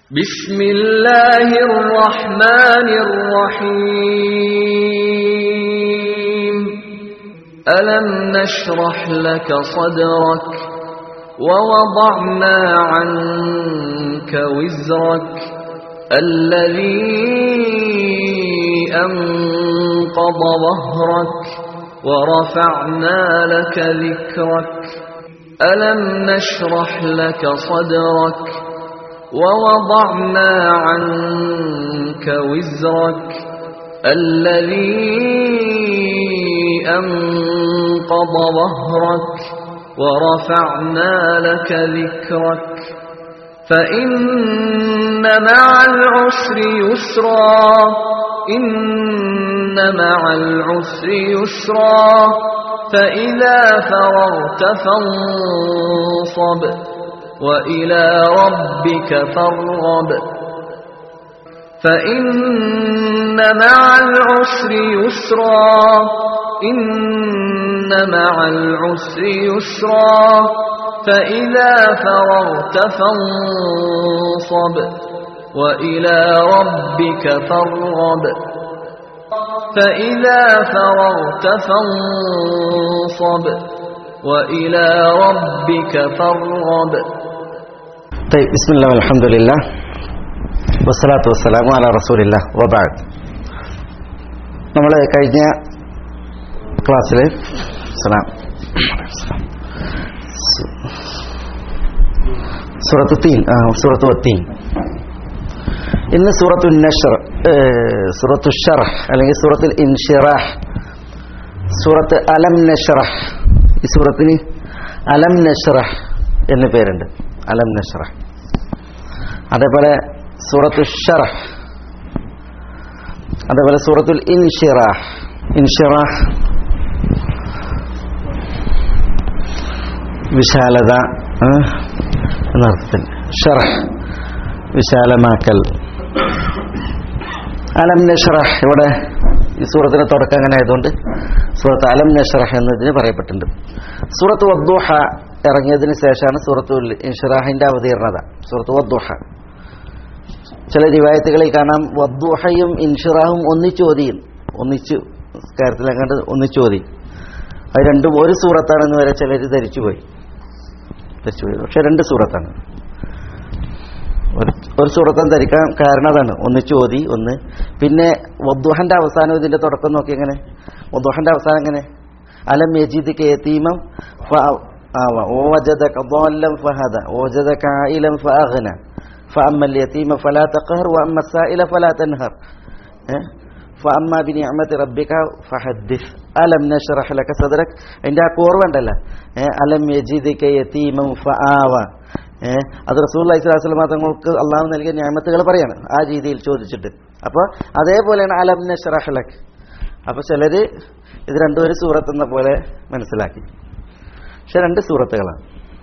بسم الله الرحمن الرحيم ألم نشرح لك صدرك ووضعنا عنك وزرك الذي أنقض ظهرك ورفعنا لك ذكرك ألم نشرح لك صدرك ووضعنا عنك وزرك الذي أنقض ظهرك ورفعنا لك ذكرك فإن مع العسر يسرا إن مع العسر يسرا فإذا فرغت فانصب وإلى ربك فارغب فإن مع العسر يسرا إن مع العسر يسرا فإذا فرغت فانصب وإلى ربك فارغب فإذا فرغت فانصب وإلى ربك فارغب طيب بسم الله والحمد لله والصلاة والسلام على رسول الله وبعد നമ്മൾ കഴിഞ്ഞ ക്ലാസ്സിൽ സലാം സൂറത്ത് തീൻ ആ സൂറത്ത് തീൻ ഇന്ന് സൂറത്തു നഷർ സൂറത്തു ഷറഹ് അല്ലെങ്കിൽ സൂറത്തുൽ ഇൻഷിറാഹ് സൂറത്ത് അലം നഷറഹ് ഈ സൂറത്തിന് അലം നഷറഹ് എന്ന് പേരുണ്ട് അലം നഷറഹ് അതേപോലെ സൂറത്തു ഷറഹ് അതേപോലെ സൂറത്തുൽ ഇൻഷിറാഹ് ഇൻഷിറാഹ് വിശാലത എന്നർത്ഥത്തിൽ ഷറഹ് വിശാലമാക്കൽ അലം നഷറഹ് ഇവിടെ ഈ സൂറത്തിന് തുടക്കം അങ്ങനെ ആയതുകൊണ്ട് സൂറത്ത് അലം നഷറഹ് എന്നതിന് പറയപ്പെട്ടിട്ടുണ്ട് സൂറത്ത് വദ്ദുഹ ഇറങ്ങിയതിന് ശേഷമാണ് സൂറത്ത് ഇൻഷറാഹിന്റെ അവതീർണത സൂറത്ത് വദ്ദുഹ ചില റിവായത്തുകളിൽ കാണാം വദ്ദുഹയും ഇൻഷിറാഹും ഒന്നിച്ചു ഓതിയും ഒന്നിച്ചു കാര്യത്തിലങ്ങാണ്ട് ഒന്നിച്ചു ഓതി അത് രണ്ടും ഒരു സൂറത്താണെന്ന് വരെ ചിലർ ധരിച്ചുപോയി ധരിച്ചുപോയി പക്ഷെ രണ്ട് സൂറത്താണ് ഒരു ഒരു സൂറത്തം ധരിക്കാൻ കാരണം അതാണ് ഒന്നിച്ച് ഓതി ഒന്ന് പിന്നെ വദ്ദുഹന്റെ അവസാനം ഇതിന്റെ തുടക്കം നോക്കി എങ്ങനെ വദ്ദുഹന്റെ അവസാനം എങ്ങനെ അലം യജീദ് കേത്തീമം ووجدك ضالا فهدى ووجدك عائلا فأغنى فأما اليتيم فلا تقهر وأما السائل فلا تنهر فأما بنعمة ربك فحدث ألم نشرح لك صدرك عند കോർവ ഉണ്ടല്ലോ അലം യജീദിക യതീമം ഫആവ അത് റസൂൽ അലൈഹിസ്ലാം തങ്ങൾക്ക് അള്ളാഹു നൽകിയ ഞാമത്തുകൾ പറയാണ് ആ രീതിയിൽ ചോദിച്ചിട്ട് അപ്പോൾ അതേപോലെയാണ് അലം നഷറഹ്ലക് അപ്പോൾ ചിലര് ഇത് രണ്ടും ഒരു സൂറത്ത് എന്ന പോലെ മനസ്സിലാക്കി പക്ഷെ രണ്ട് സൂറത്തുകളാണ്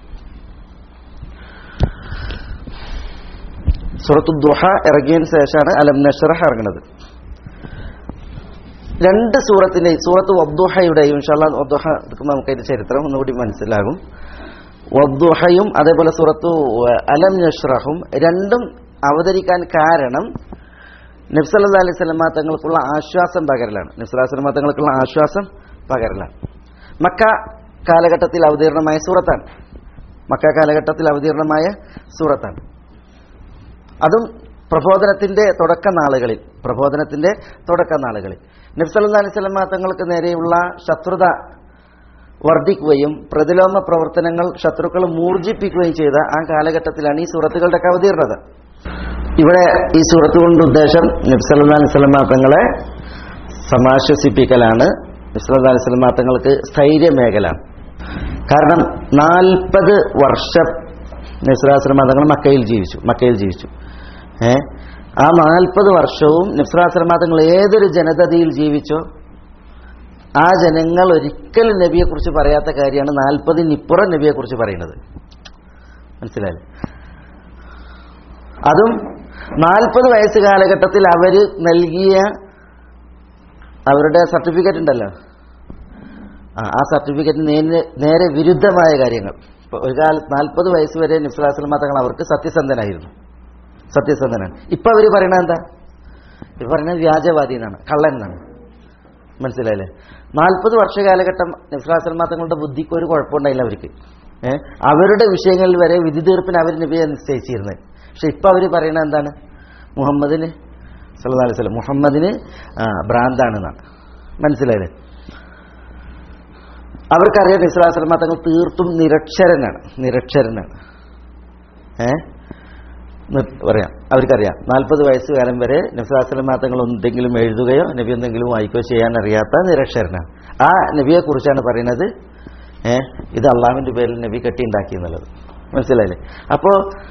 സൂറത്തു ദുഹ ഇറങ്ങിയതിന് ശേഷമാണ് അലം നഷറഹ് ഇറങ്ങുന്നത് രണ്ട് സൂറത്തിന്റെ സൂറത്ത് വദ്ദുഹയുടെയും ഇൻഷാല്ലാ വദ്ദുഹ നമുക്ക് അതിന്റെ ചരിത്രം ഒന്നുകൂടി മനസ്സിലാകും വദ്ദുഹയും അതേപോലെ സൂറത്തു അലം നഷ്റഹും രണ്ടും അവതരിക്കാൻ കാരണം നബ്സല്ലാ അലൈഹി സ്വലമ തങ്ങൾക്കുള്ള ആശ്വാസം പകരലാണ് നബ്സല്ലാ സ്വലമ തങ്ങൾക്കുള്ള ആശ്വാസം പകരലാണ് മക്ക കാലഘട്ടത്തിൽ അവതീർണമായ സൂറത്താണ് മക്ക കാലഘട്ടത്തിൽ അവതീർണമായ സൂറത്താണ് അതും പ്രബോധനത്തിന്റെ തുടക്ക നാളുകളിൽ പ്രബോധനത്തിന്റെ തുടക്ക നാളുകളിൽ നബ്സല്ലാ അലൈഹി സ്വലമ തങ്ങൾക്ക് നേരെയുള്ള ശത്രുത വർദ്ധിക്കുകയും പ്രതിലോമ പ്രവർത്തനങ്ങൾ ശത്രുക്കൾ മൂർജിപ്പിക്കുകയും ചെയ്ത ആ കാലഘട്ടത്തിലാണ് ഈ സൂറത്തുകളുടെ അവതീർണത ഇവിടെ ഈ സൂറത്ത് കൊണ്ട് ഉദ്ദേശം നബ്സല്ലാ അലിസ്ലാം തങ്ങളെ സമാശ്വസിപ്പിക്കലാണ് നബ്സല്ലാ അലിസ്ലാം തങ്ങൾക്ക് സ്ഥൈര്യമേഖല കാരണം നാൽപ്പത് വർഷം നബ്സലാസ്ലാം തങ്ങൾ മക്കയിൽ ജീവിച്ചു മക്കയിൽ ജീവിച്ചു ഏ ആ നാൽപ്പത് വർഷവും നബ്സലാസ്ലാം തങ്ങൾ ഏതൊരു ജനതയിൽ ജീവിച്ചോ ആ ജനങ്ങൾ ഒരിക്കലും നബിയെക്കുറിച്ച് പറയാത്ത കാര്യമാണ് നാൽപ്പതിനിപ്പുറം നബിയെക്കുറിച്ച് പറയുന്നത് മനസ്സിലായി അതും നാൽപ്പത് വയസ്സ് കാലഘട്ടത്തിൽ അവർ നൽകിയ അവരുടെ സർട്ടിഫിക്കറ്റ് ഉണ്ടല്ലോ ആ സർട്ടിഫിക്കറ്റ് നേരെ നേരെ വിരുദ്ധമായ കാര്യങ്ങൾ ഇപ്പൊ ഒരു കാലത്ത് നാൽപ്പത് വയസ്സ് വരെ നിഫ്ലാസ്ലമ തങ്ങൾ അവർക്ക് സത്യസന്ധനായിരുന്നു സത്യസന്ധനാണ് ഇപ്പൊ അവര് പറയണത് എന്താ ഇവർ പറയുന്നത് വ്യാജവാദി എന്നാണ് കള്ളൻ എന്നാണ് മനസ്സിലായില്ലേ നാൽപ്പത് വർഷ കാലഘട്ടം നബ്സുലാസ്ലമ തങ്ങളുടെ ബുദ്ധിക്ക് ഒരു കുഴപ്പമുണ്ടായില്ല അവർക്ക് ഏഹ് അവരുടെ വിഷയങ്ങളിൽ വരെ വിധി തീർപ്പിന് അവർ നബിയെ നിശ്ചയിച്ചിരുന്നത് പക്ഷെ ഇപ്പൊ അവർ പറയുന്നത് എന്താണ് മുഹമ്മദിന് സല്ലല്ലാഹു അലൈഹി വസല്ലം മുഹമ്മദിന് ആ, ഭ്രാന്താണെന്നാണ് മനസ്സിലായില്ലേ അവർക്കറിയാം നബ്സുലാസ്ലമ തങ്ങൾ തീർത്തും നിരക്ഷരനാണ് നിരക്ഷരനാണ് ഏ നി- പറയാം അവർക്കറിയാം നാൽപ്പത് വയസ്സ് കാലം വരെ നബ്സുലാസ്ലമ തങ്ങൾ എന്തെങ്കിലും എഴുതുകയോ നബി എന്തെങ്കിലും വായിക്കുകയോ ചെയ്യാൻ അറിയാത്ത നിരക്ഷരനാണ് ആ നബിയെ കുറിച്ചാണ് പറയുന്നത് ഏ ഇത് അള്ളാഹുവിന്റെ പേരിൽ നബി കെട്ടിയുണ്ടാക്കി എന്നുള്ളത് മനസ്സിലായില്ലേ അപ്പോ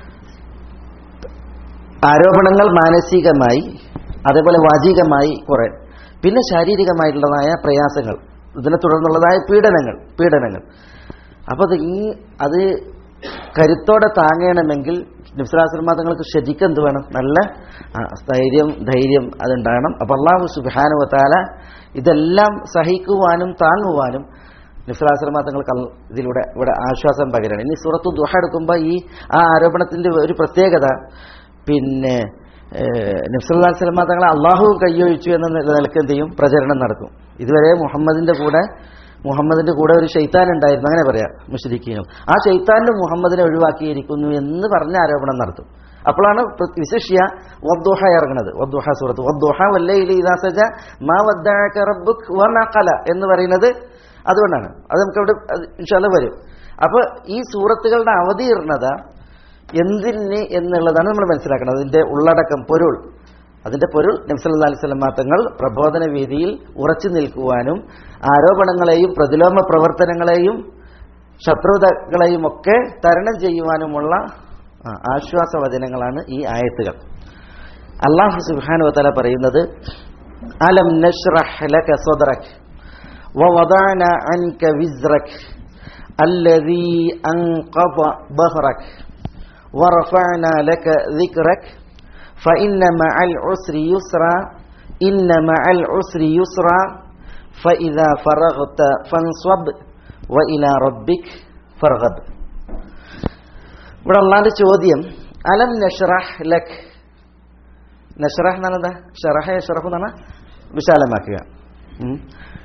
ആരോപണങ്ങൾ മാനസികമായി അതേപോലെ വാചികമായി കുറെ പിന്നെ ശാരീരികമായിട്ടുള്ളതായ പ്രയാസങ്ങൾ ഇതിനെ തുടർന്നുള്ളതായ പീഡനങ്ങൾ പീഡനങ്ങൾ അപ്പോൾ അത് ഈ അത് കരുത്തോടെ താങ്ങണമെങ്കിൽ നിസ്ലാശ്രമ തങ്ങൾക്ക് ശരിക്കും എന്ത് വേണം നല്ല ആ, സ്ഥൈര്യം ധൈര്യം അതുണ്ടാകണം അപ്പോൾ അള്ളാഹു സുബാനുവത്താല ഇതെല്ലാം സഹിക്കുവാനും താങ്ങുവാനും നിസ്ലാശ്രമ തങ്ങൾക്ക് അൽ- ഇതിലൂടെ ഇവിടെ ആശ്വാസം പകരാണ് ഇനി സുറത്തു ദുഹ എടുക്കുമ്പോൾ ഈ ആ ആരോപണത്തിന്റെ ഒരു പ്രത്യേകത പിന്നെ നബ്സല്ലാ സ്വലമ തങ്ങളെ അള്ളാഹു കയ്യൊഴിച്ചു എന്ന നില- നിലക്ക് എന്ത് ചെയ്യും പ്രചരണം നടക്കും ഇതുവരെ മുഹമ്മദിന്റെ കൂടെ മുഹമ്മദിന്റെ കൂടെ ഒരു ഷെയ്ത്താൻ ഉണ്ടായിരുന്നു അങ്ങനെ പറയാം മുഷരിക്കീനും ആ ഷെയ്ത്താന്റെ മുഹമ്മദിനെ ഒഴിവാക്കിയിരിക്കുന്നു എന്ന് പറഞ്ഞ ആരോപണം നടത്തും അപ്പോഴാണ് പ്ര- വിശിഷ്യ വദ്ദുഹ ഇറങ്ങുന്നത് വദ്ദുഹ സൂറത്ത് വദ്ദുഹ വല്ലൈലി ഇദാ സജ മാ വദ്ദഅക റബ്ബുക് വമാ ഖല എന്ന് പറയുന്നത് അതുകൊണ്ടാണ് അത് നമുക്ക് അവിടെ ഇൻഷാല്ല വരും അപ്പൊ ഈ സൂറത്തുകളുടെ അവതീർണത എന്തിന് എന്നുള്ളതാണ് നമ്മൾ മനസ്സിലാക്കുന്നത് അതിന്റെ ഉള്ളടക്കം പൊരുൾ അതിന്റെ പൊരുൾ നബ്സല്ലാ അലിസ്ലം തങ്ങൾ പ്രബോധന വേദിയിൽ ഉറച്ചു നിൽക്കുവാനും ആരോപണങ്ങളെയും പ്രതിലോമ പ്രവർത്തനങ്ങളെയും ശത്രുതകളെയും ഒക്കെ തരണം ചെയ്യുവാനുമുള്ള ആ, ആശ്വാസവചനങ്ങളാണ് ഈ ആയത്തുകൾ അള്ളാഹു സുബ്ഹാനഹു വതആല പറയുന്നത് അലം നഷ്റഹ് ലക സദ്റക് ووضعنا عنك وزرك الذي أنقض ظهرك ورفعنا لك ذكرك فإن مع العسر يسرا إن مع العسر يسرا فإذا فرغت فانصب وإلى ربك فارغب ഇവിടെ അള്ളാന്റെ ചോദ്യം അലം നഷ്റഹ് ലക് നഷ്റഹ് എന്നാണ് എന്താ ഷറഹ ഷറഫ് എന്നാണ് വിശാലമാക്കുക ഉം.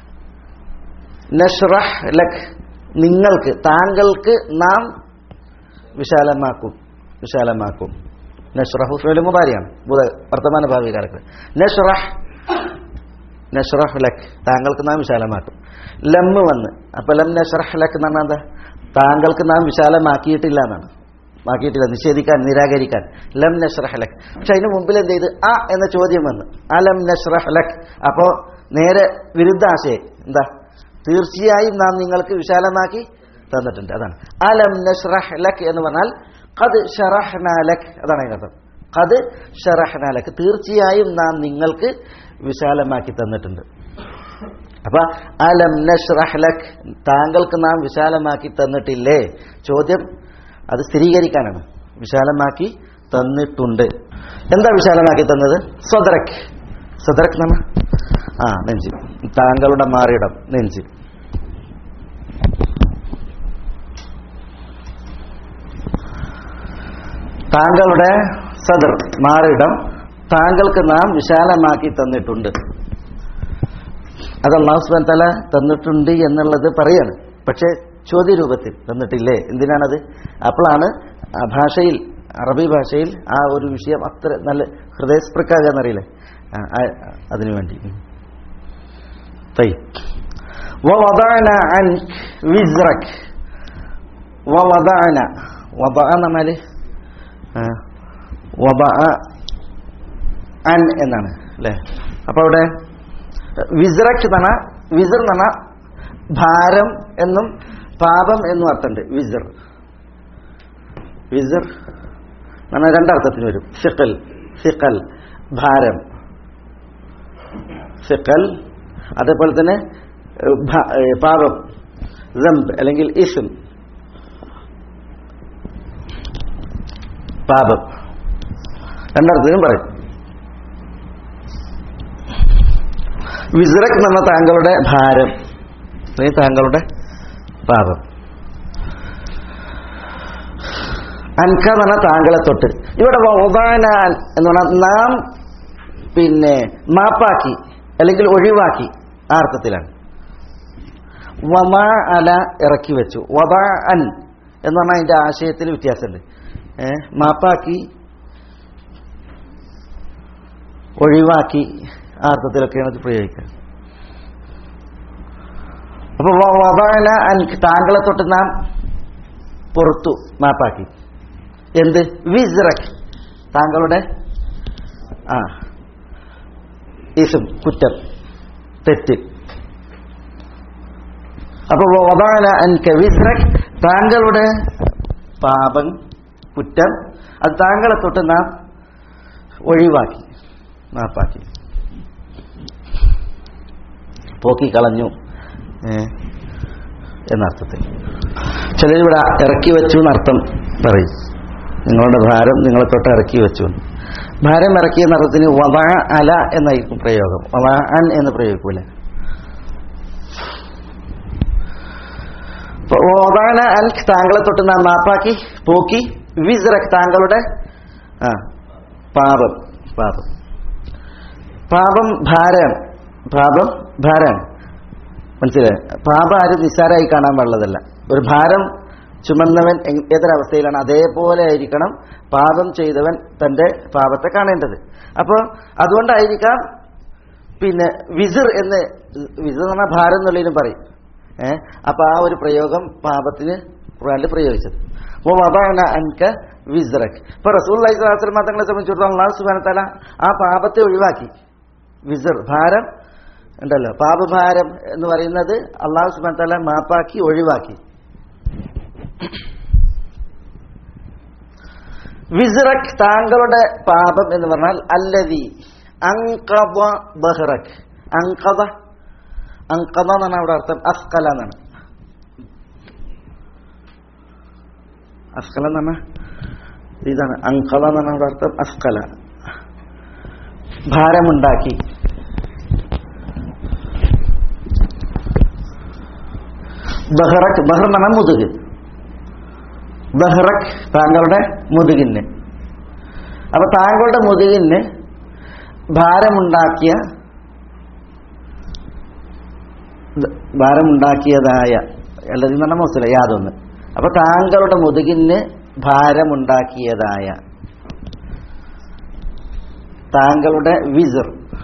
നഷ്റഹ് ലക് നിങ്ങൾക്ക് താങ്കൾക്ക് നാം വിശാലമാക്കും വിശാലമാക്കും നഷ്റഹു ഫിഅൽ മുദാരിയാണ് മുത- വർത്തമാന ഭാവി കാലത്ത് നഷ്റഹ് നഷ്റഹ് ലക് താങ്കൾക്ക് നാം വിശാലമാക്കും ലമ്മ് വന്ന് അപ്പൊ ലം നഷ്റഹ് ലക് എന്ന് പറഞ്ഞാൽ എന്താ താങ്കൾക്ക് നാം വിശാലമാക്കിയിട്ടില്ല എന്നാണ് ആക്കിയിട്ടില്ല നിഷേധിക്കാൻ നിരാകരിക്കാൻ ലം നഷ്റഹ് ലക് പക്ഷെ അതിന് മുമ്പിൽ എന്ത് ചെയ്ത് ആ എന്ന ചോദ്യം വന്ന് അലം നഷ്റഹ് ലക് അപ്പോ നേരെ വിരുദ്ധാശയം എന്താ തീർച്ചയായും നാം നിങ്ങൾക്ക് വിശാലമാക്കി തന്നിട്ടുണ്ട് അതാണ് അലം നഷ്റഹ് ലക് എന്ന് പറഞ്ഞാൽ ഖദ് ഷറഹ്ന ലക് അതാണ് അതിനർത്ഥം ഖദ് ഷറഹ്ന ലക് തീർച്ചയായും നാം നിങ്ങൾക്ക് വിശാലമാക്കി തന്നിട്ടുണ്ട് അപ്പൊ അലം നഷ്റഹ് ലക് താങ്കൾക്ക് നാം വിശാലമാക്കി തന്നിട്ടില്ലേ ചോദ്യം അത് സ്ഥിരീകരിക്കാനാണ് വിശാലമാക്കി തന്നിട്ടുണ്ട് എന്താ വിശാലമാക്കി തന്നത് സ്വദറക് സ്വദറക് എന്ന് പറഞ്ഞാ? ആ നെഞ്ച് താങ്കളുടെ മാറിയിടം നെഞ്ച് താങ്കളുടെ സദർ മാറിയിടം താങ്കൾക്ക് നാം വിശാലമാക്കി തന്നിട്ടുണ്ട് അത് അള്ളാഹു സുബാൻ തല തന്നിട്ടുണ്ട് എന്നുള്ളത് പറയാണ് പക്ഷേ ചോദ്യരൂപത്തിൽ തന്നിട്ടില്ലേ എന്തിനാണത് അപ്പോഴാണ് ആ ഭാഷയിൽ അറബി ഭാഷയിൽ ആ ഒരു വിഷയം അത്ര നല്ല ഹൃദയസ്പൃക്കാകുക എന്നറിയില്ലേ ആ, ആ, അതിനു വേണ്ടി طيب ووضعنا عنك وزرك ووضعنا وضع എന്ന് പറഞ്ഞാല് ആ, വضع അൻ എന്നാണ് അല്ലേ അപ്പൊ അവിടെ വിസ്റക് എന്ന് പറഞ്ഞാൽ വിസർ എന്ന് പറഞ്ഞാൽ ഭാരം എന്നും പാപം എന്നും അർത്ഥമുണ്ട് വിസർ വിസർ എന്ന് പറഞ്ഞാൽ രണ്ടർത്ഥത്തിന് വരും ഫിക്കൽ ഫിക്കൽ ഭാരം ഫിക്കൽ അതേപോലെ തന്നെ ഏഹ്, ഭ- ഏഹ്, പാപം റംബ് അല്ലെങ്കിൽ ഇസ്ം പാപം രണ്ടർത്ഥത്തിനും പറയും വിസ്റക് എന്ന താങ്കളുടെ ഭാരം അല്ലെങ്കിൽ താങ്കളുടെ പാപം അൻക എന്ന് പറഞ്ഞാൽ താങ്കളെ തൊട്ട് ഇവിടെ വദഅന എന്ന് പറഞ്ഞാൽ നാം പിന്നെ മാപ്പാക്കി അല്ലെങ്കിൽ ഒഴിവാക്കി ആ അർത്ഥത്തിലാണ് വമാ അല ഇറക്കി വെച്ചു വദാ അൻ എന്ന് പറഞ്ഞാൽ അതിന്റെ ആശയത്തിൽ വ്യത്യാസമുണ്ട് ഏ മാപ്പാക്കി ഒഴിവാക്കി ആ അർത്ഥത്തിലൊക്കെയാണ് ഇത് പ്രയോഗിക്കുക അപ്പൊ വദാന അൻ താങ്കളെ തൊട്ട് നാം പുറത്തു മാപ്പാക്കി എന്ത് വിസ്റക് താങ്കളുടെ ആ ഇസും കുറ്റം തെറ്റ് അപ്പൊ വദാന അൻക വിസ്റക് താങ്കളുടെ പാപം കുറ്റം അത് താങ്കളെ തൊട്ട് നാം ഒഴിവാക്കി മാപ്പാക്കി പോക്കി കളഞ്ഞു ഏ, എന്നർത്ഥത്തിൽ ചിലരിവിടെ ഇറക്കി വെച്ചു എന്നർത്ഥം പറയും നിങ്ങളുടെ ഭാരം നിങ്ങളെ തൊട്ട് ഇറക്കി വെച്ചു എന്ന്. ഭാരം ഇറക്കിയ എന്നർത്ഥത്തിന് വദാ അല എന്നായിരിക്കും പ്രയോഗം വദാ അൻ എന്ന് പ്രയോഗിക്കൂല വദാന അൻ താങ്കളെ തൊട്ട് നാം മാപ്പാക്കി പോക്കി വിസ്റക് താങ്കളുടെ ആ പാപം പാപം പാപം ഭാരം പാപം ഭാരാണ് മനസ്സിലായി പാപം ആരും നിസ്സാരമായി കാണാൻ പാടുള്ളതല്ല ഒരു ഭാരം ചുമന്നവൻ എങ്- ഏതൊരവസ്ഥയിലാണ് അതേപോലെ ആയിരിക്കണം പാപം ചെയ്തവൻ തന്റെ പാപത്തെ കാണേണ്ടത് അപ്പോൾ അതുകൊണ്ടായിരിക്കാം പിന്നെ വിസിർ എന്ന് വിസിർ എന്ന് പറഞ്ഞാൽ ഭാരം എന്നുള്ളതിനും പറയും ഏഹ് അപ്പൊ ആ ഒരു പ്രയോഗം പാപത്തിന് ഖുർആനിൽ പ്രയോഗിച്ചത് ഓ വദഅന അൻക വിസ്റക് ഇപ്പൊ റസൂൽ അലൈഹിസ്ലാം തങ്ങളെ സംബന്ധിച്ചിടത്തോളം അള്ളാഹു സുബ്ഹാനഹു വ തആല ആ പാപത്തെ ഒഴിവാക്കി വിസർ ഭാരം ഉണ്ടല്ലോ പാപഭാരം എന്ന് പറയുന്നത് അള്ളാഹു സുബാൻ തല മാപ്പാക്കി ഒഴിവാക്കി വിസറക് താങ്കളുടെ പാപം എന്ന് പറഞ്ഞാൽ അല്ലതി അങ്കബ ബഹ്റക് അങ്കബ അങ്കബ എന്നാണ് അവിടെ അർത്ഥം അസ്കല എന്നാണ് അസ്കല എന്ന് പറഞ്ഞാൽ ഇതാണ് അങ്കബ എന്നാണ് അവിടെ അർത്ഥം അസ്കല ഭാരമുണ്ടാക്കി ബഹ്റക് ബഹ്ർ എന്ന് പറഞ്ഞാൽ മുതുക് ബഹ്റക് താങ്കളുടെ മുതുകിന് അപ്പൊ താങ്കളുടെ മുതുകിന് ഭാരമുണ്ടാക്കിയ ദ- ഭാരമുണ്ടാക്കിയതായ അല്ലത് എന്ന് പറഞ്ഞാൽ മനസ്സിലായി യാതൊന്ന് അപ്പൊ താങ്കളുടെ മുതുകിന് ഭാരമുണ്ടാക്കിയതായ താങ്കളുടെ വിസർ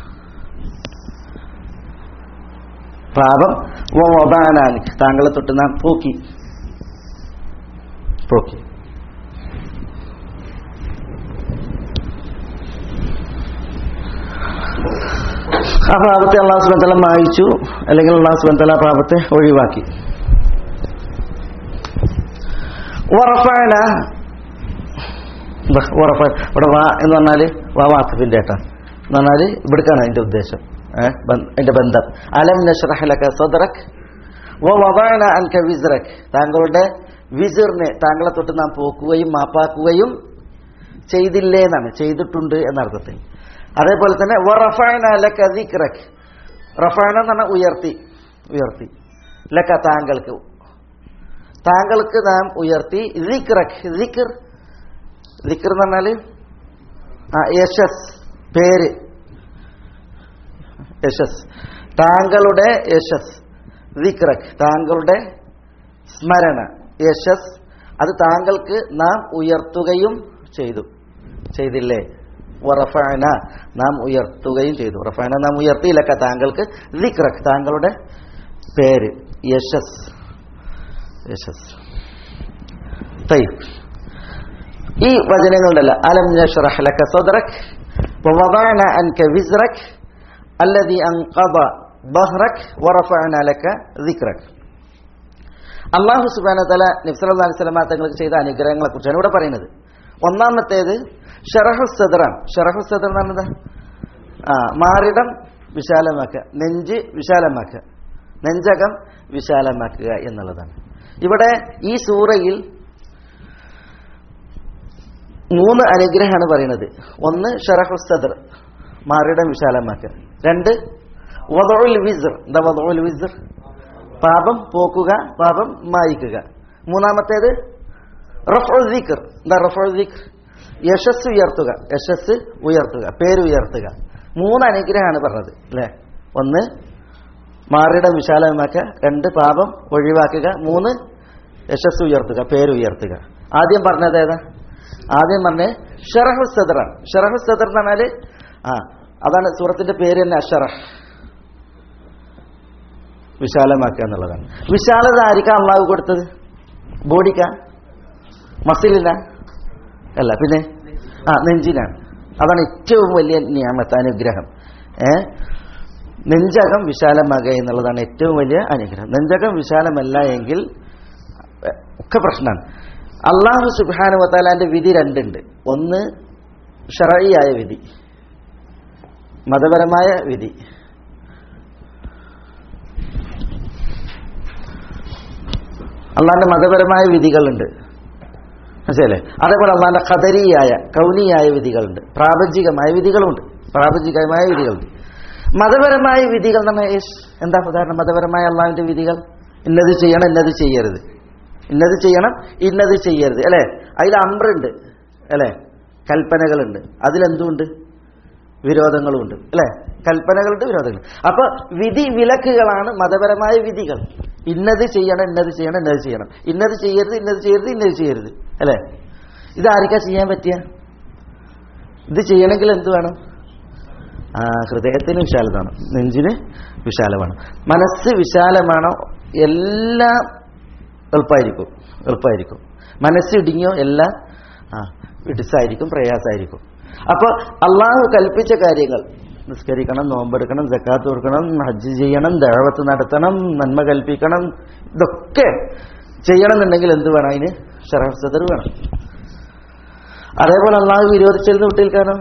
പാപം വദാനാൻ താങ്കളെ തൊട്ട് നാം പോക്കി പോക്കി ആ പാപത്തെ അള്ളാഹു സുബന്ധല മായിച്ചു അല്ലെങ്കിൽ അള്ളാഹു സുബന്ധല ആ പാപത്തെ ഒഴിവാക്കി ഉറപ്പാണ് ഉറപ്പ ഇവിടെ വാ എന്ന് പറഞ്ഞാല് വാ വാക്കഫിന്റെ ഏട്ടാ എന്ന് പറഞ്ഞാല് ഇവിടേക്കാണ് അതിന്റെ ഉദ്ദേശം ഏഹ് അതിന്റെ ബന്ധം അലം നഷ്റഹലക സദറക് വദഅന അൻക വിസ്റക് താങ്കളുടെ വിസിറിനെ താങ്കളെ തൊട്ട് നാം പോക്കുകയും മാപ്പാക്കുകയും ചെയ്തില്ലേ എന്നാണ് ചെയ്തിട്ടുണ്ട് എന്നർത്ഥത്തിൽ അതേപോലെ തന്നെ വറഫഅന ലക ദിക്റക് റഫഅന എന്ന് പറഞ്ഞാൽ ഉയർത്തി ഉയർത്തി ലക താങ്കൾക്ക് താങ്കൾക്ക് നാം ഉയർത്തി ദിക്റക് ദിക്ർ ദിക്ർ എന്ന് പറഞ്ഞാല് ആ യശസ് പേര് യശസ് താങ്കളുടെ യശസ് ദിക്റക് താങ്കളുടെ സ്മരണ യശസ് അത് താങ്കൾക്ക് നാം ഉയർത്തുകയും ചെയ്തു ചെയ്തില്ലേ വറഫാന നാം ഉയർത്തുകയും ചെയ്തു റഫാന നാം ഉയർത്തിയില്ലക്ക താങ്കൾക്ക് ദിക്റക് താങ്കളുടെ പേര് യശസ് യശസ് തയ്യബ് ഈ വചനങ്ങളുണ്ടല്ലോ അലം നഷ്റഹ് ലക സദ്റക് വവദഅന അൻക വിസ്റക് അല്ലദി അൻഖദ ബഹ്റക് വറഫഅന ലക ദിക്റക് അള്ളാഹു സുബ്ഹാനഹു തആല നബി സല്ലല്ലാഹു അലൈഹി വസല്ലം തങ്ങൾക്ക് ചെയ്ത അനുഗ്രഹങ്ങളെ കുറിച്ചാണ് ഇവിടെ പറയുന്നത് ഒന്നാമത്തേത് ഷറഹു സദറാണ് ഷറഹു സദർ എന്ന് പറഞ്ഞത് ആ മാറിടം വിശാലമാക്കുക നെഞ്ച് വിശാലമാക്കുക നെഞ്ചകം വിശാലമാക്കുക എന്നുള്ളതാണ് ഇവിടെ ഈ സൂറയിൽ മൂന്ന് അനുഗ്രഹമാണ് പറയുന്നത് ഒന്ന് ഷറഹു സദർ മാറിടം വിശാലമാക്കുക രണ്ട് വദഉൽ വിസ്ർ എന്താ വദഉൽ വിസ്ർ പാപം പോക്കുക പാപം മായിക്കുക മൂന്നാമത്തേത് റഫുദിഖർ എന്താ റഫുദിഖർ യശസ് ഉയർത്തുക യശസ് ഉയർത്തുക പേര് ഉയർത്തുക മൂന്ന് അനുഗ്രഹമാണ് പറഞ്ഞത് അല്ലേ ഒന്ന് മാറിടം വിശാലമാക്കുക രണ്ട് പാപം ഒഴിവാക്കുക മൂന്ന് യശസ് ഉയർത്തുക പേര് ഉയർത്തുക ആദ്യം പറഞ്ഞത് ഏതാ ആദ്യം പറഞ്ഞ ഷറഹു സദറാണ് ഷറഹു സദർ എന്ന് പറഞ്ഞാല് ആ അതാണ് സൂറത്തിന്റെ പേര് തന്നെ അഷറഹ് വിശാലമാക്കുക എന്നുള്ളതാണ് വിശാലത ആയിരിക്കാം അള്ളാഹു കൊടുത്തത് ബോഡിക്ക മസിലിന അല്ല പിന്നെ ആ നെഞ്ചിനാണ് അതാണ് ഏറ്റവും വലിയ നിയമത്ത് അനുഗ്രഹം ഏ നെഞ്ചകം വിശാലമാകുക എന്നുള്ളതാണ് ഏറ്റവും വലിയ അനുഗ്രഹം നെഞ്ചകം വിശാലമല്ല എങ്കിൽ എ, ഒക്കെ പ്രശ്നമാണ് അള്ളാഹു സുബാനുവത്താലാന്റെ വിധി രണ്ടുണ്ട് ഒന്ന് ഷറയിയായ വിധി മതപരമായ വിധി അള്ളാന്റെ മതപരമായ വിധികളുണ്ട് മനസ്സിലല്ലേ അതേപോലെ അള്ളാന്റെ ഖദരിയായ കൗനിയായ വിധികളുണ്ട് പ്രാപഞ്ചികമായ വിധികളുമുണ്ട് പ്രാപഞ്ചികമായ വിധികളുണ്ട് മതപരമായ വിധികൾ നമ്മൾ എന്താ ഉദാഹരണം മതപരമായ അള്ളാഹിന്റെ വിധികൾ ഇന്നത് ചെയ്യണം ഇന്നത് ചെയ്യരുത് ഇന്നത് ചെയ്യണം ഇന്നത് ചെയ്യരുത് അല്ലേ അതിൽ അമ്രുണ്ട് അല്ലേ കൽപ്പനകളുണ്ട് അതിലെന്തുണ്ട് വിരോധങ്ങളുമുണ്ട് അല്ലേ കൽപ്പനകളുണ്ട് വിരോധങ്ങൾ അപ്പൊ വിധി വിലക്കുകളാണ് മതപരമായ വിധികൾ ഇന്നത് ചെയ്യണം ഇന്നത് ചെയ്യണം ഇന്നത് ചെയ്യണം ഇന്നത് ചെയ്യരുത് ഇന്നത് ചെയ്യരുത് ഇന്നത് ചെയ്യരുത് അല്ലേ ഇതാർക്കാ ചെയ്യാൻ പറ്റിയ ഇത് ചെയ്യണമെങ്കിൽ എന്ത് വേണം ആ ഹൃദയത്തിന് വിശാലത വേണം നെഞ്ചിന് വിശാല വേണം മനസ്സ് വിശാലമാണോ എല്ലാം എളുപ്പമായിരിക്കും എളുപ്പമായിരിക്കും മനസ്സ് ഇടുങ്ങിയോ എല്ലാം ആ ഇടുസായിരിക്കും പ്രയാസമായിരിക്കും അപ്പോൾ അള്ളാഹു കൽപ്പിച്ച കാര്യങ്ങൾ നിസ്കരിക്കണം നോമ്പെടുക്കണം ജക്കാത്ത് കൊടുക്കണം ഹജ്ജ് ചെയ്യണം ദഴവത്ത് നടത്തണം നന്മ കൽപ്പിക്കണം ഇതൊക്കെ ചെയ്യണം എന്നുണ്ടെങ്കിൽ എന്ത് വേണം അതിന് ഷറഫ് സദർ വേണം അതേപോലെ അള്ളാഹു വിരോധിച്ചിരുന്ന് വിട്ടിരിക്കാനോ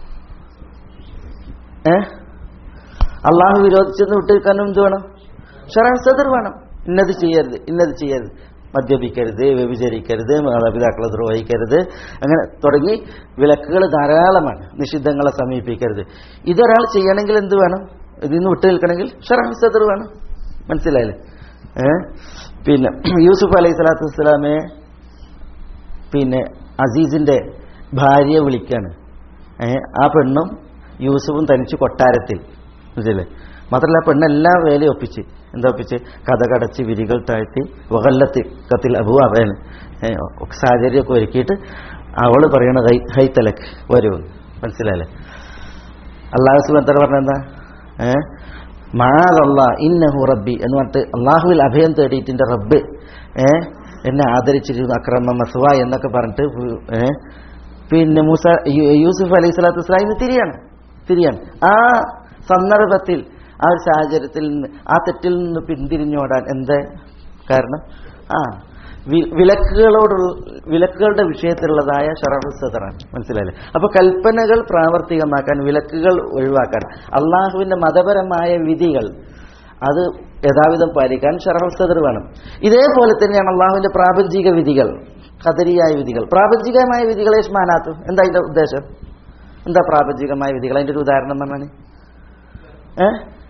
ഏ അള്ളാഹു വിരോധിച്ചെന്ന് വിട്ടിരിക്കാനും എന്ത് വേണം ഷറഫ് സദർ വേണം ഇന്നത് ചെയ്യരുത് ഇന്നത് ചെയ്യരുത് മദ്യപിക്കരുത് വ്യഭിചരിക്കരുത് മാതാപിതാക്കളെ ദ്രോഹിക്കരുത് അങ്ങനെ തുടങ്ങി വിലക്കുകൾ ധാരാളമാണ് നിഷിദ്ധങ്ങളെ സമീപിക്കരുത് ഇതൊരാൾ ചെയ്യണമെങ്കിൽ എന്ത് വേണം ഇതിൽ നിന്ന് വിട്ടു നിൽക്കണമെങ്കിൽ ഷറഫ് സദർ വേണം മനസ്സിലായില്ലേ ഏ പിന്നെ യൂസുഫ് അലൈഹി സ്വലാത്തു വസ്സലാമെ പിന്നെ അസീസിന്റെ ഭാര്യയെ വിളിക്കാണ് ഏ ആ പെണ്ണും യൂസുഫും തനിച്ച് കൊട്ടാരത്തിൽ മനസ്സിലെ മാത്രമല്ല ആ പെണ്ണെല്ലാം വേലയും ഒപ്പിച്ച് എന്താ ഒപ്പിച്ച് കഥ കടച്ച് വിരികൾ താഴ്ത്തി വകല്ലത്തി കത്തിൽ അബു അവൻ സാഹചര്യമൊക്കെ ഒരുക്കിയിട്ട് അവള് പറയണ ഹൈ ഹൈത്തലക്ക് വരുമെന്ന് മനസ്സിലായില്ലേ അള്ളാഹു സുബന്ധ പറഞ്ഞെന്താ ഏ മാതല്ല ഇന്നഹു റബ്ബി എന്ന് പറഞ്ഞിട്ട് അള്ളാഹുവിൽ അഭയം തേടിയിട്ടിന്റെ റബ്ബ് ഏ എന്നെ ആദരിച്ചിരുന്നു അക്രമ മസുവ എന്നൊക്കെ പറഞ്ഞിട്ട് ഏ പിന്നെ മൂസ യൂ- യൂസുഫ് അലൈഹി സ്വലാത്തു വസ്സലാമിന് തിരിയാണ് തിരിയാണ് ആ സന്ദർഭത്തിൽ ആ ഒരു സാഹചര്യത്തിൽ നിന്ന് ആ തെറ്റിൽ നിന്ന് പിന്തിരിഞ്ഞോടാൻ എന്താ കാരണം ആ വി- വിലക്കുകളോടുള്ള വിലക്കുകളുടെ വിഷയത്തിലുള്ളതായ ഷറഫ് സദറാണ് മനസ്സിലായില്ലേ അപ്പൊ കൽപ്പനകൾ പ്രാവർത്തികമാക്കാൻ വിലക്കുകൾ ഒഴിവാക്കാൻ അള്ളാഹുവിന്റെ മതപരമായ വിധികൾ അത് യഥാവിധം പാലിക്കാൻ ഷറഫ് സദർ വേണം ഇതേപോലെ തന്നെയാണ് അള്ളാഹുവിന്റെ പ്രാപഞ്ചിക വിധികൾ ഖദരിയായ വിധികൾ പ്രാപഞ്ചികമായ വിധികളെ ഷ്മാനാത്തു എന്താ അതിന്റെ ഉദ്ദേശം എന്താ പ്രാപഞ്ചികമായ വിധികൾ അതിന്റെ ഒരു ഉദാഹരണം പറഞ്ഞാണ് ഏ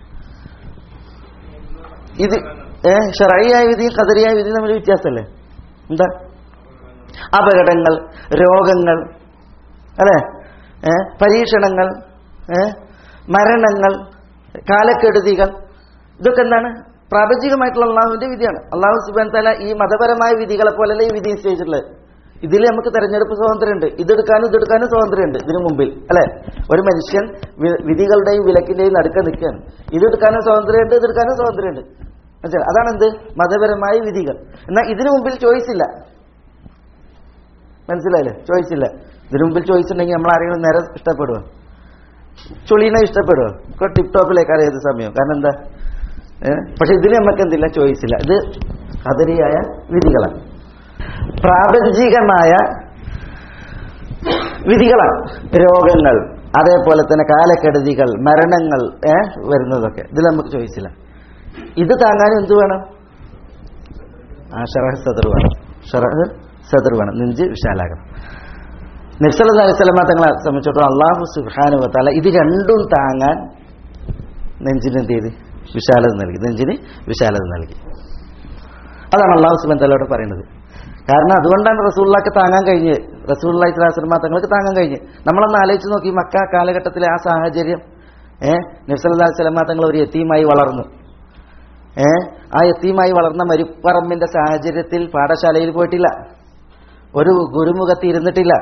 ഇത് ഏ ഷറയായ വിധിയും ഖദരിയായ വിധിയും തമ്മിൽ വ്യത്യാസമല്ലേ എന്താ അപകടങ്ങൾ രോഗങ്ങൾ അല്ലേ ഏ പരീക്ഷണങ്ങൾ ഏ മരണങ്ങൾ കാലക്കെടുതികൾ ഇതൊക്കെ എന്താണ് പ്രാപഞ്ചികമായിട്ടുള്ള അള്ളാഹുവിന്റെ വിധിയാണ് അള്ളാഹു സുബാൻ തല ഈ മതപരമായ വിധികളെ പോലല്ല ഈ വിധി നിശ്ചയിച്ചിട്ടുള്ളത് ഇതിൽ നമുക്ക് തെരഞ്ഞെടുപ്പ് സ്വാതന്ത്ര്യമുണ്ട് ഇതെടുക്കാനും ഇതെടുക്കാനും സ്വാതന്ത്ര്യമുണ്ട് ഇതിനു മുമ്പിൽ അല്ലെ ഒരു മനുഷ്യൻ വി- വിധികളുടെയും വിലക്കിന്റെയും നടുക്ക നിൽക്കുകയാണ് ഇതെടുക്കാനും സ്വാതന്ത്ര്യമുണ്ട് ഇതെടുക്കാനും സ്വാതന്ത്ര്യമുണ്ട് മനസ്സിലായി അതാണ് എന്ത് മതപരമായ വിധികൾ എന്നാൽ ഇതിനു മുമ്പിൽ ചോയ്സ് ഇല്ല മനസ്സിലായില്ലേ ചോയ്സ് ഇല്ല ഇതിനു മുമ്പിൽ ചോയ്സ് ഉണ്ടെങ്കിൽ നമ്മൾ ആരെങ്കിലും നേരെ ഇഷ്ടപ്പെടുക ചുളീനെ ഇഷ്ടപ്പെടുക ടിപ് ടോപ്പിലേക്കാണ് ഏത് സമയം കാരണം എന്താ ഏ? പക്ഷെ ഇതിൽ നമുക്ക് എന്തില്ല ചോയ്സ് ഇല്ല ഇത് കദരിയായ വിധികളാണ് പ്രാപഞ്ചികമായ വിധികളാണ് രോഗങ്ങൾ അതേപോലെ തന്നെ കാലക്കെടുതികൾ മരണങ്ങൾ ഏ വരുന്നതൊക്കെ ഇതിൽ നമുക്ക് ചോയ്സില്ല ഇത് താങ്ങാൻ എന്ത് വേണം ആ ഷറഹ് സദർ വേണം ഷറഹ് സദർ വേണം നെഞ്ച് വിശാലാകണം നബ്സല അലൈവലമ തങ്ങളെ സംബന്ധിച്ചിടത്തോളം അള്ളാഹു സുഹാനു താല ഇത് രണ്ടും താങ്ങാൻ നെഞ്ചിന് എന്ത് ചെയ്ത് വിശാലത നൽകി നെഞ്ചിന് വിശാലത നൽകി അതാണ് അള്ളാഹു സുബാൻ തലയോട് പറയുന്നത് കാരണം അതുകൊണ്ടാണ് റസൂള്ളാക്ക് താങ്ങാൻ കഴിഞ്ഞ് റസൂള്ളി സ്വലാസ്ലമ തങ്ങൾക്ക് താങ്ങാൻ കഴിഞ്ഞ് നമ്മളൊന്ന് ആലോചിച്ച് നോക്കി മക്ക കാലഘട്ടത്തിലെ ആ സാഹചര്യം ഏഹ് നബ്സല്ലാ സ്വലമ തങ്ങൾ ഒരു എത്തിയുമായി വളർന്നു ഏ ആ എത്തിയുമായി വളർന്ന മരുപ്പറമ്പിന്റെ സാഹചര്യത്തിൽ പാഠശാലയിൽ പോയിട്ടില്ല ഒരു ഗുരുമുഖത്ത് ഇരുന്നിട്ടില്ല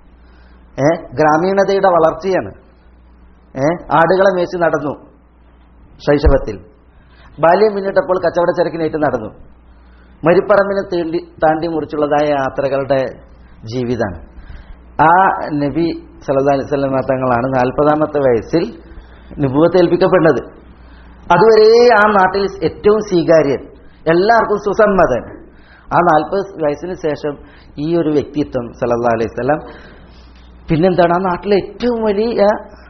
ഏ ഗ്രാമീണതയുടെ വളർച്ചയാണ് ഏ ആടുകളെ മേച്ച് നടന്നു ശൈശവത്തിൽ ബാല്യം പിന്നിട്ടപ്പോൾ കച്ചവട ചരക്കിനേറ്റ് നടന്നു മരുപ്പറമ്പിനെ തീണ്ടി താണ്ടി മുറിച്ചുള്ളതായ യാത്രകളുടെ ജീവിതമാണ് ആ നബി സല്ലല്ലാഹു അലൈഹി വസല്ലം തങ്ങളാണ് നാൽപ്പതാമത്തെ വയസ്സിൽ നുബുവത്ത് ഏൽപ്പിക്കപ്പെടുന്നത് അതുവരെ ആ നാട്ടിൽ ഏറ്റവും സ്വീകാര്യൻ എല്ലാവർക്കും സുസമ്മതൻ ആ നാൽപ്പത് വയസ്സിന് ശേഷം ഈ ഒരു വ്യക്തിത്വം സല്ലല്ലാഹു അലൈഹി വസല്ലം പിന്നെന്താണ് ആ നാട്ടിലെ ഏറ്റവും വലിയ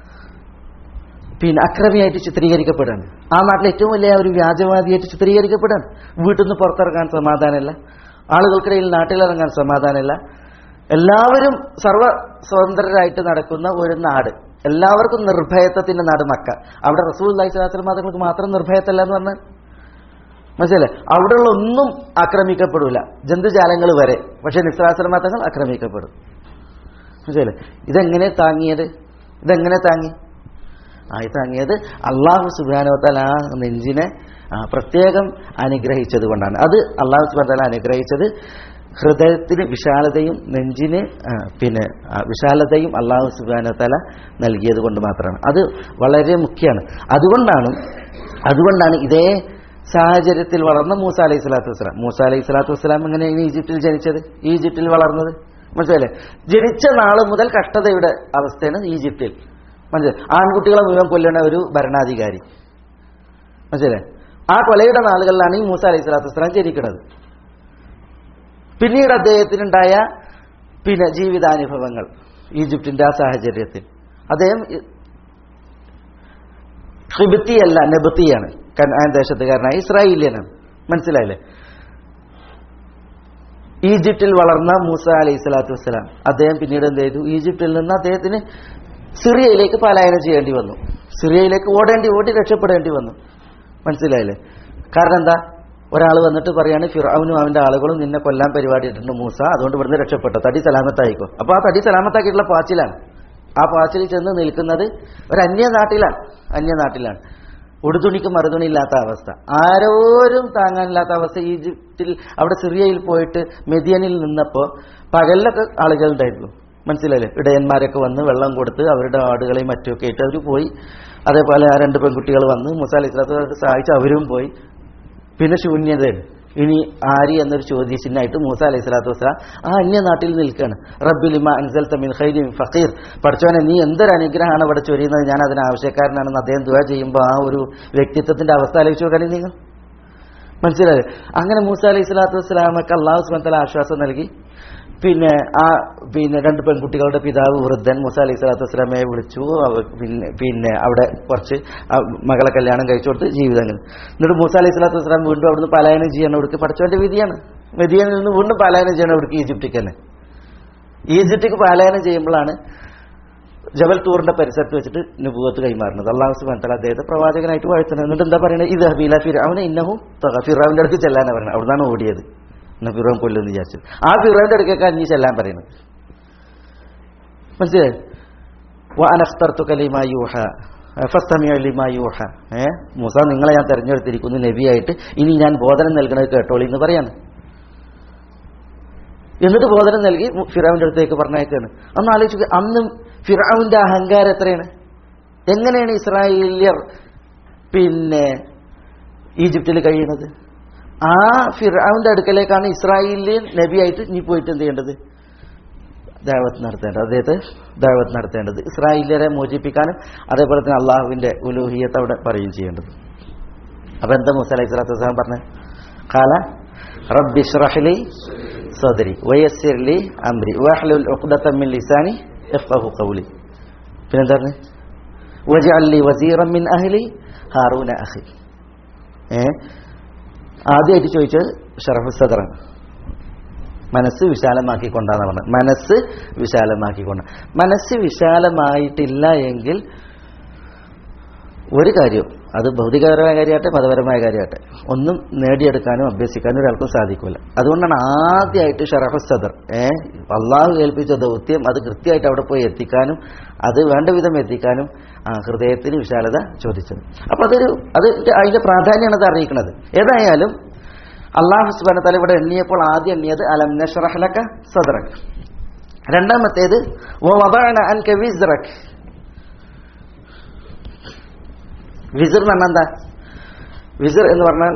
പിന്നെ അക്രമിയായിട്ട് ചിത്രീകരിക്കപ്പെടാണ് ആ നാട്ടിലെ ഏറ്റവും വലിയ ഒരു വ്യാജവാദിയായിട്ട് ചിത്രീകരിക്കപ്പെടാണ് വീട്ടിൽ നിന്ന് പുറത്തിറങ്ങാൻ സമാധാനമില്ല ആളുകൾക്കിടയിൽ നാട്ടിലിറങ്ങാൻ സമാധാനമില്ല എല്ലാവരും സർവ സ്വതന്ത്രരായിട്ട് നടക്കുന്ന ഒരു നാട് എല്ലാവർക്കും നിർഭയത്വത്തിന്റെ നാട് മക്ക അവിടെ റസൂൽ അലൈഹിസ്ലാം മതങ്ങൾക്ക് മാത്രം നിർഭയത്തല്ല എന്ന് പറഞ്ഞാൽ മനസ്സിലെ അവിടെയുള്ള ഒന്നും ആക്രമിക്കപ്പെടില്ല ജന്തുജാലങ്ങൾ വരെ പക്ഷെ നിസ്രാശ്രമ മതങ്ങൾ ആക്രമിക്കപ്പെടും മനസ്സിലെ ഇതെങ്ങനെ താങ്ങിയത് ഇതെങ്ങനെ താങ്ങി ആ ഇത് താങ്ങിയത് അള്ളാഹു സുബാനോത്താൽ ആ നെഞ്ചിനെ ആ, പ്രത്യേകം അനുഗ്രഹിച്ചത് കൊണ്ടാണ് അത് അള്ളാഹു സുബാൻ അനുഗ്രഹിച്ചത് ഹൃദയത്തിന് വിശാലതയും നെഞ്ചിന് ആ, പിന്നെ ആ, വിശാലതയും അള്ളാഹു സുബാനോത്താല നൽകിയത് കൊണ്ട് മാത്രമാണ് അത് വളരെ മുഖ്യമാണ് അതുകൊണ്ടാണ് അതുകൊണ്ടാണ് ഇതേ സാഹചര്യത്തിൽ വളർന്ന മൂസ അലൈഹി സ്വലാത്തു വസ്സലാം മൂസ അലൈഹി സ്വലാത്തു വസ്സലാം എങ്ങനെയാണ് ഈജിപ്തിൽ ജനിച്ചത് ഈജിപ്തിൽ വളർന്നത് മനസ്സിലല്ലേ ജനിച്ച നാൾ മുതൽ കഷ്ടതയുടെ അവസ്ഥയാണ് ഈജിപ്തിൽ മനസ്സിലായി ആൺകുട്ടികളെ മുഴുവൻ കൊല്ലുന്ന ഒരു ഭരണാധികാരി മനസ്സിലായി ആ കൊലയുടെ നാളുകളിലാണ് ഈ മൂസ അലൈഹി സ്വലാത്തു വസ്സലാം ജനിക്കുന്നത് പിന്നീട് അദ്ദേഹത്തിനുണ്ടായ പിന്നെ ജീവിതാനുഭവങ്ങൾ ഈജിപ്തിന്റെ ആ സാഹചര്യത്തിൽ അദ്ദേഹം ഹിബത്തിയല്ല നെബത്തിയാണ് കനാൻ ദേശത്തുകാരനായ ഇസ്രായേലിയനാണ് മനസ്സിലായില്ലേ ഈജിപ്തിൽ വളർന്ന മൂസ അലൈഹി സ്വലാത്തു വസ്സലാം അദ്ദേഹം പിന്നീട് എന്ത് ചെയ്തു ഈജിപ്തിൽ നിന്ന് അദ്ദേഹത്തിന് സിറിയയിലേക്ക് പലായനം ചെയ്യേണ്ടി വന്നു സിറിയയിലേക്ക് ഓടേണ്ടി ഓടി രക്ഷപ്പെടേണ്ടി വന്നു മനസ്സിലായില്ലേ കാരണം എന്താ ഒരാൾ വന്നിട്ട് പറയാണ് ഫിറാവിനും അവന്റെ ആളുകളും നിന്നെ കൊല്ലാൻ പരിപാടി ഇട്ടിട്ടുണ്ട് മൂസ അതുകൊണ്ട് ഇവിടുന്ന് രക്ഷപ്പെട്ടു തടി സലാമത്തായിക്കോ അപ്പൊ ആ തടി സലാമത്താക്കിയിട്ടുള്ള പാച്ചിലാണ് ആ പാച്ചിൽ ചെന്ന് നിൽക്കുന്നത് ഒരു അന്യനാട്ടിലാണ് അന്യനാട്ടിലാണ് ഉടുതുണിക്ക് മറുതുണി ഇല്ലാത്ത അവസ്ഥ ആരോരും താങ്ങാനില്ലാത്ത അവസ്ഥ ഈജിപ്തിൽ അവിടെ സിറിയയിൽ പോയിട്ട് മെദിയനിൽ നിന്നപ്പോൾ പകലിലൊക്കെ ആളുകളുണ്ടായിരുന്നു മനസ്സിലായില്ലേ ഇടയന്മാരൊക്കെ വന്ന് വെള്ളം കൊടുത്ത് അവരുടെ ആടുകളെയും മറ്റുമൊക്കെ ആയിട്ട് അവർ പോയി അതേപോലെ ആ രണ്ട് പെൺകുട്ടികൾ വന്ന് മുസ അലൈഹി സ്വലാത്തു സഹായിച്ച് അവരും പോയി പിന്നെ ശൂന്യതയാണ് ഇനി ആരി എന്നൊരു ചോദ്യചിഹ്നമായിട്ട് മൂസ അലൈഹി സ്വലാത്തു വസ്സലാം ആ അന്യ നാട്ടിൽ നിൽക്കുകയാണ് റബ്ബിലിമ അൻസൽ തമിൻ ഖൈരിൻ ഫഖീർ പഠിച്ചവനെ നീ എന്തൊരു അനുഗ്രഹമാണ് ഇവിടെ ചൊരിയുന്നത് ഞാൻ അതിന് ആവശ്യക്കാരനാണെന്ന് അദ്ദേഹം ദുവാ ചെയ്യുമ്പോൾ ആ ഒരു വ്യക്തിത്വത്തിന്റെ അവസ്ഥ ആലോചിച്ച് നോക്കാനും നിങ്ങൾ മനസ്സിലായി അങ്ങനെ മൂസ അലൈഹി സ്വലാത്തു വസ്സലാമക്ക് അള്ളാഹു സുബത്തല ആശ്വാസം നൽകി പിന്നെ ആ പിന്നെ രണ്ട് പെൺകുട്ടികളുടെ പിതാവ് വൃദ്ധൻ മുസ അലൈഹി സ്വലാത്തു വസ്സലാമയെ വിളിച്ചു അവ- പിന്നെ പിന്നെ അവിടെ കുറച്ച് ആ മകളെ കല്യാണം കഴിച്ചു കൊടുത്ത് ജീവിതം അങ്ങനെ എന്നിട്ട് മൂസ അലൈഹി സ്വലാത്തു വസ്സലാം വീണ്ടും അവിടുന്ന് പലായനം ചെയ്യണം അവിടേക്ക് പഠിച്ചവന്റെ വിധിയാണ് മെതിയനിൽ നിന്ന് വീണ്ടും പലായനം ചെയ്യണം അവിടേക്ക് ഈജിപ്തിക്ക് തന്നെ ഈജിപ്തിക്ക് പലായനം ചെയ്യുമ്പോഴാണ് ജബൽ ടൂറിന്റെ പരിസരത്ത് വെച്ചിട്ട് നുപൂവത്ത് കൈമാറുന്നത് അള്ളാഹു സുബാൻ തല അദ്ദേഹത്തെ പ്രവാചകനായിട്ട് വാഴ്ത്തുന്നത് എന്നിട്ട് എന്താ പറയുന്നത് ഇത് ഹബീല ഫിറാവിനെ ഇന്നഹും ഫിറാവിന്റെ അടുത്ത് ചെല്ലാനാണ് പറയുന്നത് അവിടുന്നാണ് ഓടിയത് എന്നാ ഫിറോൻ കൊല്ലുമെന്ന് വിചാരിച്ചത് ആ ഫിറോന്റെ അടുക്കൊക്കെ അഞ്ഞി ചെല്ലാൻ പറയുന്നത് മനസ്സിലായി അനഖ്തർത്തുക ലിമാ യൂഹ ഫസ്തമിഅ ലിമാ യൂഹ ഏ മൂസ നിങ്ങളെ ഞാൻ തെരഞ്ഞെടുത്തിരിക്കുന്നു നബിയായിട്ട് ഇനി ഞാൻ ബോധനം നൽകണത് കേട്ടോളി എന്ന് പറയാണ് എന്നിട്ട് ബോധനം നൽകി മു- ഫിറാവിന്റെ അടുത്തേക്ക് പറഞ്ഞയക്കാണ് അന്ന് ആലോചിക്കുക അന്ന് ഫിറാവിന്റെ അഹങ്കാരം എത്രയാണ് എങ്ങനെയാണ് ഇസ്രായേലിയർ പിന്നെ ഈജിപ്തിൽ കഴിയുന്നത് ആ ഫിറാവിന്റെ അടുക്കലേക്കാണ് ഇസ്രായേലിയൻ നബിയായിട്ട് നീ പോയിട്ട് എന്ത് ചെയ്യേണ്ടത് ദാവത്ത് നടത്തേണ്ടത് അദ്ദേഹത്തെ ദാവത്ത് നടത്തേണ്ടത് ഇസ്രായേലിയരെ മോചിപ്പിക്കാനും അതേപോലെ തന്നെ അള്ളാഹുവിന്റെ ഉലൂഹിയത്ത് അവിടെ പറയുകയും ചെയ്യേണ്ടത് അപ്പൊ എന്താ മൂസ അലൈഹി സ്വലാത്തു വസ്സലാം പറഞ്ഞത് കാല റബ്ബി ഷ്റഹ്ലി സദരി വയസ്സിർലി അംരി വഹ്ലുൽ ഉഖ്ദത മിൻ ലിസാനി യഫ്ഖഹു ഖൗലി പിന്നെന്താ പറഞ്ഞത് വജഅല്ലി വസീറൻ മിൻ അഹ്ലി ഹാറൂന അഖി ഏ ആദ്യമായിട്ട് ചോദിച്ചത് ഷറഫ് സദറാണ് മനസ്സ് വിശാലമാക്കിക്കൊണ്ടാണ് പറഞ്ഞത് മനസ്സ് വിശാലമാക്കിക്കൊണ്ട് മനസ്സ് വിശാലമായിട്ടില്ല എങ്കിൽ ഒരു കാര്യവും അത് ഭൗതികപരമായ കാര്യമാട്ടെ മതപരമായ കാര്യമാട്ടെ ഒന്നും നേടിയെടുക്കാനും അഭ്യസിക്കാനും ഒരാൾക്കും സാധിക്കില്ല അതുകൊണ്ടാണ് ആദ്യമായിട്ട് ഷറഫ് സദർ ഏ അള്ളാഹു ഏൽപ്പിച്ച ദൗത്യം അത് കൃത്യമായിട്ട് അവിടെ പോയി എത്തിക്കാനും അത് വേണ്ട വിധം എത്തിക്കാനും ആ ഹൃദയത്തിന് വിശാലത ചോദിച്ചത് അപ്പൊ അതൊരു അത് അതിന്റെ പ്രാധാന്യമാണ് അത് അറിയിക്കുന്നത് ഏതായാലും അള്ളാഹു സുബാന തല ഇവിടെ എണ്ണിയപ്പോൾ ആദ്യം എണ്ണിയത് അലം നഷ്റഹ്ലക സദറക് രണ്ടാമത്തേത് ഓ വദഅന അൻക വിസ്റക് വിസിർ എന്ന് പറഞ്ഞാൽ എന്താ വിസിർ എന്ന് പറഞ്ഞാൽ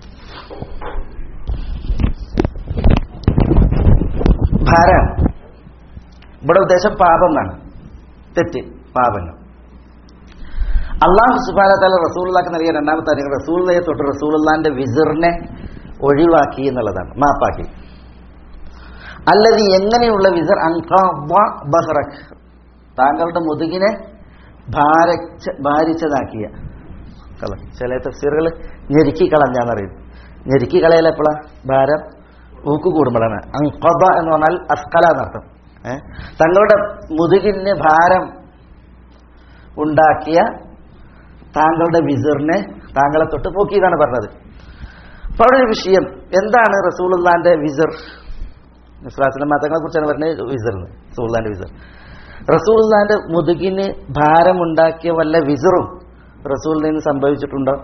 ഭാരം ഇവിടെ ഉദ്ദേശം പാപം എന്നാണ് തെറ്റ് പാപങ്ങൾ അള്ളാഹു സുബാനത്താല റസൂള്ളാക്ക് നൽകിയ രണ്ടാമത്തെ കാര്യം റസൂള്ളയെ തൊട്ട് റസൂള്ളാന്റെ വിസിറിനെ ഒഴിവാക്കി എന്നുള്ളതാണ് മാപ്പാക്കി അല്ലത് എങ്ങനെയുള്ള വിസർ ബഹ്റക് താങ്കളുടെ മുതുകിനെ ഭാരച്ച ഭാരിച്ചതാക്കിയ കള ചില തഫ്സീറുകൾ ഞെരുക്കി കളഞ്ഞാന്നറിയും ഞെരുക്കി കളയൽ എപ്പോഴാ ഭാരം ഊക്ക് കൂടുമ്പോഴാണ് അങ്കബ എന്ന് പറഞ്ഞാൽ അസ്കല എന്നർത്ഥം ഏഹ് തങ്ങളുടെ മുതുകിന് ഭാരം ഉണ്ടാക്കിയ താങ്കളുടെ വിസിറിനെ താങ്കളെ തൊട്ട് പോക്കിയതാണ് പറഞ്ഞത് അപ്പൊ അവിടെ ഒരു വിഷയം എന്താണ് റസൂലുള്ളാന്റെ വിസിർ നിസ്ലാസിന്റെ മതങ്ങളെ കുറിച്ചാണ് പറഞ്ഞത് വിസിർ റസൂലുള്ളാന്റെ വിസിർ റസൂലുള്ളാന്റെ മുതുകിന് ഭാരമുണ്ടാക്കിയ വല്ല വിസിറും റസൂലിൽ നിന്ന് സംഭവിച്ചിട്ടുണ്ടോ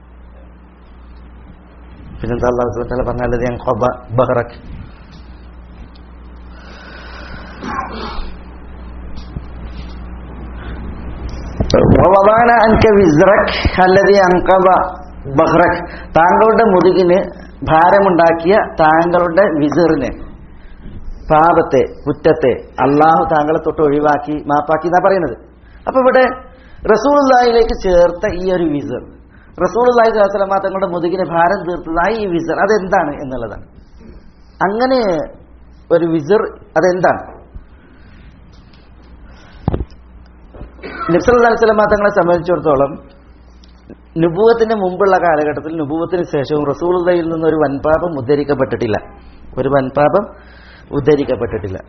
പിന്നെന്താ അള്ളാഹു സുബ്ഹാനഹു വ തആല പറഞ്ഞാൽ ഞാൻ ഖബ ബഹറക് വവദാന അൻക വിസ്റക് അല്ലദി അൻഖബ ബഹ്റക് താങ്കളുടെ മുതുകിന് ഭാരമുണ്ടാക്കിയ താങ്കളുടെ വിസിറിനെ പാപത്തെ കുറ്റത്തെ അള്ളാഹു താങ്കളെ തൊട്ട് ഒഴിവാക്കി മാപ്പാക്കി എന്നാ പറയുന്നത് അപ്പൊ ഇവിടെ റസൂലുള്ളാഹിലേക്ക് ചേർത്ത ഈ ഒരു വിസർ റസൂലുള്ളാഹി സ്വലമ തങ്ങളുടെ മുതുകിന് ഭാരം തീർത്തതായി ഈ വിസർ അതെന്താണ് എന്നുള്ളതാണ് അങ്ങനെ ഒരു വിസർ അതെന്താണ് നബ്സല്ലാ സ്വലമ തങ്ങളെ സംബന്ധിച്ചിടത്തോളം നുപൂവത്തിന് മുമ്പുള്ള കാലഘട്ടത്തിൽ നുപൂവത്തിന് ശേഷവും റസൂലുള്ളയിൽ നിന്ന് ഒരു വൻപാപം ഉദ്ധരിക്കപ്പെട്ടിട്ടില്ല ഒരു വൻപാപം ഉദ്ധരിക്കപ്പെട്ടിട്ടില്ല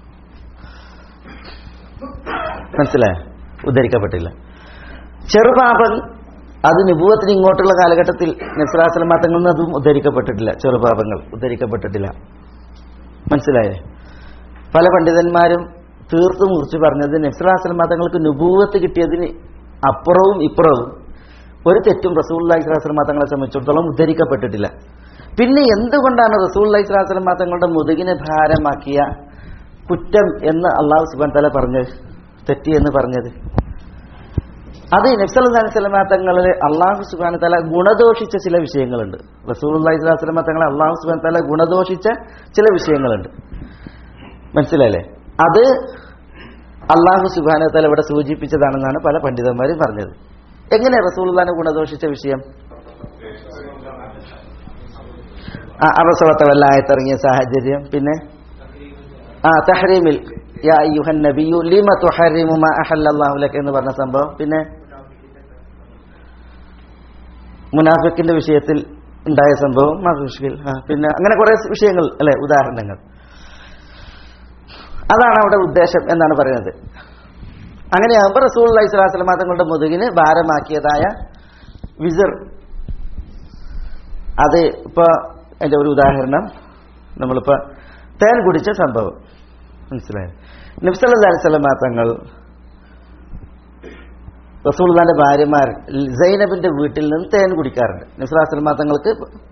മനസ്സിലായോ ഉദ്ധരിക്കപ്പെട്ടില്ല ചെറുപാപം അത് നുപൂവത്തിന് ഇങ്ങോട്ടുള്ള കാലഘട്ടത്തിൽ നസ്രാസലം മതങ്ങളിൽ നിന്ന് അതും ഉദ്ധരിക്കപ്പെട്ടിട്ടില്ല ചെറുപാപങ്ങൾ ഉദ്ധരിക്കപ്പെട്ടിട്ടില്ല മനസ്സിലായേ പല പണ്ഡിതന്മാരും തീർത്തു മുറിച്ച് പറഞ്ഞത് നസ്രാസലം മതങ്ങൾക്ക് നുപൂവത്ത് കിട്ടിയതിന് അപ്പുറവും ഇപ്പുറവും ഒരു തെറ്റും റസൂള്ളി സ്വലാസ്ലം മതങ്ങളെ സംബന്ധിച്ചിടത്തോളം ഉദ്ധരിക്കപ്പെട്ടിട്ടില്ല പിന്നെ എന്തുകൊണ്ടാണ് റസൂള്ളി സ്വലാസ്ലം മതങ്ങളുടെ മുതുകിനെ ഭാരമാക്കിയ കുറ്റം എന്ന് അള്ളാഹു സുബാൻ തല പറഞ്ഞത് തെറ്റി എന്ന് പറഞ്ഞത് അത് നബ്സലി സ്വലമ തങ്ങളിൽ അള്ളാഹു സുബാൻ തല ഗുണദോഷിച്ച ചില വിഷയങ്ങളുണ്ട് റസൂൽ അള്ളാഹി സ്വലാസ്ലമ തങ്ങളെ അള്ളാഹു സുബാൻ തല ഗുണദോഷിച്ച ചില വിഷയങ്ങളുണ്ട് മനസ്സിലായില്ലേ അത് അള്ളാഹു സുബാന തല ഇവിടെ സൂചിപ്പിച്ചതാണെന്നാണ് പല പണ്ഡിതന്മാരും പറഞ്ഞത് എങ്ങനെ റസൂൽദാനെ ഗുണദോഷിച്ച വിഷയം ആ അറസവത്തെ വല്ല ആയത്തിറങ്ങിയ സാഹചര്യം പിന്നെ ആ തഹ്രീമിൽ യാ അയ്യുഹൻ നബിയു ലിമ തുഹരിമു മാ അഹല്ലല്ലാഹു ലക എന്ന് പറഞ്ഞ സംഭവം പിന്നെ മുനാഫിക്കിന്റെ വിഷയത്തിൽ ഉണ്ടായ സംഭവം മഹുഷിൽ പിന്നെ അങ്ങനെ കുറെ വിഷയങ്ങൾ അല്ലെ ഉദാഹരണങ്ങൾ അതാണ് അവിടെ ഉദ്ദേശം എന്നാണ് പറയുന്നത് അങ്ങനെയാകുമ്പോൾ റസൂൽ അലൈഹി സ്വലാസ്ലമ തങ്ങളുടെ മുതുകിന് ഭാരമാക്കിയതായ വിസർ അത് ഇപ്പൊ അതിന്റെ ഒരു ഉദാഹരണം നമ്മളിപ്പോ തേൻ കുടിച്ച സംഭവം മനസ്സിലായത് നബ്സല്ലാ അലിസ്ലമ തങ്ങൾ റസൂൽദാന്റെ ഭാര്യമാർ സൈനബിന്റെ വീട്ടിൽ നിന്ന് തേൻ കുടിക്കാറുണ്ട് നബ്സലാസ്ലമ തങ്ങൾക്ക്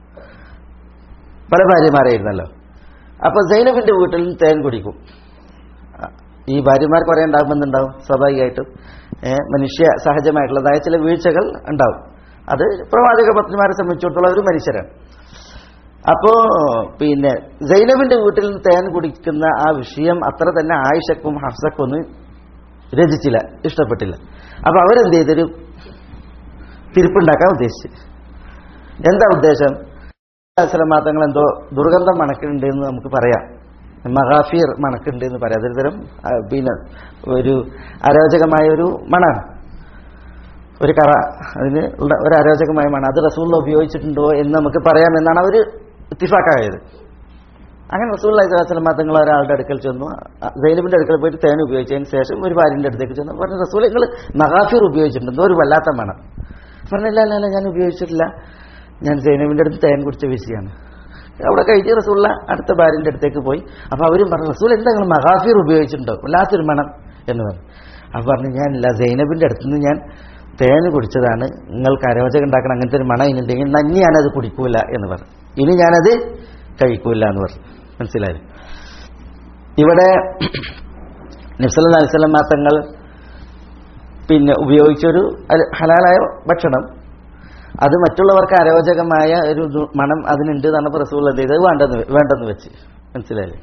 പല ഭാര്യമാരായിരുന്നല്ലോ അപ്പൊ സൈനബിന്റെ വീട്ടിൽ നിന്ന് തേൻ കുടിക്കും ഈ ഭാര്യമാർ കുറെ ഉണ്ടാകുമെന്നുണ്ടാവും സ്വാഭാവികമായിട്ടും മനുഷ്യ സഹജമായിട്ടുള്ളതായ ചില വീഴ്ചകൾ ഉണ്ടാവും അത് പ്രവാചക പത്നിമാരെ സംബന്ധിച്ചിടത്തോളം ഒരു മനുഷ്യരാണ് അപ്പോ പിന്നെ സൈനബിന്റെ വീട്ടിൽ നിന്ന് തേൻ കുടിക്കുന്ന ആ വിഷയം അത്ര തന്നെ ആയിഷക്കും ഹഫ്സക്കും ഒന്നും രചിച്ചില്ല ഇഷ്ടപ്പെട്ടില്ല അപ്പൊ അവരെന്ത് ചെയ്തൊരു തിരിപ്പുണ്ടാക്കാൻ ഉദ്ദേശിച്ചു എന്താ ഉദ്ദേശം തങ്ങൾ എന്തോ ദുർഗന്ധം മണക്കുന്നുണ്ട് എന്ന് നമുക്ക് പറയാം മഹാഫീർ മണക്കുണ്ട് എന്ന് പറയാം അതൊരു തരം പിന്നെ ഒരു അരോചകമായ ഒരു മണാണ് ഒരു കറ അതിന് ഉള്ള ഒരു അരോചകമായ മണം അത് റസൂള്ള ഉപയോഗിച്ചിട്ടുണ്ടോ എന്ന് നമുക്ക് പറയാമെന്നാണ് അവർ ഇത്തിഫാക്കായത് അങ്ങനെ റസൂള്ള ഇസ്ലാസ്ലം തങ്ങൾ ഒരാളുടെ അടുക്കൽ ചെന്നു സൈനബിന്റെ അടുക്കൽ പോയിട്ട് തേൻ ഉപയോഗിച്ചതിന് ശേഷം ഒരു ഭാര്യന്റെ അടുത്തേക്ക് ചെന്നു പറഞ്ഞു റസൂൽ നിങ്ങൾ മഹാഫീർ ഉപയോഗിച്ചിട്ടുണ്ട് എന്തോ ഒരു വല്ലാത്ത മണം പറഞ്ഞില്ല അല്ല അല്ല ഞാൻ ഉപയോഗിച്ചിട്ടില്ല ഞാൻ സൈനബിന്റെ അടുത്ത് തേൻ കുടിച്ച വിഷയമാണ് അവിടെ കഴിഞ്ഞ് റസൂള്ള അടുത്ത ഭാര്യന്റെ അടുത്തേക്ക് പോയി അപ്പൊ അവരും പറഞ്ഞു റസൂൽ എന്താ നിങ്ങൾ മഹാഫീർ ഉപയോഗിച്ചിട്ടുണ്ടോ വല്ലാത്തൊരു മണം എന്ന് പറഞ്ഞു അപ്പൊ പറഞ്ഞു ഞാനില്ല സൈനബിന്റെ അടുത്തുനിന്ന് ഞാൻ തേന് കുടിച്ചതാണ് നിങ്ങൾക്ക് അരോചകം ഉണ്ടാക്കണം അങ്ങനത്തെ ഒരു മണം ഇനിയുണ്ടെങ്കിൽ നന്ദി ഞാനത് കുടിക്കൂല എന്ന് പറഞ്ഞു ഇനി ഞാനത് കഴിക്കൂല എന്ന് പറഞ്ഞു മനസ്സിലായി ഇവിടെ നബ്സല്ലാ അലിസ്ലാം തങ്ങൾ പിന്നെ ഉപയോഗിച്ചൊരു അൽ- ഹലാലായ ഭക്ഷണം അത് മറ്റുള്ളവർക്ക് അരോചകമായ ഒരു ദു- മണം അതിനുണ്ട് എന്നാണ് ഇപ്പോൾ റസൂൽ എന്ത് ചെയ്തത് വേണ്ടെന്ന് വെ- വേണ്ടെന്ന് വെച്ച് മനസ്സിലായില്ലേ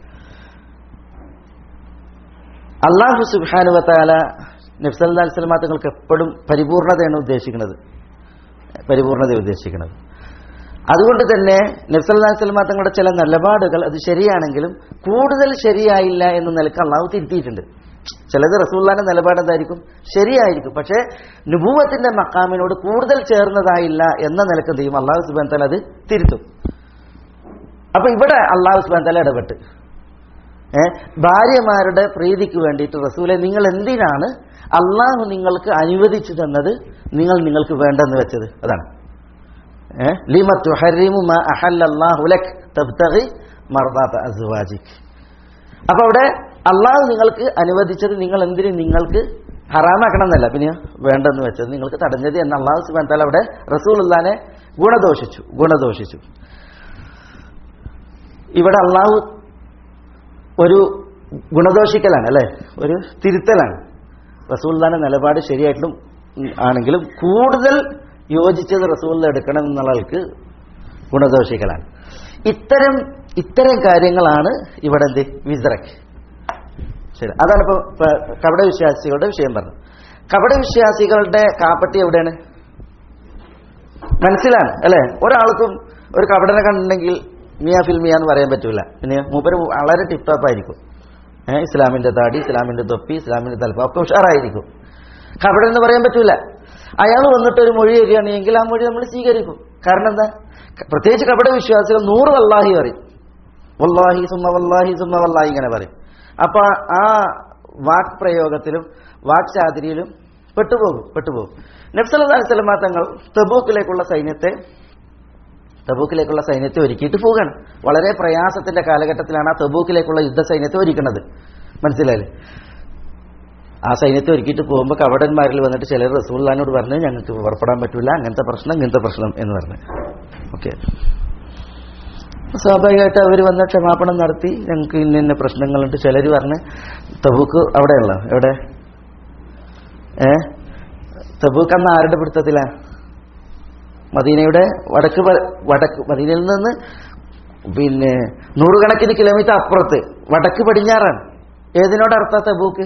അള്ളാഹു സുബാനുവത്താല നബ്സല്ലാ അലിസ്ലാം തങ്ങൾക്ക് എപ്പോഴും പരിപൂർണതയാണ് ഉദ്ദേശിക്കുന്നത് പരിപൂർണത ഉദ്ദേശിക്കുന്നത് അതുകൊണ്ട് തന്നെ നബ്സല്ലാ സ്വലമാ തങ്ങളുടെ ചില നിലപാടുകൾ അത് ശരിയാണെങ്കിലും കൂടുതൽ ശരിയായില്ല എന്ന നിലക്ക് അള്ളാഹു തിരുത്തിയിട്ടുണ്ട് ചിലത് റസൂല്ലാന്റെ നിലപാട് എന്തായിരിക്കും ശരിയായിരിക്കും പക്ഷേ നുഭൂവത്തിന്റെ മക്കാമിനോട് കൂടുതൽ ചേർന്നതായില്ല എന്ന നിലക്ക് എന്ത് ചെയ്യും അള്ളാഹു സുബാൻ തല അത് തിരുത്തും അപ്പൊ ഇവിടെ അള്ളാഹു സുബാൻ തല ഇടപെട്ട് ഏ ഭാര്യമാരുടെ പ്രീതിക്ക് വേണ്ടിയിട്ട് റസൂലെ നിങ്ങൾ എന്തിനാണ് അള്ളാഹു നിങ്ങൾക്ക് അനുവദിച്ചു തന്നത് നിങ്ങൾ നിങ്ങൾക്ക് വേണ്ടെന്ന് വെച്ചത് അതാണ് ഏ? ലിമ തുഹരിമു മാ അഹല്ലല്ലാഹു ലക് തബ്തഗി മർദാത അസ്വാജിക് അപ്പൊ അവിടെ അള്ളാഹു നിങ്ങൾക്ക് അനുവദിച്ചത് നിങ്ങൾ എന്തിന് നിങ്ങൾക്ക് ഹറാമാക്കണം എന്നല്ല പിന്നെ വേണ്ടെന്ന് വെച്ചത് നിങ്ങൾക്ക് തടഞ്ഞത് എന്ന് അള്ളാഹു സുബാൻ താല അവിടെ റസൂലുല്ലാനെ ഗുണദോഷിച്ചു ഗുണദോഷിച്ചു ഇവിടെ അള്ളാഹു ഒരു ഗുണദോഷിക്കലാണ് അല്ലെ ഒരു തിരുത്തലാണ് റസൂൽദാന്റെ നിലപാട് ശരിയായിട്ടും ഉം, ആണെങ്കിലും കൂടുതൽ യോജിച്ചത് റസൂലിൽ എടുക്കണം എന്നുള്ളവർക്ക് ഗുണദോഷിക്കലാണ് ഇത്തരം ഇത്തരം കാര്യങ്ങളാണ് ഇവിടെ എന്ത് വിസ്രക്ക് ശരി അതാണ് ഇപ്പൊ ഇപ്പൊ കപട വിശ്വാസികളുടെ വിഷയം പറഞ്ഞത് കപട വിശ്വാസികളുടെ കാപ്പട്ടി എവിടെയാണ് മനസ്സിലാണ് അല്ലെ ഒരാൾക്കും ഒരു കപടനെ കണ്ടിട്ടുണ്ടെങ്കിൽ മിയ ഫിൽമിയ എന്ന് പറയാൻ പറ്റൂല പിന്നെ മൂപ്പര് വളരെ ടിപ് ടോപ്പ് ആയിരിക്കും ഏഹ് ഇസ്ലാമിന്റെ താടി ഇസ്ലാമിന്റെ തൊപ്പി ഇസ്ലാമിന്റെ തലപ്പ ഒക്കെ ഉഷാറായിരിക്കും കപടൻ എന്ന് പറയാൻ പറ്റൂല അയാൾ വന്നിട്ട് ഒരു മൊഴി തരികയാണെങ്കിൽ ആ മൊഴി നമ്മൾ സ്വീകരിക്കും കാരണം എന്താ ക- പ്രത്യേകിച്ച് കപട വിശ്വാസികൾ നൂറ് വല്ലാഹി പറയും വല്ലാഹി സുമ്മ വല്ലാഹി സുമ്മ വല്ലാഹി ഇങ്ങനെ പറയും അപ്പൊ ആ വാക് പ്രയോഗത്തിലും വാക് ചാതിരിയിലും പെട്ടുപോകും പെട്ടുപോകും നബ്സല്ലാ സ്വലമാ തങ്ങൾ തബൂക്കിലേക്കുള്ള സൈന്യത്തെ തബൂക്കിലേക്കുള്ള സൈന്യത്തെ ഒരുക്കിയിട്ട് പോവുകയാണ് വളരെ പ്രയാസത്തിന്റെ കാലഘട്ടത്തിലാണ് ആ തബൂക്കിലേക്കുള്ള യുദ്ധ സൈന്യത്തെ ഒരുക്കുന്നത് മനസ്സിലായില്ലേ ആ സൈന്യത്തെ ഒരുക്കിയിട്ട് പോകുമ്പോൾ കവടന്മാരിൽ വന്നിട്ട് ചിലർ റസൂള്ളാനോട് പറഞ്ഞു ഞങ്ങൾക്ക് പുറപ്പെടാൻ പറ്റില്ല അങ്ങനത്തെ പ്രശ്നം ഇങ്ങനത്തെ പ്രശ്നം എന്ന് പറഞ്ഞു ഓക്കെ സ്വാഭാവികമായിട്ട് അവർ വന്ന ക്ഷമാപണം നടത്തി ഞങ്ങൾക്ക് ഇന്ന ഇന്ന പ്രശ്നങ്ങളുണ്ട് ചിലർ പറഞ്ഞ് തബൂക്ക് അവിടെയുള്ള എവിടെ ഏ തബൂക്ക് അന്ന് ആരുടെ പിടുത്തത്തിലാ മദീനയുടെ വടക്ക് പ- വടക്ക് മദീനയിൽ നിന്ന് പിന്നെ നൂറുകണക്കിന് കിലോമീറ്റർ അപ്പുറത്ത് വടക്ക് പടിഞ്ഞാറാണ് ഏതിനോടടുത്ത തബൂക്ക്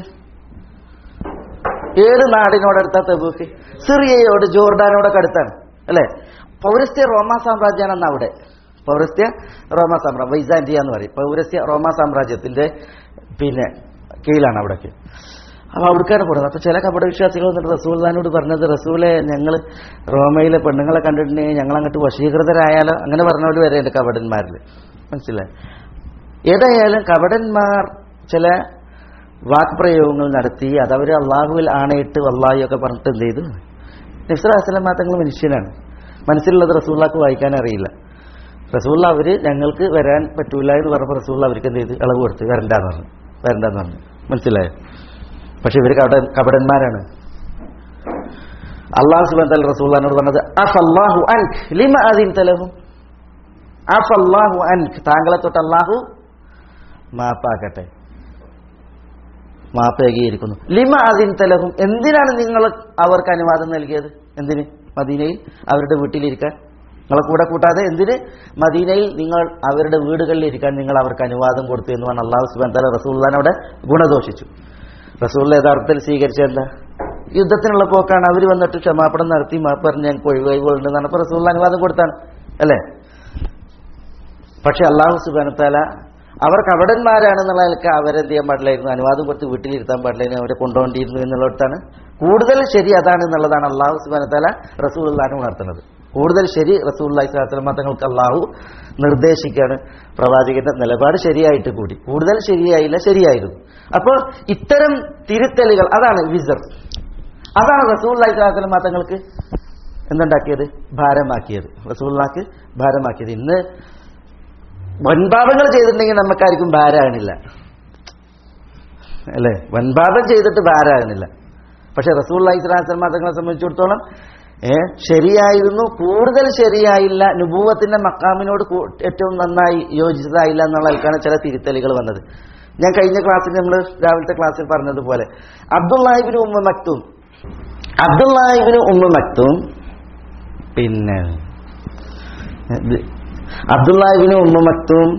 ഏത് നാടിനോടടുത്ത തബൂക്ക് സിറിയയോട് ജോർഡാനോടൊക്കെ അടുത്താണ് അല്ലെ പൗരസ്ത്യ റോമാ സാമ്രാജ്യമാണെന്ന് അവിടെ പൗരസ്ത്യ റോമാ സാമ്രാജ്യം വൈസാന്റിയ എന്ന് പറയും പൗരസ്ത്യ റോമാ സാമ്രാജ്യത്തിന്റെ പിന്നെ കീഴിലാണ് അവിടേക്ക് അപ്പൊ അവിടേക്കാണ് പോകുന്നത് അപ്പൊ ചില കപട വിശ്വാസികൾ വന്നിട്ട് റസൂൽദാനോട് പറഞ്ഞത് റസൂലെ ഞങ്ങൾ റോമയിലെ പെണ്ണുങ്ങളെ കണ്ടിട്ടുണ്ടെങ്കിൽ ഞങ്ങൾ അങ്ങോട്ട് വശീകൃതരായാലോ അങ്ങനെ പറഞ്ഞവർ വരെ ഉണ്ട് കപടന്മാരിൽ മനസ്സിലായി ഏതായാലും കപടന്മാർ ചില വാക്പ്രയോഗങ്ങൾ നടത്തി അതവർ അള്ളാഹുവിൽ ആണയിട്ട് വല്ലാഹിയൊക്കെ പറഞ്ഞിട്ട് എന്ത് ചെയ്തു നിസ്ലാസ്ലം തങ്ങൾ മനുഷ്യനാണ് മനസ്സിലുള്ളത് റസൂള്ളാക്ക് വായിക്കാൻ അറിയില്ല റസൂള്ള അവര് ഞങ്ങൾക്ക് വരാൻ പറ്റൂല എന്ന് പറഞ്ഞപ്പോൾ റസൂള്ള അവർക്ക് എന്ത് ചെയ്തു ഇളവ് കൊടുത്ത് വരണ്ടെന്ന് പറഞ്ഞു വരണ്ടെന്ന് പറഞ്ഞു മനസ്സിലായോ പക്ഷെ ഇവർ കപട കപടന്മാരാണ് അള്ളാഹു സുബാൻ തല റസൂള്ളാനോട് പറഞ്ഞത് അഫല്ലാഹു അൻക് ലിമ ആദിൻ തലഹും അഫല്ലാഹു അൻക് താങ്കളെ തൊട്ട് അള്ളാഹു മാപ്പാക്കട്ടെ മാപ്പേകിയിരിക്കുന്നു ലിമ അതിൻ തലഹും എന്തിനാണ് നിങ്ങൾ അവർക്ക് അനുവാദം നൽകിയത് എന്തിന് മദീനയിൽ അവരുടെ വീട്ടിലിരിക്കാൻ നിങ്ങളെ കൂടെ കൂട്ടാതെ എന്തിന് മദീനയിൽ നിങ്ങൾ അവരുടെ വീടുകളിൽ ഇരിക്കാൻ നിങ്ങൾ അവർക്ക് അനുവാദം കൊടുത്തു എന്ന് പറഞ്ഞ അള്ളാഹു സുബാൻ തല റസൂള്ളാനോടെ ഗുണദോഷിച്ചു റസൂള്ള യഥാർത്ഥത്തിൽ സ്വീകരിച്ച എന്താ യുദ്ധത്തിനുള്ള പോക്കാണ് അവർ വന്നിട്ട് ക്ഷമാപണം നടത്തി മാപ്പ് പറഞ്ഞ് ഞങ്ങൾക്ക് ഒഴിവായിക്കൊള്ളുണ്ടെന്ന് പറഞ്ഞപ്പോൾ റസൂള്ള അനുവാദം കൊടുത്താണ് അല്ലേ പക്ഷെ അള്ളാഹു സുബാനത്താല അവർ കപടന്മാരാണെന്നുള്ള നിലക്ക് അവരെന്ത് ചെയ്യാൻ പാടില്ലായിരുന്നു അനുവാദം കൊടുത്ത് വീട്ടിലിരുത്താൻ പാടില്ലായിരുന്നു അവരെ കൊണ്ടുപോകേണ്ടിയിരുന്നു എന്നുള്ളിടത്താണ് കൂടുതൽ ശരി അതാണ് എന്നുള്ളതാണ് അള്ളാഹു സുബാനത്താല റസൂള്ളാനെ ഉണർത്തുന്നത് കൂടുതൽ ശരി റസൂള്ളി സ്വലാത്തലമ തങ്ങൾക്ക് അള്ളാഹു നിർദ്ദേശിക്കുകയാണ് പ്രവാചകന്റെ നിലപാട് ശരിയായിട്ട് കൂടി കൂടുതൽ ശരിയായില്ല ശരിയായിരുന്നു അപ്പോൾ ഇത്തരം തിരുത്തലുകൾ അതാണ് വിസർ അതാണ് റസൂള്ളി സ്വലാത്തലമ തങ്ങൾക്ക് എന്തുണ്ടാക്കിയത് ഭാരമാക്കിയത് റസൂള്ളാക്ക് ഭാരമാക്കിയത് ഇന്ന് വൻപാപങ്ങൾ ചെയ്തിട്ടുണ്ടെങ്കിൽ നമുക്കാർക്കും ഭാരമാകണില്ല അല്ലേ വൻപാപം ചെയ്തിട്ട് ഭാരമാകുന്നില്ല പക്ഷെ റസൂൽ ഇസ്ലാം മതങ്ങളെ സംബന്ധിച്ചിടത്തോളം ഏ ശരിയായിരുന്നു കൂടുതൽ ശരിയായില്ല നുപൂവത്തിന്റെ മക്കാമിനോട് കൂ- ഏറ്റവും നന്നായി യോജിച്ചതായില്ല എന്നുള്ള ആൾക്കാണ് ചില തിരുത്തലുകൾ വന്നത് ഞാൻ കഴിഞ്ഞ ക്ലാസ്സിൽ നമ്മൾ രാവിലത്തെ ക്ലാസ്സിൽ പറഞ്ഞതുപോലെ അബ്ദുല്ലാഹിബിന് ഉമ്മ മക്തൂം അബ്ദുല്ലാഹിബിന് ഉമ്മ മക്തൂം പിന്നെ ഇത് അബ്ദുല്ലാഹിബിന് ഉമ്മ മക്തൂം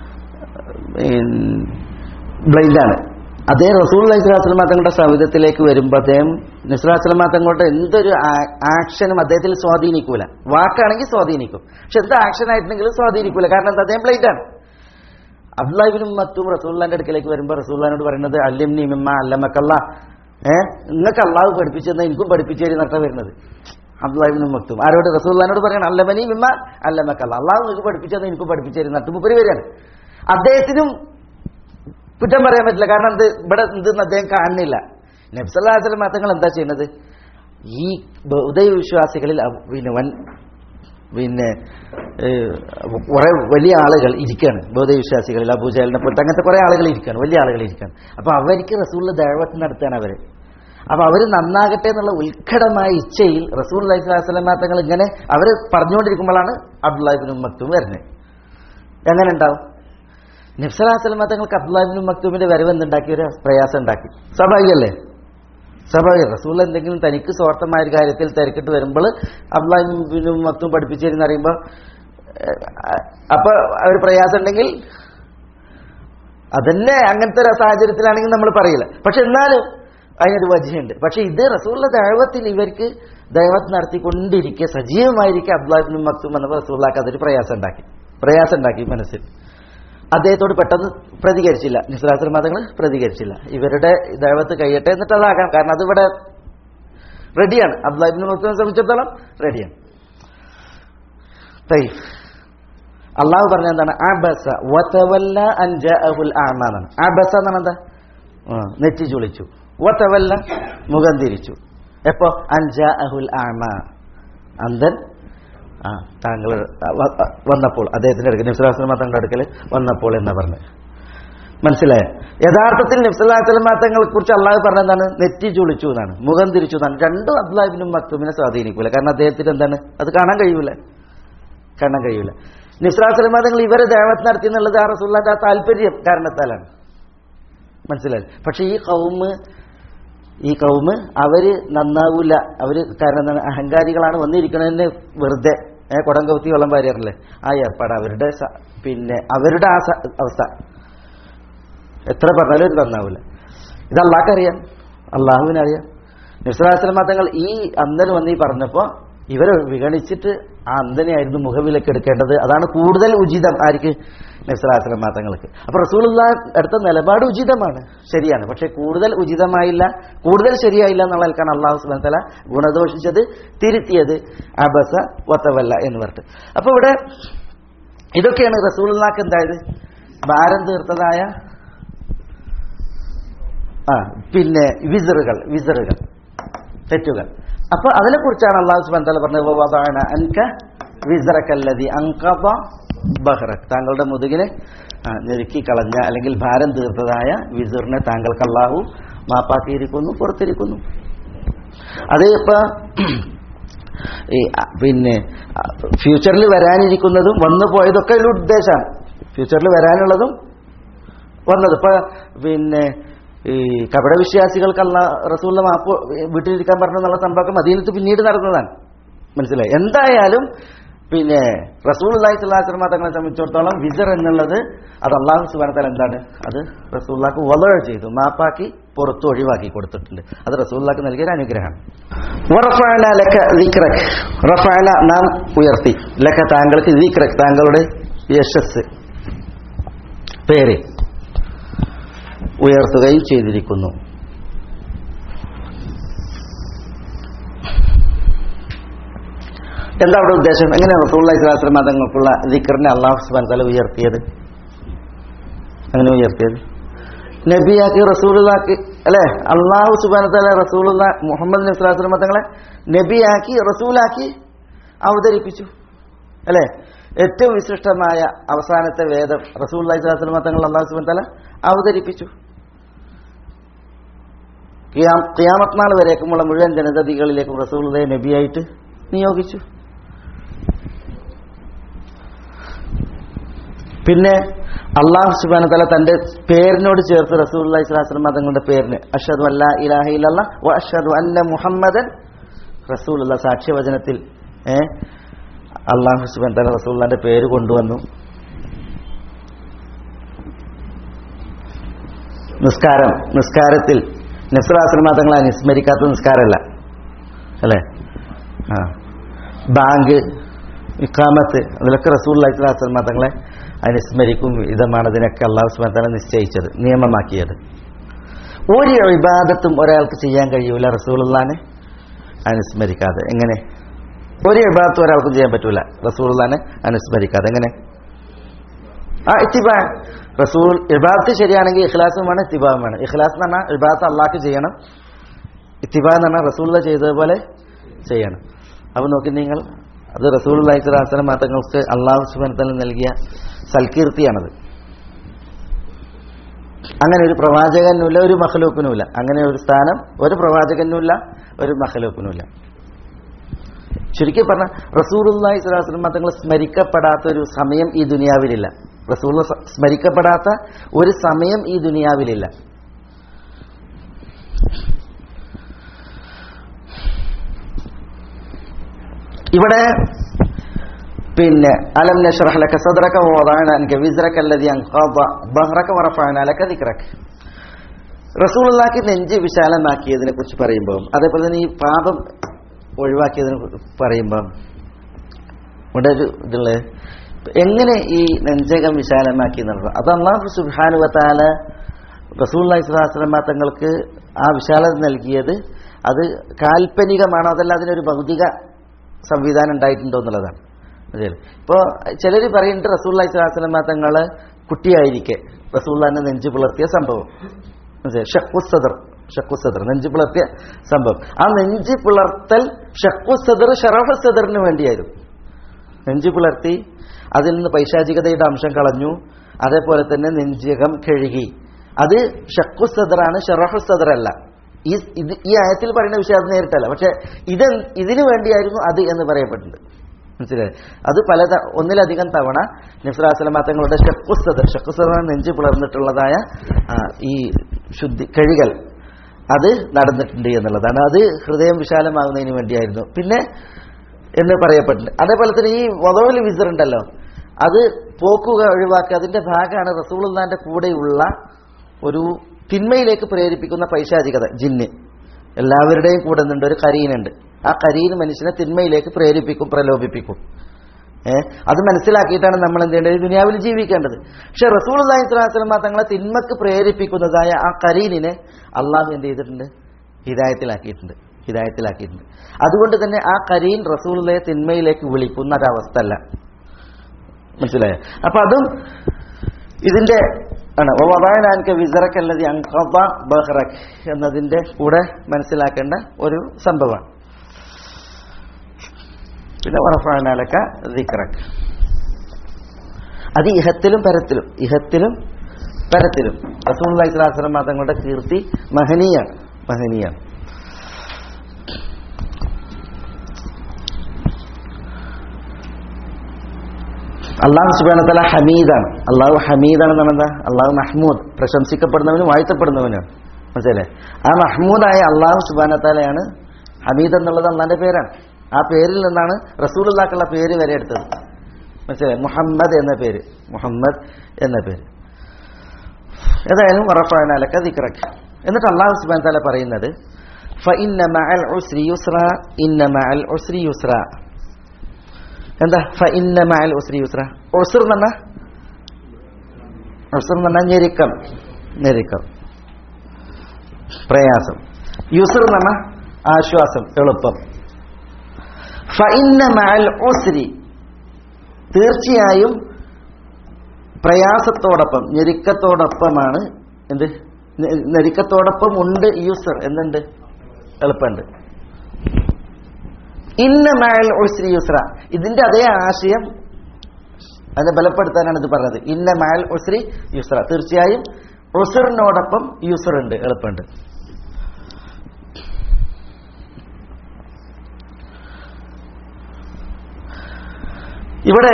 ബ്ലൈൻഡാണ് അദ്ദേഹം റസൂൽ അലൈഹിസ്ലാം തങ്ങളുടെ സൗദത്തിലേക്ക് വരുമ്പോൾ അദ്ദേഹം നിസ്ലാസ്ലാം തങ്ങളുടെ എന്തൊരു ആ- ആക്ഷനും അദ്ദേഹത്തിൽ സ്വാധീനിക്കൂല വാക്കാണെങ്കിൽ സ്വാധീനിക്കും പക്ഷെ എന്ത് ആക്ഷൻ ആയിട്ടുണ്ടെങ്കിലും സ്വാധീനിക്കൂല കാരണം എന്താ അദ്ദേഹം ബ്ലൈൻഡാണ് അബ്ദുല്ലാഹിബിനും മത്തും റസൂല്ലാന്റെ അടുക്കലേക്ക് വരുമ്പോൾ റസൂല്ലാനോട് പറയുന്നത് അല്യം നിമിമ്മ അല്ലമക്കല്ല ഏഹ് നിങ്ങൾക്ക് അള്ളാഹു പഠിപ്പിച്ചെന്ന് എനിക്കും പഠിപ്പിച്ചു തരും എന്നൊക്കെ വരുന്നത് അബ്ദുല്ലാഹിബിനും മത്തും ആരോട് റസൂല്ലാനോട് പറയണം അല്ലമനി മിമ്മ അല്ലമക്കല്ല അള്ളാഹു നിങ്ങൾക്ക് പഠിപ്പിച്ചെന്ന് എനിക്കും പഠിപ്പിച്ചു തരും എന്നിട്ട് മുപ്പര് വരികയാണ് അദ്ദേഹത്തിനും കുറ്റം പറയാൻ പറ്റില്ല കാരണം എന്ത് ഇവിടെ എന്തെന്ന് അദ്ദേഹം കാണുന്നില്ല നബ്സല്ലാസ്ലം മതങ്ങൾ എന്താ ചെയ്യുന്നത് ഈ ബൗദ്ധ വിശ്വാസികളിൽ അവ- പിന്നെ വൻ പിന്നെ ഏഹ്, കുറെ വലിയ ആളുകൾ ഇരിക്കുകയാണ് ബൗദ്ധ വിശ്വാസികളിൽ അബൂജാലിനെ പോലത്തെ അങ്ങനത്തെ കുറെ ആളുകൾ ഇരിക്കുകയാണ് വലിയ ആളുകൾ ഇരിക്കുകയാണ് അപ്പൊ അവർക്ക് റസൂലിന്റെ ദൈവത്ത് നടത്തുകയാണ് അവര് അപ്പൊ അവര് നന്നാകട്ടെ എന്നുള്ള ഉത്കടമായ ഇച്ഛയിൽ റസൂൽ അലൈഹി സ്വലാസ്ലം തങ്ങൾ ഇങ്ങനെ അവര് പറഞ്ഞുകൊണ്ടിരിക്കുമ്പോഴാണ് അബ്ദുല്ലാഹിബിനും മക്തും വരുന്നത് എങ്ങനെ ഉണ്ടാവും നബ്സലാസ്ലം തങ്ങൾക്ക് അബ്ദുല്ലാഹിബിനും മക്തൂമിന്റെ വരവ് എന്തുണ്ടാക്കി ഒരു പ്രയാസം ഉണ്ടാക്കി സ്വാഭാവികല്ലേ സ്വാഭാവികം റസൂൽ എന്തെങ്കിലും തനിക്ക് സ്വാർത്ഥമായ ഒരു കാര്യത്തിൽ തിരക്കിട്ട് വരുമ്പോൾ അബ്ദുല്ലാഹിബിനും മക്തും പഠിപ്പിച്ചു തരുന്ന അറിയുമ്പോൾ അപ്പൊ ഒരു പ്രയാസം ഉണ്ടെങ്കിൽ അതന്നെ അങ്ങനത്തെ ഒരു സാഹചര്യത്തിലാണെങ്കിൽ നമ്മൾ പറയില്ല പക്ഷെ എന്നാലും അതിനൊരു വജയുണ്ട് പക്ഷെ ഇത് റസൂള്ള ദൈവത്തിൽ ഇവർക്ക് ദൈവത്ത് നടത്തിക്കൊണ്ടിരിക്കെ സജീവമായിരിക്കെ അബ്ദുല്ലാഹിബിനും മക്തും വന്നപ്പോൾ റസൂള്ളാക്ക് അതൊരു പ്രയാസം ഉണ്ടാക്കി പ്രയാസം ഉണ്ടാക്കി മനസ്സിൽ അദ്ദേഹത്തോട് പെട്ടെന്ന് പ്രതികരിച്ചില്ല നിസ്ലാസ്ലം മതങ്ങൾ പ്രതികരിച്ചില്ല ഇവരുടെ ദൈവത്ത് കഴിയട്ടെ എന്നിട്ട് അതാകാം കാരണം അതിവിടെ റെഡിയാണ് അബ്ദുല്ലാഹിബിൻ മക്തുവിനെ സംബന്ധിച്ചിടത്തോളം റെഡിയാണ് തൈ അള്ളാഹു പറഞ്ഞ എന്താണ് അബസ വതവല്ല അൻ ജാഅഹുൽ അഅമ എന്നാണ് അബസ എന്നാണ് എന്താ ആ, നെറ്റി ചുളിച്ചു വതവല്ല മുഖം തിരിച്ചു എപ്പോ അൻ ജാഅഹുൽ അഅമ അന്തൻ ആ താങ്കൾ വ- വ- വന്നപ്പോൾ അദ്ദേഹത്തിന്റെ അടുക്കൽ നിഫ്സലാസ്ലം തങ്ങളുടെ അടുക്കൽ വന്നപ്പോൾ എന്ന് പറഞ്ഞു മനസ്സിലായോ യഥാർത്ഥത്തിൽ നിഫ്സലാസ്ലം തങ്ങളെ കുറിച്ച് അള്ളാഹു പറഞ്ഞ എന്താണ് നെറ്റി ചുളിച്ചു എന്നാണ് മുഖം തിരിച്ചു എന്നാണ് രണ്ടും അബ്ദുല്ലാഹിബിനും മക്തുമിനെ സ്വാധീനിക്കൂല കാരണം അദ്ദേഹത്തിന് എന്താണ് അത് കാണാൻ കഴിയൂല കാണാൻ കഴിയൂല നിസ്രാസ്ലം തങ്ങൾ ഇവരെ ദേവത്ത് നടത്തി എന്നുള്ളത് ആ റസൂല്ലാന്റെ ആ താല്പര്യം കാരണത്താലാണ് മനസ്സിലായി പക്ഷെ ഈ കൗമ് ഈ കൗമ് അവര് നന്നാവൂല അവര് കാരണം എന്താണ് അഹങ്കാരികളാണ് വന്നിരിക്കണതിന് വെറുതെ ഏ, കുടം കൗത്തി വെള്ളം പാരിയറില്ലേ ആ ഏർപ്പാട് അവരുടെ സ- പിന്നെ അവരുടെ ആ സ- അവസ്ഥ എത്ര പറഞ്ഞാലും ഇത് നന്നാവൂല ഇത് അള്ളാഹ്ക്കറിയാം അള്ളാഹുവിനറിയാം നിസ്രാസ്ലം തങ്ങൾ ഈ അന്തന് വന്ന് ഈ പറഞ്ഞപ്പോ ഇവരെ വിഗണിച്ചിട്ട് ആ അന്തനെയായിരുന്നു മുഖവിലക്ക് എടുക്കേണ്ടത് അതാണ് കൂടുതൽ ഉചിതം ആർക്ക് നബ്സലാസ്ലം മാതങ്ങൾക്ക് അപ്പൊ റസൂലുള്ള എടുത്ത നിലപാട് ഉചിതമാണ് ശരിയാണ് പക്ഷെ കൂടുതൽ ഉചിതമായില്ല കൂടുതൽ ശരിയായില്ല എന്നുള്ള നിലക്കാണ് അള്ളാഹു സുബാൻ തല ഗുണദോഷിച്ചത് തിരുത്തിയത് അബസ വത്തവല്ല എന്ന് പറഞ്ഞിട്ട് അപ്പൊ ഇവിടെ ഇതൊക്കെയാണ് റസൂലുള്ളാക്ക് എന്തായത് ഭാരം തീർത്തതായ ആ പിന്നെ വിസറുകൾ വിസറുകൾ തെറ്റുകൾ അപ്പൊ അതിനെ കുറിച്ചാണ് അള്ളാഹു സുബാൻ തല പറഞ്ഞത് "വവദഅന അൻക വിസറക്കല്ലതി അൻഖദ ബഹ്റക് താങ്കളുടെ മുതുകിനെ ആ, ഞെരുക്കി കളഞ്ഞ അല്ലെങ്കിൽ ഭാരം തീർത്തതായ വിസറിനെ താങ്കൾക്ക് അള്ളാഹു മാപ്പാക്കിയിരിക്കുന്നു പുറത്തിരിക്കുന്നു അത് ഇപ്പൊ ഈ അ, പിന്നെ അ, ഫ്യൂച്ചറിൽ വരാനിരിക്കുന്നതും വന്നു പോയതൊക്കെ ഇതിൽ ഉദ്ദേശമാണ് ഫ്യൂച്ചറിൽ വരാനുള്ളതും വന്നത് ഇപ്പൊ പിന്നെ ഈ കപട വിശ്വാസികൾക്കല്ല റസൂലിന്റെ മാപ്പ് വീട്ടിലിരിക്കാൻ പറഞ്ഞെന്നുള്ള സംഭവം മദീനത്ത് പിന്നീട് നടന്നതാണ് മനസ്സിലായി എന്തായാലും പിന്നെ റസൂൽ അള്ളാഹി സ്വലാസ്ലമ തങ്ങളെ സംബന്ധിച്ചിടത്തോളം വിസർ എന്നുള്ളത് അത് അള്ളാഹു സുബാനത്താൽ എന്താണ് അത് റസൂല്ലാക്ക് വളർ ചെയ്തു മാപ്പാക്കി പുറത്ത് ഒഴിവാക്കി കൊടുത്തിട്ടുണ്ട് അത് റസൂല്ലാക്ക് നൽകിയ ഒരു അനുഗ്രഹമാണ് വറഫഅന ലക ദിക്റക്. റഫഅന നാം ഉയർത്തി ലക താങ്കൾക്ക് ദിക്റക് താങ്കളുടെ യശസ് പേര് ഉയർത്തുകയും ചെയ്തിരിക്കുന്നു എന്താ അവിടെ ഉദ്ദേശം എങ്ങനെ റസൂള്ള ഇസ്ലാസ്ലം മതങ്ങൾക്കുള്ള ദിക്കറിനെ അള്ളാഹു സുബാൻ തല ഉയർത്തിയത് അങ്ങനെ ഉയർത്തിയത് നബിയാക്കി റസൂലാക്കി അല്ലെ അള്ളാഹു സുബാനത്തല റസൂലുള്ള മുഹമ്മദ് നബി സ്വലാത്തു വസ്ലമ തങ്ങളെ നബിയാക്കി റസൂലാക്കി അവതരിപ്പിച്ചു അല്ലെ ഏറ്റവും വിശിഷ്ടമായ അവസാനത്തെ വേദം റസൂൽ അലൈഹി സ്വലാത്തു വസ്ലമ തങ്ങൾ അള്ളാഹു സുബാൻ തല അവതരിപ്പിച്ചു ഖിയാം- ഖിയാമത്ത് നാൾ വരേക്കുമുള്ള മുഴുവൻ ജനതതികളിലേക്കും റസൂലുള്ളയെ നബിയായിട്ട് നിയോഗിച്ചു പിന്നെ അള്ളാഹു സുബാന തല തന്റെ പേരിനോട് ചേർത്ത് റസൂൽ ഇസ്ലാസ്ലം തങ്ങളുടെ പേരിന് അഷദ് അല്ല ഇലാഹ ഇല്ലല്ല വ അഷദു അന്ന മുഹമ്മദൻ റസൂലുള്ള സാക്ഷ്യവചനത്തിൽ ഏ അള്ളാഹു സുബാൻ തല റസൂള്ളാന്റെ പേര് കൊണ്ടുവന്നു നിസ്കാരം നിസ്കാരത്തിൽ നസ്രാശ്രമ തങ്ങളെ അനുസ്മരിക്കാത്ത നിസ്കാരമല്ല അല്ലേ ആ ബാങ്ക് ഇക്കാമത്ത് അതിലൊക്കെ റസൂൽ അലൈഹിസ്ലാം തങ്ങളെ അനുസ്മരിക്കും വിധമാണ് ഇതിനൊക്കെ അള്ളാഹു സുബ്ഹാനഹു വ തആല നിശ്ചയിച്ചത് നിയമമാക്കിയത് ഒരു ഇബാദത്തും ഒരാൾക്ക് ചെയ്യാൻ കഴിയൂല റസൂലുള്ളാനെ അനുസ്മരിക്കാതെ എങ്ങനെ ഒരു ഇബാദത്തും ഒരാൾക്കും ചെയ്യാൻ പറ്റൂല റസൂലുള്ളാനെ അനുസ്മരിക്കാതെ എങ്ങനെ ആ ഇത്തിബാ റസൂൽ ഇബാദത്ത് ശരിയാണെങ്കിൽ ഇഖ്ലാസും വേണം ഇത്തിബാവും വേണം ഇഖ്ലാസ് എന്ന് പറഞ്ഞാൽ ഇബാദത്ത് അള്ളാഹ്ക്ക് ചെയ്യണം ഇത്തിബാ എന്ന് പറഞ്ഞാൽ റസൂള്ള ചെയ്തതുപോലെ ചെയ്യണം അപ്പൊ നോക്കി നിങ്ങൾ അത് റസൂൽ അലൈഹിസ്ലാം മതങ്ങൾക്ക് അള്ളാഹു സുബാനത്തല നൽകിയ സൽകീർത്തിയാണത് അങ്ങനെ ഒരു പ്രവാചകനുമില്ല ഒരു മഹലൂക്കിനുമില്ല അങ്ങനെ ഒരു സ്ഥാനം ഒരു പ്രവാചകനുമില്ല ഒരു മഹലൂക്കിനുമില്ല ചുരുക്കി പറഞ്ഞ റസൂലുള്ളാഹി സ്വല്ലല്ലാഹു അലൈഹി വസല്ലം തങ്ങൾ സ്മരിക്കപ്പെടാത്ത ഒരു സമയം ഈ ദുനിയാവിലില്ല റസൂൽ സ്മരിക്കപ്പെടാത്ത ഒരു സമയം ഈ ദുനിയാവിലില്ല ഇവിടെ പിന്നെ അലം നഷ്റഹ് ലക സദ്റക വവദഅന അൻക വിസ്റക അല്ലദി അൻഖദ ظهرക വറഫഅന ലക ദിക്റക റസൂലുള്ളാഹിക്ക് നെഞ്ച് വിശാലമാക്കിയതിനെ കുറിച്ച് പറയുമ്പോൾ അതേപോലെ തന്നെ ഈ പാപം ഒഴിവാക്കിയതിനെ കുറിച്ച് പറയുമ്പോൾ ഇവിടെ ഒരു ഇതുള്ള എങ്ങനെ ഈ നെഞ്ചകം വിശാലമാക്കി എന്നുള്ളത് അത് അള്ളാഹു സുബ്ഹാനു വതാല റസൂല്ലി സ്വലാസ്ലമ തങ്ങൾക്ക് ആ വിശാലത നൽകിയത് അത് കാൽപ്പനികമാണോ അതല്ല അതിനൊരു ഭൗതിക സംവിധാനം ഉണ്ടായിട്ടുണ്ടോ എന്നുള്ളതാണ് ഇപ്പോൾ ചിലർ പറയുന്നുണ്ട് റസൂല്ലി സ്വലാസ്ലമ തങ്ങള് കുട്ടിയായിരിക്കെ റസൂല്ലാനെ നെഞ്ചു പുലർത്തിയ സംഭവം ഷക്കുസദർ ഷക്കുസദർ നെഞ്ചു പുലർത്തിയ സംഭവം ആ നെഞ്ചു പുലർത്തൽ ഷക്കുസദർ ഷറഫ് സദറിന് വേണ്ടിയായിരുന്നു നെഞ്ചു പുലർത്തി അതിൽ നിന്ന് പൈശാചികതയുടെ അംശം കളഞ്ഞു അതേപോലെ തന്നെ നെഞ്ചകം കഴുകി അത് ഷക്കു സദറാണ് ഷറഫു സദറല്ല ഈ ഇത് ഈ ആയത്തിൽ പറയുന്ന വിഷയം അത് നേരിട്ടല്ല പക്ഷെ ഇത് ഇതിനു വേണ്ടിയായിരുന്നു അത് എന്ന് പറയപ്പെട്ടിട്ടുണ്ട് മനസ്സിലായി അത് പല ത- ഒന്നിലധികം തവണ നിഫ്രാസലമ തങ്ങളുടെ ഷക്കു സദർ ഷക്കു സദർ നെഞ്ചു പുലർന്നിട്ടുള്ളതായ ആ, ഈ ശുദ്ധി കഴുകൽ അത് നടന്നിട്ടുണ്ട് എന്നുള്ളതാണ് അത് ഹൃദയം വിശാലമാകുന്നതിന് വേണ്ടിയായിരുന്നു പിന്നെ എന്ന് പറയപ്പെട്ടിട്ടുണ്ട് അതേപോലെ തന്നെ ഈ വധവൽ വിസർ ഉണ്ടല്ലോ അത് പോക്കുക ഒഴിവാക്കുക അതിന്റെ ഭാഗമാണ് റസൂൾന്നാന്റെ കൂടെയുള്ള ഒരു തിന്മയിലേക്ക് പ്രേരിപ്പിക്കുന്ന പൈശാചികത ജിന്ന് എല്ലാവരുടെയും കൂടെ നിന്നുണ്ട് ഒരു കരീനുണ്ട് ആ കരീൻ മനുഷ്യനെ തിന്മയിലേക്ക് പ്രേരിപ്പിക്കും പ്രലോഭിപ്പിക്കും ഏ അത് മനസ്സിലാക്കിയിട്ടാണ് നമ്മൾ എന്ത് ചെയ്യേണ്ടത് ഈ ദുനിയാവിൽ ജീവിക്കേണ്ടത് പക്ഷെ റസൂൾ അള്ളാഹി സ്വലാസ്ലമ തങ്ങളെ തിന്മക്ക് പ്രേരിപ്പിക്കുന്നതായ ആ കരീനിനെ അള്ളാഹു എന്ത് ചെയ്തിട്ടുണ്ട് ഹിദായത്തിലാക്കിയിട്ടുണ്ട് ഹിദായത്തിലാക്കിയിട്ടുണ്ട് അതുകൊണ്ട് തന്നെ ആ കരീൻ റസൂലിനെ തിന്മയിലേക്ക് വിളിക്കുന്ന ഒരവസ്ഥ അല്ല മനസ്സിലായോ അപ്പൊ അതും ഇതിന്റെ ആണ് വവാനാൻക വിസറക്കല്ലതി അങ്കബ ബഹ്റക് എന്നതിന്റെ കൂടെ മനസ്സിലാക്കേണ്ട ഒരു സംഭവമാണ് പിന്നെ വറഫാനാലക്ക ദിക്റക് അത് ഇഹത്തിലും പരത്തിലും ഇഹത്തിലും പരത്തിലും റസൂൽ അലൈഹിസ്ലാസ്ലം തങ്ങളുടെ കീർത്തി മഹനീയാണ് മഹനീയാണ് അള്ളാഹു സുബാനത്തല ഹമീദാണ് അള്ളാഹു ഹമീദാണെന്ന് പറഞ്ഞാൽ എന്താ അള്ളാഹു മഹ്മൂദ് പ്രശംസിക്കപ്പെടുന്നവനും വാഴ്ത്തപ്പെടുന്നവനാണ് മനസ്സിലെ ആ മഹ്മൂദായ അള്ളാഹു സുബാനത്താലയാണ് ഹമീദ് എന്നുള്ളത് അള്ളാന്റെ പേരാണ് ആ പേരിൽ നിന്നാണ് റസൂലുള്ളാക്കുള്ള പേര് വരെ എടുത്തത് മനസ്സിലായി മുഹമ്മദ് എന്ന പേര് മുഹമ്മദ് എന്ന പേര് ഏതായാലും ഉറപ്പാണാലൊക്കെ ദിക്റക്ക് എന്നിട്ട് അള്ളാഹു സുബാൻ താല പറയുന്നത് ഫഇന്ന മഅൽ ഉസ്രി യുസ്ര ഇന്ന മഅൽ ഉസ്രി യുസ്ര എന്താ ഫഇന്ന മഅൽ ഉസ്രി യുസ്ര ഉസ്ർ എന്ന് പറഞ്ഞാൽ ഉസ്ർ എന്ന് പറഞ്ഞാൽ ഞെരുക്കം ഞെരുക്കം പ്രയാസം യുസ്ർ എന്ന് പറഞ്ഞാൽ ആശ്വാസം എളുപ്പം ഫഇന്ന മഅൽ ഉസ്രി തീർച്ചയായും പ്രയാസത്തോടൊപ്പം ഞെരുക്കത്തോടൊപ്പമാണ് എന്ത് നെ- നെരുക്കത്തോടൊപ്പം ഉണ്ട് യൂസർ എന്തുണ്ട് എളുപ്പമുണ്ട് ഇന്ന മഴൽ ഉസ്രി യുസ്ര ഇതിന്റെ അതേ ആശയം അതിനെ ബലപ്പെടുത്താനാണ് ഇത് പറഞ്ഞത് ഇന്ന മഴൽ ഉസ്രി യുസ്ര തീർച്ചയായും ഉസറിനോടൊപ്പം യൂസർ ഉണ്ട് എളുപ്പമുണ്ട് ഇവിടെ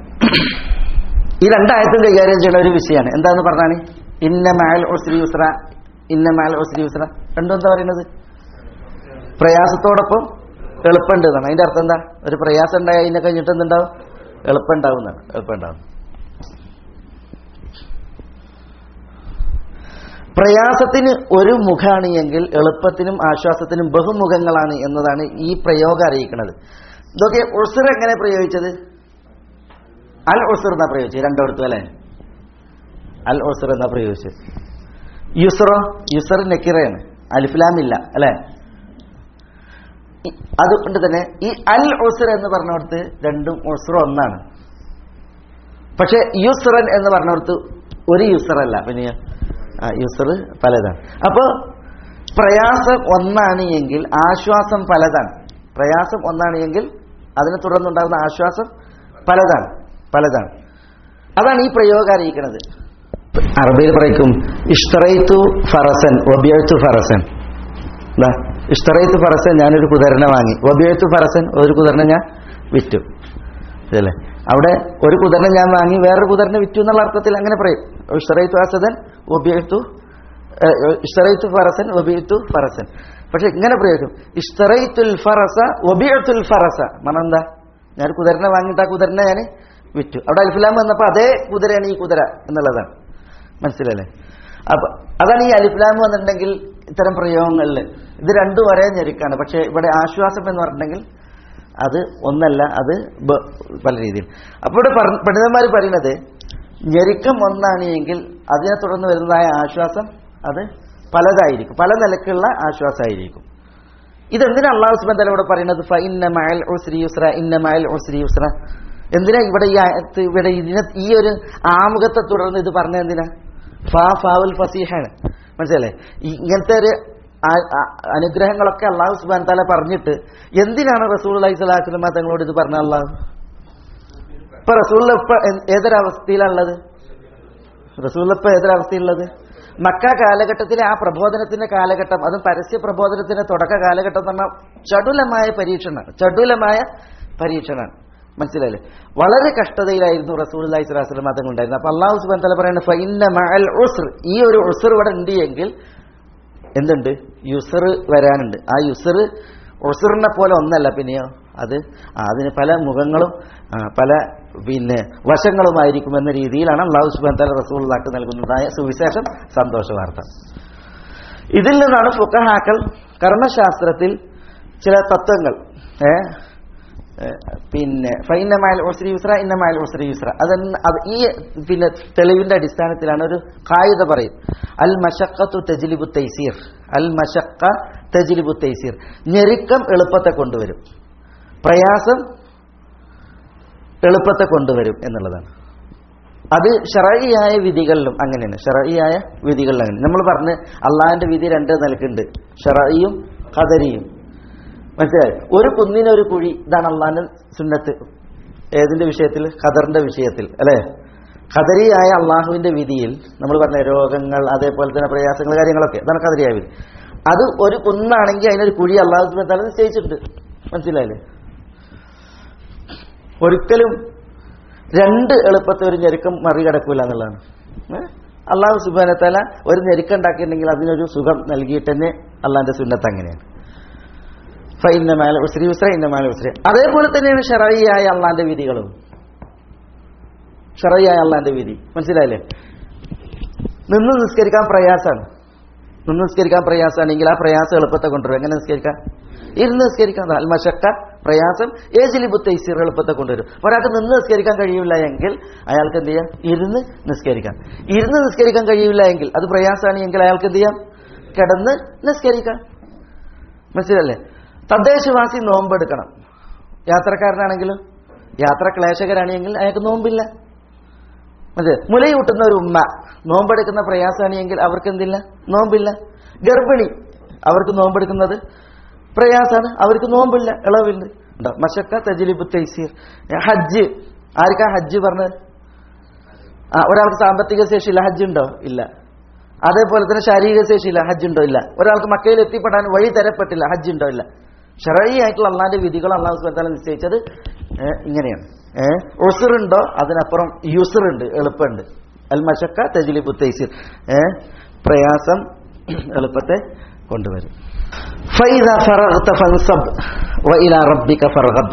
ഈ രണ്ടായത്തും കൈകാര്യം ചെയ്യുന്ന ഒരു വിഷയമാണ് എന്താന്ന് പറഞ്ഞാണ് ഇന്ന മാൽ ഒസ്രി യുസ്ര ഇന്ന മാൽ ഒസ്രി യുസ്ര രണ്ടും എന്താ പറയുന്നത് പ്രയാസത്തോടൊപ്പം എളുപ്പമുണ്ട് എന്നാണ് അതിന്റെ അർത്ഥം എന്താ ഒരു പ്രയാസം ഉണ്ടായി അതിനെ കഴിഞ്ഞിട്ട് എന്തുണ്ടാവും എളുപ്പം ഉണ്ടാവുന്നതാണ് എളുപ്പം ഉണ്ടാവും പ്രയാസത്തിന് ഒരു മുഖാണ് എങ്കിൽ എളുപ്പത്തിനും ആശ്വാസത്തിനും ബഹുമുഖങ്ങളാണ് എന്നതാണ് ഈ പ്രയോഗം അറിയിക്കുന്നത് ഇതൊക്കെ ഉസുർ എങ്ങനെ പ്രയോഗിച്ചത് അൽ ഉസുർ എന്നാ പ്രയോഗിച്ചത് രണ്ടിടത്തും അല്ലേ അൽ ഉസുർ എന്നാ പ്രയോഗിച്ചത് യുസറോ യുസർ നെക്കിറയാണ് അലിഫ്ലാം ഇല്ല അല്ലേ ഈ- അതുകൊണ്ട് തന്നെ ഈ അൽ ഉസുർ എന്ന് പറഞ്ഞിടത്ത് രണ്ടും ഉസുർ ഒന്നാണ് പക്ഷെ യുസ്റൻ എന്ന് പറഞ്ഞിടത്ത് ഒരു യുസർ അല്ല പിന്നെ യുസർ പലതാണ് അപ്പോൾ പ്രയാസം ഒന്നാണ് എങ്കിൽ ആശ്വാസം പലതാണ് പ്രയാസം ഒന്നാണ് എങ്കിൽ അതിനെ തുടർന്നുണ്ടാകുന്ന ആശ്വാസം പലതാണ് പലതാണ് അതാണ് ഈ പ്രയോഗം അറിയിക്കുന്നത് അറബിയിൽ പറയും ഇഷ്തറൈത്തു ഫറസൻ ഒബിയത്തു ഫറസൻ എന്താ ഇഷ്തറൈത്തു ഫറസൻ ഞാനൊരു കുതിരനെ വാങ്ങി ഒബിയത്തു ഫറസൻ ഒരു കുതിരനെ ഞാൻ വിറ്റു ഇതല്ലേ അവിടെ ഒരു കുതിരനെ ഞാൻ വാങ്ങി വേറൊരു കുതിരനെ വിറ്റു എന്നുള്ള അർത്ഥത്തിൽ അങ്ങനെ പറയും ഇഷ്തറൈത്തു അസദൻ ഒബിയത്തു ഇഷ്തറൈത്തു ഫറസൻ ഒബിയത്തു ഫറസൻ പക്ഷെ ഇങ്ങനെ പ്രയോഗിക്കും ഇഷ്തറൈത്തുൽ ഫറസ ഒബിയത്തുൽ ഫറസ മനം എന്താ ഞാൻ ഒരു കുതിരനെ വാങ്ങിയിട്ട് ആ കുതിരനെ ഞാൻ വിറ്റു അവിടെ അൽഫിലാം വന്നപ്പോൾ അതേ കുതിരയാണ് ഈ കുതിര എന്നുള്ളതാണ് മനസ്സിലല്ലേ അപ്പൊ അതാണ് ഈ അലിഫ്ലാം വന്നിട്ടുണ്ടെങ്കിൽ ഇത്തരം പ്രയോഗങ്ങളിൽ ഇത് രണ്ടും ഒരേ ഞെരുക്കാണ് പക്ഷെ ഇവിടെ ആശ്വാസം എന്ന് പറഞ്ഞിട്ടുണ്ടെങ്കിൽ അത് ഒന്നല്ല അത് ബ- പല രീതിയിൽ അപ്പോൾ ഇവിടെ പറ- പണ്ഡിതന്മാർ പറയുന്നത് ഞെരുക്കം ഒന്നാണ് എങ്കിൽ അതിനെ തുടർന്ന് വരുന്നതായ ആശ്വാസം അത് പലതായിരിക്കും പല നിലക്കുള്ള ആശ്വാസമായിരിക്കും ഇതെന്തിനാ അള്ളാഹു സുബൻ തല ഇവിടെ പറയുന്നത് ഫ ഇന്ന മഅൽ ഉസ്രി യുസ്ര ഇന്ന മഅൽ ഉസ്രി യുസ്ര എന്തിനാ ഇവിടെ ഈ ആയത്ത് ഇവിടെ ഇതിനെ ഈ ഒരു ആമുഖത്തെ തുടർന്ന് ഇത് പറഞ്ഞ എന്തിനാ ഫാ ഫാവുൽ ഫസീഹാണ് മനസ്സിലല്ലേ ഇങ്ങനത്തെ ഒരു ആ- ആ- അനുഗ്രഹങ്ങളൊക്കെ അള്ളാഹു സുബാൻ തല പറഞ്ഞിട്ട് എന്തിനാണ് റസൂൽ അലൈഹി സ്വലാസ്ലമ തങ്ങളോട് ഇത് പറഞ്ഞ അള്ളാഹു ഇപ്പൊ റസൂലിൽ ഇപ്പൊ എ- ഏതൊരവസ്ഥയിലാണുള്ളത് റസൂലിൽ ഇപ്പൊ ഏതൊരവസ്ഥയിലുള്ളത് മക്ക കാലഘട്ടത്തിലെ ആ പ്രബോധനത്തിന്റെ കാലഘട്ടം അതും പരസ്യ പ്രബോധനത്തിന്റെ തുടക്ക കാലഘട്ടം എന്ന് പറഞ്ഞാൽ ചടുലമായ പരീക്ഷണമാണ് ചടുലമായ പരീക്ഷണമാണ് മനസ്സിലായില്ലേ വളരെ കഷ്ടതയിലായിരുന്നു റസൂൽ അലൈഹി സ്വലാസ്ലം മതങ്ങൾ ഉണ്ടായിരുന്നത് അപ്പൊ അള്ളാഹു സുബാൻ തല പറയുന്നത് ഫൈന്ന മഅൽ ഉസ്ർ ഈ ഒരു ഉസ്ർ ഇവിടെ ഉണ്ട് എങ്കിൽ എന്തുണ്ട് യുസർ വരാനുണ്ട് ആ യുസർ ഉസറിനെ പോലെ ഒന്നല്ല പിന്നെയോ അത് ആ, അതിന് പല മുഖങ്ങളും ആ, പല പിന്നെ വശങ്ങളുമായിരിക്കും എന്ന രീതിയിലാണ് അള്ളാഹു സുബാൻ തല റസൂള്ളാക്ക് നൽകുന്നതായ സുവിശേഷം സന്തോഷ വാർത്ത ഇതിൽ നിന്നാണ് ഫുക്കഹാക്കൾ കർമ്മശാസ്ത്രത്തിൽ ചില തത്വങ്ങൾ ഏ ഏ, പിന്നെ ഫൈനമായൽ ഒസ്രി യുസ്ര ഇന്നമായൽ ഒസ്രി യുസ്ര അതെന്ന് അത് ഈ പിന്നെ തെളിവിന്റെ അടിസ്ഥാനത്തിലാണ് ഒരു കായിക പറയും അൽ മഷക്കത്തു തെജിലിബു തൈസീർ അൽ മഷക്ക തെജിലിബു തൈസീർ ഞെരുക്കം എളുപ്പത്തെ കൊണ്ടുവരും പ്രയാസം എളുപ്പത്തെ കൊണ്ടുവരും എന്നുള്ളതാണ് അത് ഷറയിയായ വിധികളിലും അങ്ങനെയാണ് ഷറയിയായ വിധികളിലും അങ്ങനെ നമ്മൾ പറഞ്ഞ് അള്ളാഹിന്റെ വിധി രണ്ട് നിലക്കുണ്ട് ഷറയിയും ഖദരിയും മനസ്സിലായി ഒരു കുന്നിന് ഒരു കുഴി ഇതാണ് അള്ളാഹിന്റെ സുന്നത്ത് ഏതിന്റെ വിഷയത്തിൽ ഖദറിന്റെ വിഷയത്തിൽ അല്ലെ ഖദരിയായ അള്ളാഹുവിന്റെ വിധിയിൽ നമ്മൾ പറഞ്ഞ രോഗങ്ങൾ അതേപോലെ തന്നെ പ്രയാസങ്ങൾ കാര്യങ്ങളൊക്കെ അതാണ് ഖദരിയായ വിധി അത് ഒരു കുന്നാണെങ്കിൽ അതിനൊരു കുഴി അള്ളാഹു തല നിശ്ചയിച്ചിട്ടുണ്ട് മനസ്സിലായില്ലേ ഒരിക്കലും രണ്ട് എളുപ്പത്തെ ഒരു ഞെരുക്കം മറികടക്കൂല എന്നുള്ളതാണ് ഏ? അള്ളാഹു സുബാനത്തല ഒരു ഞെരുക്കം ഉണ്ടാക്കിയിട്ടുണ്ടെങ്കിൽ അതിനൊരു സുഖം നൽകിയിട്ട് തന്നെ അള്ളാഹിന്റെ സുന്നത്ത് അങ്ങനെയാണ് ഫൈനമാല ഉസ്രി ഉസ്ര ഇന്നമാല ഉസ്രി അതേപോലെ തന്നെയാണ് ഷറയിയായ അള്ളാന്റെ വിധികളും ഷറയിയായ അള്ളാന്റെ വിധി മനസ്സിലായില്ലേ നിന്ന് നിസ്കരിക്കാൻ പ്രയാസമാണ് നിന്ന് നിസ്കരിക്കാൻ പ്രയാസമാണെങ്കിൽ ആ പ്രയാസം എളുപ്പത്തെ കൊണ്ടുവരും എങ്ങനെ നിസ്കരിക്കാം ഇരുന്ന് നിസ്കരിക്കാൻ അൽമശക്ക പ്രയാസം ഏജിലിബു തൈസീർ എളുപ്പത്തെ കൊണ്ടുവരും ഒരാൾക്ക് നിന്ന് നിസ്കരിക്കാൻ കഴിയില്ല എങ്കിൽ അയാൾക്ക് എന്ത് ചെയ്യാം ഇരുന്ന് നിസ്കരിക്കാം ഇരുന്ന് നിസ്കരിക്കാൻ കഴിയില്ല എങ്കിൽ അത് പ്രയാസമാണ് എങ്കിൽ അയാൾക്ക് എന്ത് ചെയ്യാം കിടന്ന് നിസ്കരിക്കാം മനസ്സിലല്ലേ തദ്ദേശവാസി നോമ്പെടുക്കണം യാത്രക്കാരനാണെങ്കിലും യാത്ര ക്ലേശകരാണെങ്കിൽ അയാൾക്ക് നോമ്പില്ല മനസ്സിലായി മുലയൂട്ടുന്ന ഒരു ഉമ്മ നോമ്പെടുക്കുന്ന പ്രയാസമാണെങ്കിൽ അവർക്ക് എന്തില്ല നോമ്പില്ല ഗർഭിണി അവർക്ക് നോമ്പെടുക്കുന്നത് പ്രയാസാണ് അവർക്ക് നോമ്പില്ല ഇളവുണ്ട് ഉണ്ടോ മഷക്ക തജിലിബ് തൈസീർ ഹജ്ജ് ആർക്കാ ഹജ്ജ് പറഞ്ഞത് ആ ഒരാൾക്ക് സാമ്പത്തിക ശേഷിയില്ല ഹജ്ജ് ഉണ്ടോ ഇല്ല അതേപോലെ തന്നെ ശാരീരിക ശേഷിയില്ല ഹജ്ജ് ഉണ്ടോ ഇല്ല ഒരാൾക്ക് മക്കയിൽ എത്തിപ്പെടാൻ വഴി തരപ്പെട്ടില്ല ഹജ്ജ് ഉണ്ടോ ഇല്ല ഷറഈ ആയിട്ടുള്ള അള്ളാന്റെ വിധികൾ അള്ളാഹു സുബത്താല നിശ്ചയിച്ചത് ഏ, ഇങ്ങനെയാണ് ഏഹ് ഉസുറുണ്ടോ അതിനപ്പുറം യുസുറുണ്ട് എളുപ്പമുണ്ട് അൽ മഷക്ക തജിലിബു തൈസീർ ഏഹ് പ്രയാസം എളുപ്പത്തെ കൊണ്ടുവരും فإذا فرغت فانصب وإلى ربك فارغب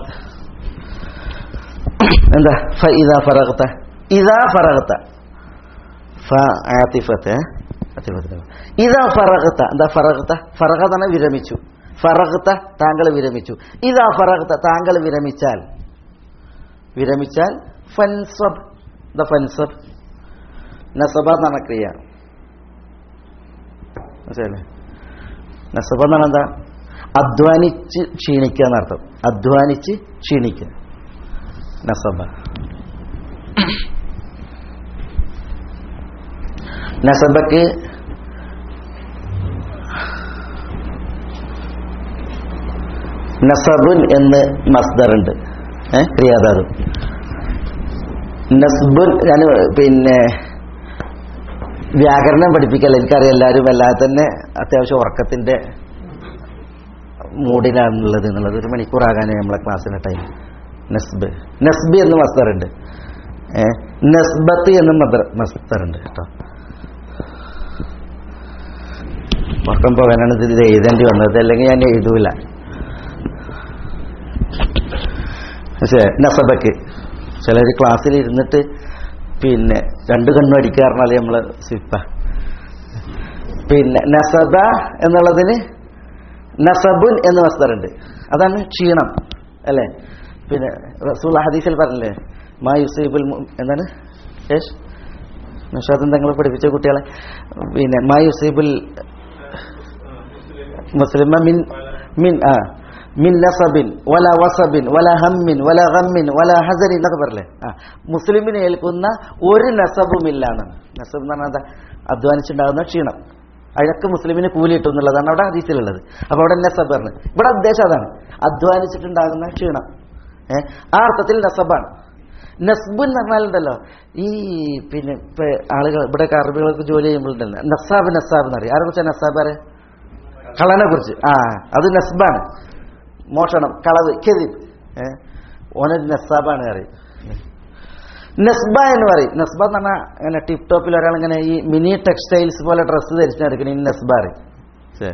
എന്താ فإذا فرغت إذا فرغت ഫാത്തിഫത്തെ ഇതാ ഫറഗത്ത എന്താ ഫറഗത്ത ഫറഗത വിരമിച്ചു ഫറഗത്ത താങ്കൾ വിരമിച്ചു ഇതാ ഫറഗത്ത താങ്കൾ വിരമിച്ചാൽ വിരമിച്ചാൽ ഫൻസബ് ദ ഫൻസബ് നസബ എന്നാണ് ക്രിയ മനസ്സിലല്ലേ നസബ എന്നാണ് എന്താ അധ്വാനിച്ച് ക്ഷീണിക്കുക എന്നർത്ഥം അധ്വാനിച്ച് ക്ഷീണിക്കുക നസബ നസബക്ക് നസബുൻ എന്ന് മസ്ദറുണ്ട് ഏഹ് ക്രിയാധാരം നസ്ബുൻ ഞാൻ പിന്നെ വ്യാകരണം പഠിപ്പിക്കല്ല എനിക്കറിയാം എല്ലാവരും അല്ലാതെ തന്നെ അത്യാവശ്യം ഉറക്കത്തിന്റെ മൂഡിലാണുള്ളത് എന്നുള്ളത് ഒരു മണിക്കൂറാകാനേ നമ്മളെ ക്ലാസ്സിന്റെ ടൈം നസ്ബ് നസ്ബി എന്ന് മസ്തറുണ്ട് ഏഹ് നസ്ബത്ത് എന്ന് മസ്തറുണ്ട് കേട്ടോ ഉറക്കം പോകാനാണ് ഇത് എഴുതേണ്ടി വന്നത് അല്ലെങ്കിൽ ഞാൻ എഴുതൂല പക്ഷേ നസബക്ക് ചിലർ ക്ലാസ്സിൽ ഇരുന്നിട്ട് പിന്നെ രണ്ട് കണ്ണു അടിക്കാറിനാല് നമ്മള് സിപ്പ പിന്നെ നസബ എന്നുള്ളതിന് നസബുൻ എന്ന് വസ്തുണ്ട് അതാണ് ക്ഷീണം അല്ലേ പിന്നെ റസൂൽ ഹദീസിൽ പറഞ്ഞില്ലേ മാ യുസൈബുൽ മു- എന്താണ് യേശ് നിഷാദം തങ്ങൾ പഠിപ്പിച്ച കുട്ടികളെ പിന്നെ മാ യുസൈബുൽ മുസ്ലിമ മിൻ മിൻ ആ മിൻ നസബിൻ വല വസബിൻ വല ഹമ്മിൻ വല ഗമ്മിൻ വല ഹസനിൻ എന്നൊക്കെ പറയല്ലേ ആ മുസ്ലിമിന് ഏൽക്കുന്ന ഒരു നസബുമില്ല എന്നാണ് നസബ് എന്ന് പറഞ്ഞാൽ എന്താ അധ്വാനിച്ചുണ്ടാകുന്ന ക്ഷീണം അഴക്ക് മുസ്ലിമിന് കൂലി കിട്ടും എന്നുള്ളതാണ് അവിടെ ഹദീസിലുള്ളത് അപ്പൊ അവിടെ നസബ് പറഞ്ഞു ഇവിടെ ഉദ്ദേശം അതാണ് അധ്വാനിച്ചിട്ടുണ്ടാകുന്ന ക്ഷീണം ഏഹ് ആ അർത്ഥത്തിൽ നസബാണ് നസ്ബ് എന്ന് പറഞ്ഞാലുണ്ടല്ലോ ഈ പിന്നെ ഇപ്പൊ ആളുകൾ ഇവിടെ അറബികൾക്ക് ജോലി ചെയ്യുമ്പോഴുണ്ടല്ലോ നസാബ് നസാബ് എന്നറിയാം ആരെ കുറിച്ചാണ് നസാബ് അറിയാം കളനെ കുറിച്ച് ആ അത് നസ്ബാണ് മോഷണം കളവ് കെതിബ് ഏഹ് ഓനൊരു നസാബാണ് അറിയും നസ്ബ എന്ന് പറയും നസ്ബ എന്ന് പറഞ്ഞാൽ അങ്ങനെ ടിപ് ടോപ്പിൽ ഒരാൾ ഇങ്ങനെ ഈ മിനി ടെക്സ്റ്റൈൽസ് പോലെ ഡ്രസ്സ് ധരിച്ചു നടക്കണം ഈ നസ്ബ അറിയും ശരി.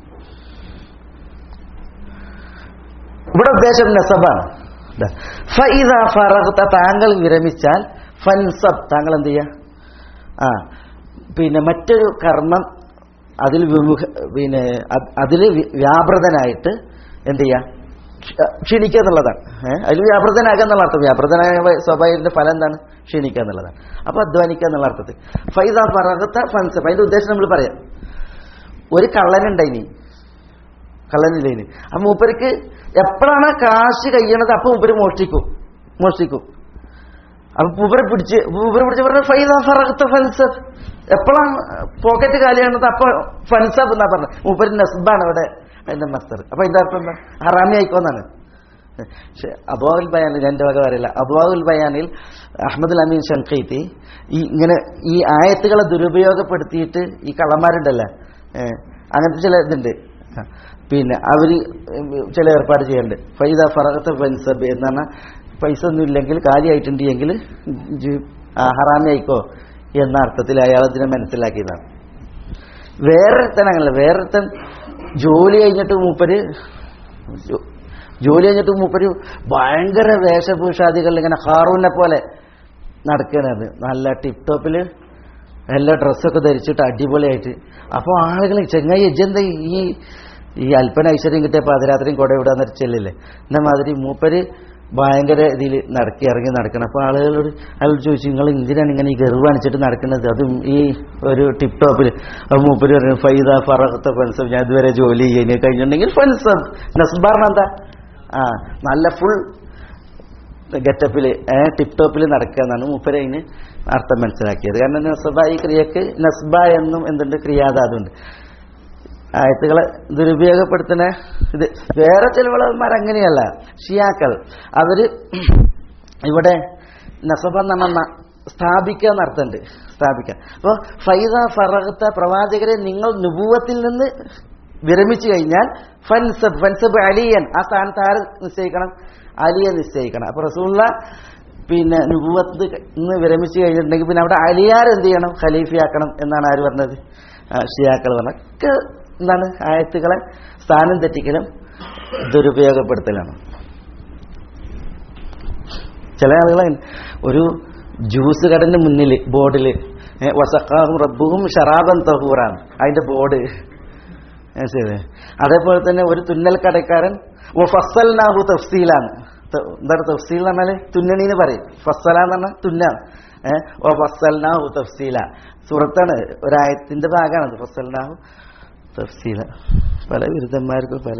ഇവിടെ ഉദ്ദേശം നസബാണ് ദാ. ഫഇദ ഫറഗ്ത താങ്കൾ വിരമിച്ചാൽ ഫൻസബ് താങ്കൾ എന്ത് ചെയ്യുക ആ പിന്നെ മറ്റൊരു കർമ്മം അതിൽ വിമുഖ പിന്നെ അത് അതിൽ വി- വ്യാപൃതനായിട്ട് എന്ത് ചെയ്യുക ക്ഷ- ക്ഷീണിക്കുക എന്നുള്ളതാണ് ഏഹ് അതിൽ വ്യാപൃതനാകുക എന്നുള്ള അർത്ഥം വ്യാപൃതനായ സ്വാഭാവികത്തിന്റെ ഫലം എന്താണ് ക്ഷീണിക്കുക എന്നുള്ളതാണ് അപ്പൊ അധ്വാനിക്കുക എന്നുള്ള അർത്ഥത്തിൽ ഫൈദ ഫറഗത്ത ഫൻസബ് അതിന്റെ ഉദ്ദേശം നമ്മൾ പറയാം ഒരു കള്ളനുണ്ടായിനി കള്ളനില്ലേന് ആ മൂപ്പർക്ക് എപ്പോഴാണ് കാശ് കഴിയണത് അപ്പൊ മൂപ്പര് മോഷ്ടിക്കും മോഷ്ടിക്കും അപ്പൊ മൂപ്പരെ പിടിച്ച് മൂപ്പരെ പിടിച്ച് പറഞ്ഞ ഫൈദ ഫറഗത്ത ഫൻസബ് എപ്പോഴാണ് പോക്കറ്റ് കാലിയാണത് അപ്പൊ ഫൻസബ് എന്നാ പറഞ്ഞത് മൂപ്പര് നസ്ബാണ് അവിടെ അതിന്റെ മസ്തർ അപ്പൊ അതിന്റെ അർത്ഥം എന്താ ഹറാമി ആയിക്കോന്നാണ് പക്ഷെ അബുൽ ബയാനിൽ എന്റെ വക പറയില്ല അബുൽ ബയാനിൽ അഹമ്മദ് അമീൻ ഷൻഖൈത്തി ഈ ഇങ്ങനെ ഈ ആയത്തുകളെ ദുരുപയോഗപ്പെടുത്തിയിട്ട് ഈ കള്ളന്മാരുണ്ടല്ലോ ഏഹ്, അങ്ങനത്തെ ചില ഇതുണ്ട് പിന്നെ അവര് ചില ഏർപ്പാട് ചെയ്യുന്നുണ്ട് ഫൈദ ഫറഹത്ത് ഫൻസബ് എന്ന് പറഞ്ഞാൽ പൈസ ഒന്നും ഇല്ലെങ്കിൽ കാലിയായിട്ടുണ്ട് എങ്കിൽ ഹറാമി ആയിക്കോ എന്ന അർത്ഥത്തിൽ അയാൾ അതിനെ മനസ്സിലാക്കിയതാണ് വേറൊരുത്തൻ അങ്ങനല്ല വേറൊരുത്തൻ ജോലി കഴിഞ്ഞിട്ട് മൂപ്പര് ജോ- ജോലി കഴിഞ്ഞിട്ട് മൂപ്പര് ഭയങ്കര വേഷഭൂഷാദികളിൽ ഇങ്ങനെ ഹാറൂനെ പോലെ നടക്കണത് നല്ല ടിപ് ടോപ്പിൽ എല്ലാ ഡ്രസ്സൊക്കെ ധരിച്ചിട്ട് അടിപൊളിയായിട്ട് അപ്പോൾ ആളുകൾ ചെങ്ങായി എജെന്താ ഈ ഈ അല്പന ഐശ്വര്യം കിട്ടിയ പാതിരാത്രിയും കുട വിടാന്ന് ചെല്ലില്ലേ എന്ന മാതിരി മൂപ്പര് ഭയങ്കര ഇതിൽ നടക്കി ഇറങ്ങി നടക്കണം അപ്പോൾ ആളുകളോട് അയാൾ ചോദിച്ചു നിങ്ങൾ എന്തിനാണ് ഇങ്ങനെ ഈ ഗർവ് കാണിച്ചിട്ട് നടക്കുന്നത് അതും ഈ ഒരു ടിപ് ടോപ്പിൽ അപ്പോൾ മൂപ്പര് പറഞ്ഞു ഫൈദ ഫറഹത്തെ ഫൻസബ് ഞാൻ ഇതുവരെ ജോലി ചെയ്യുന്നത് കഴിഞ്ഞിട്ടുണ്ടെങ്കിൽ ഫൻസബ് നസ്ബാറിന് എന്താ ആ നല്ല ഫുൾ ഗെറ്റപ്പിൽ ടിപ് ടോപ്പിൽ നടക്കുക എന്നാണ് മൂപ്പര് അതിന് അർത്ഥം മനസ്സിലാക്കിയത് കാരണം നസ്ബ ഈ ക്രിയക്ക് നസ്ബ എന്നും എന്തുണ്ട് ക്രിയാധാതുണ്ട് ആയത്തുകളെ ദുരുപയോഗപ്പെടുത്തുന്ന ഇത് വേറെ ചില വിളവന്മാർ അങ്ങനെയല്ല ഷിയാക്കൾ അവര് ഇവിടെ നസബ എന്ന് പറഞ്ഞാൽ സ്ഥാപിക്കുക എന്നർത്ഥമുണ്ട് സ്ഥാപിക്കുക അപ്പോൾ ഫൈദ ഫറഹത്ത പ്രവാചകരെ നിങ്ങൾ നുപൂവത്തിൽ നിന്ന് വിരമിച്ചു കഴിഞ്ഞാൽ ഫൻസബ് ഫൻസബ് അലിയൻ ആ സ്ഥാനത്ത് ആര് നിശ്ചയിക്കണം അലിയെ നിശ്ചയിക്കണം അപ്പൊ റസൂള്ള പിന്നെ നുപൂവത്ത് നിന്ന് വിരമിച്ചു കഴിഞ്ഞിട്ടുണ്ടെങ്കിൽ പിന്നെ അവിടെ അലിയാർ എന്ത് ചെയ്യണം ഖലീഫയാക്കണം എന്നാണ് ആര് പറഞ്ഞത് ആ, ഷിയാക്കൾ പറഞ്ഞത് ഒക്കെ എന്താണ് ആയത്തുകളെ സ്ഥാനം തെറ്റിക്കലും ദുരുപയോഗപ്പെടുത്തലാണ് ചില ആളുകൾ ഒരു ജ്യൂസ് കടന്റെ മുന്നിൽ ബോർഡിൽ വസക്കാഹും റബ്ബുഹും ഷറാബൻ തഹൂറാണ് അതിന്റെ ബോർഡ് ശരി അതേപോലെ തന്നെ ഒരു തുന്നൽ കടക്കാരൻ ഫസൽനാഹു തഫ്സീലാണ് ത- എന്താണ് തഫ്സീൽ എന്ന് പറഞ്ഞാല് തുന്നണീന്ന് പറയും ഫസല എന്ന് പറഞ്ഞാൽ തുന്നാണ് ഏഹ് ഓ ഫസൽനാഹു തഫ്സീല സുഹൃത്താണ് ഒരായത്തിന്റെ ഭാഗമാണ് ഫസൽനാഹു തഫ്സീല പല ബിരുദന്മാർക്കും പല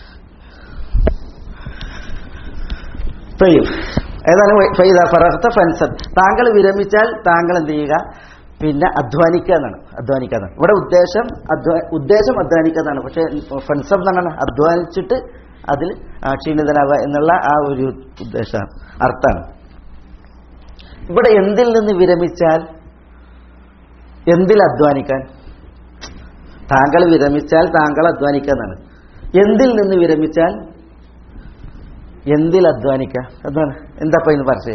തയ്യും ഏതായാലും ഫൈദ ഫറഹ്ത ഫൻസബ് താങ്കൾ വിരമിച്ചാൽ താങ്കൾ എന്ത് ചെയ്യുക പിന്നെ അധ്വാനിക്കുക എന്നാണ് അധ്വാനിക്കുക എന്നാണ് ഇവിടെ ഉദ്ദേശം അധ്വാ- ഉദ്ദേശം അധ്വാനിക്കുക എന്നാണ് പക്ഷെ ഫൻസബ് എന്നാണ് അധ്വാനിച്ചിട്ട് അതിൽ ആ, ക്ഷീണിതനാവുക എന്നുള്ള ആ ഒരു ഉദ്ദേശമാണ് അർത്ഥമാണ് ഇവിടെ എന്തിൽ നിന്ന് വിരമിച്ചാൽ എന്തിൽ അധ്വാനിക്കാൻ താങ്കൾ വിരമിച്ചാൽ താങ്കൾ അധ്വാനിക്കുക എന്നാണ് എന്തിൽ നിന്ന് വിരമിച്ചാൽ എന്തിൽ അധ്വാനിക്കാം എന്താണ് എന്താ ഇപ്പൊ ഇന്ന് പറച്ചേ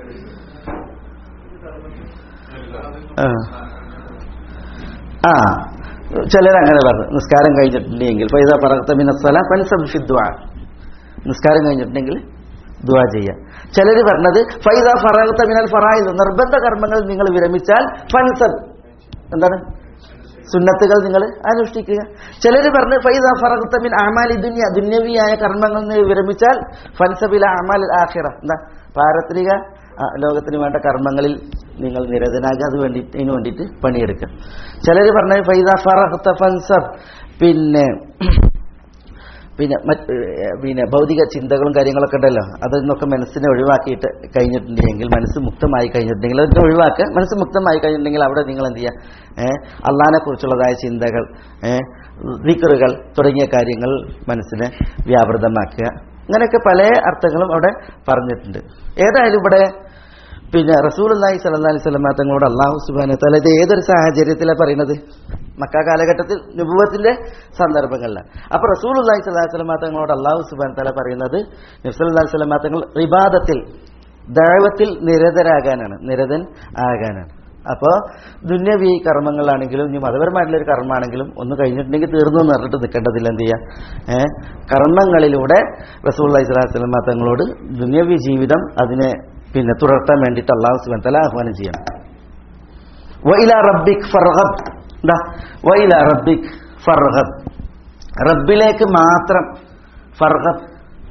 ആ ചിലരങ്ങനെ പറഞ്ഞു നിസ്കാരം കഴിഞ്ഞിട്ടുണ്ടെങ്കിൽ പൈസ പറത്ത മിനസ്വല പൻസംഷിദ്വാ നിസ്കാരം കഴിഞ്ഞിട്ടുണ്ടെങ്കിൽ ദുവാ ചെയ്യാം ചിലർ പറഞ്ഞത് ഫൈദ ഫറഹത്ത മിനൽ ഫറായിദ് നിർബന്ധ കർമ്മങ്ങൾ നിങ്ങൾ വിരമിച്ചാൽ ഫൻസബ് എന്താണ് സുന്നത്തുകൾ നിങ്ങൾ അനുഷ്ഠിക്കുക ചിലർ പറഞ്ഞ് ഫൈദ ഫറഹത്ത മിൻ അമാലി ദുന്യ ദുന്യവിയായ കർമ്മങ്ങൾ നിന്ന് വിരമിച്ചാൽ ഫൻസബില അമാൽ ആഖിറ എന്താ പാരത്രിക ആ, ലോകത്തിന് വേണ്ട കർമ്മങ്ങളിൽ നിങ്ങൾ നിരതനാകുക അത് വേണ്ടിയിട്ട് ഇതിന് വേണ്ടിയിട്ട് പണിയെടുക്കുക ചിലർ പറഞ്ഞ ഫൈദ ഫറഹത്ത ഫൻസബ് പിന്നെ പിന്നെ മറ്റ് ഏഹ് പിന്നെ ഭൗതിക ചിന്തകളും കാര്യങ്ങളൊക്കെ ഉണ്ടല്ലോ അതിൽ നിന്നൊക്കെ മനസ്സിനെ ഒഴിവാക്കിയിട്ട് കഴിഞ്ഞിട്ടുണ്ടെങ്കിൽ മനസ്സ് മുക്തമായി കഴിഞ്ഞിട്ടുണ്ടെങ്കിൽ അതിനെ ഒഴിവാക്കുക മനസ്സ് മുക്തമായി കഴിഞ്ഞിട്ടുണ്ടെങ്കിൽ അവിടെ നിങ്ങൾ എന്ത് ചെയ്യുക ഏഹ് അള്ളാഹിനെ കുറിച്ചുള്ളതായ ചിന്തകൾ ഏഹ് ദിക്കറുകൾ തുടങ്ങിയ കാര്യങ്ങൾ മനസ്സിനെ വ്യാപൃതമാക്കുക അങ്ങനെയൊക്കെ പല അർത്ഥങ്ങളും അവിടെ പറഞ്ഞിട്ടുണ്ട് ഏതായാലും ഇവിടെ പിന്നെ റസൂൽ അള്ളാഹി സല്ലാ അലൈഹി സ്വലമ തങ്ങളോട് അള്ളാഹു സുബാന തല ഇത് ഏതൊരു സാഹചര്യത്തിലാണ് പറയുന്നത് മക്ക കാലഘട്ടത്തിൽ നുപുവത്തിന്റെ സന്ദർഭങ്ങളിലാണ് അപ്പൊ റസൂൽ അള്ളാഹി സ്വലാഹി സ്വലമ തങ്ങളോട് അള്ളാഹു സുബാൻ തല പറയുന്നത് നബ്സൽ അള്ളാഹി സ്വലമ തങ്ങൾ റിബാദത്തിൽ ദൈവത്തിൽ നിരതരാകാനാണ് നിരതൻ ആകാനാണ് അപ്പോൾ ദുന്യവി കർമ്മങ്ങളാണെങ്കിലും ഇനി മതപരമായിട്ടുള്ള ഒരു കർമ്മമാണെങ്കിലും ഒന്ന് കഴിഞ്ഞിട്ടുണ്ടെങ്കിൽ തീർന്നു എന്ന് പറഞ്ഞിട്ട് നിൽക്കേണ്ടതില്ല എന്ത് ചെയ്യുക ഏഹ് കർമ്മങ്ങളിലൂടെ റസൂൽ അള്ളഹി സ്വലാഹി സ്വലമ തങ്ങളോട് ദുന്യവി ജീവിതം അതിനെ പിന്നെ തുടർത്താൻ വേണ്ടിയിട്ട് അള്ളാഹു സുബാൻ തല ആഹ്വാനം ചെയ്യണം വൈല റബ്ബിക് ഫർഹബ് എന്താ വൈല റബ്ബിക് ഫർഹബ് റബ്ബിലേക്ക് മാത്രം ഫർഹബ്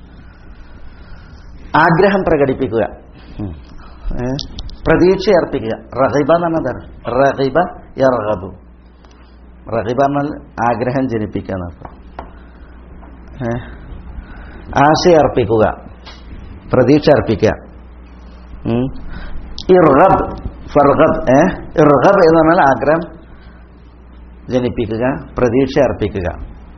ആഗ്രഹം പ്രകടിപ്പിക്കുക ഉം. ഏ? പ്രതീക്ഷ അർപ്പിക്കുക റഹിബ എന്ന് പറഞ്ഞതാണ് റഹിബ യർഹബു റഹിബ എന്നാൽ ആഗ്രഹം ജനിപ്പിക്കുക എന്നർത്ഥം ഏ? ആശയ അർപ്പിക്കുക പ്രതീക്ഷ അർപ്പിക്കുക ഉം. ഇർഗബ് ഫർഗബ് ഏ ഇർഗബ് എന്ന് പറഞ്ഞാൽ ആഗ്രഹം ജനിപ്പിക്കുക പ്രതീക്ഷ അർപ്പിക്കുക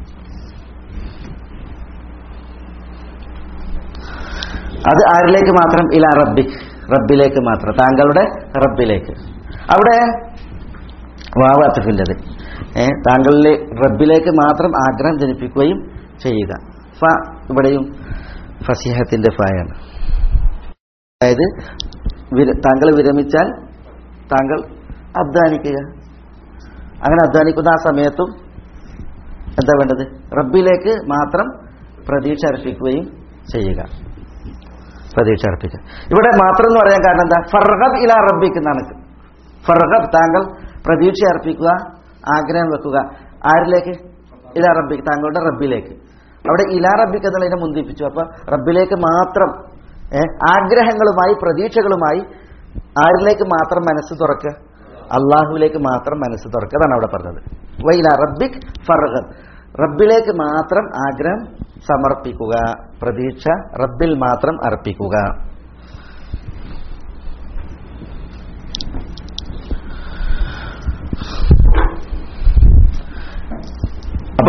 അത് ആരിലേക്ക് മാത്രം ഇല റബ്ബിക് റബ്ബിലേക്ക് മാത്രം താങ്കളുടെ റബ്ബിലേക്ക് അവിടെ വാവാത്തിഫിൻ്റെത് ഏ താങ്കളിലെ റബ്ബിലേക്ക് മാത്രം ആഗ്രഹം ജനിപ്പിക്കുകയും ചെയ്യുക ഫ ഇവിടെയും ഫസിഹത്തിന്റെ ഫായാണ് അതായത് വിര- താങ്കൾ വിരമിച്ചാൽ താങ്കൾ അധ്വാനിക്കുക അങ്ങനെ അധ്വാനിക്കുന്ന ആ സമയത്തും എന്താ വേണ്ടത് റബ്ബിലേക്ക് മാത്രം പ്രതീക്ഷ അർപ്പിക്കുകയും ചെയ്യുക പ്രതീക്ഷ അർപ്പിക്കുക ഇവിടെ മാത്രം എന്ന് പറയാൻ കാരണം എന്താ ഫർഹബ് ഇല റബ്ബിക്ക് എന്നാണ് ഫർഹബ് താങ്കൾ പ്രതീക്ഷ അർപ്പിക്കുക ആഗ്രഹം വെക്കുക ആരിലേക്ക് ഇല റബ്ബിക്ക് താങ്കളുടെ റബ്ബിലേക്ക് അവിടെ ഇലാ റബ്ബിക്ക് എന്നുള്ളതിനെ മുന്തിപ്പിച്ചു അപ്പൊ റബ്ബിലേക്ക് മാത്രം ഏ, ആഗ്രഹങ്ങളുമായി പ്രതീക്ഷകളുമായി ആരിലേക്ക് മാത്രം മനസ്സ് തുറക്കുക അള്ളാഹുവിലേക്ക് മാത്രം മനസ്സ് തുറക്കുക അതാണ് അവിടെ പറഞ്ഞത് വൈല റബ്ബിക് ഫർഹബ് റബ്ബിലേക്ക് മാത്രം ആഗ്രഹം സമർപ്പിക്കുക പ്രതീക്ഷ റബ്ബിൽ മാത്രം അർപ്പിക്കുക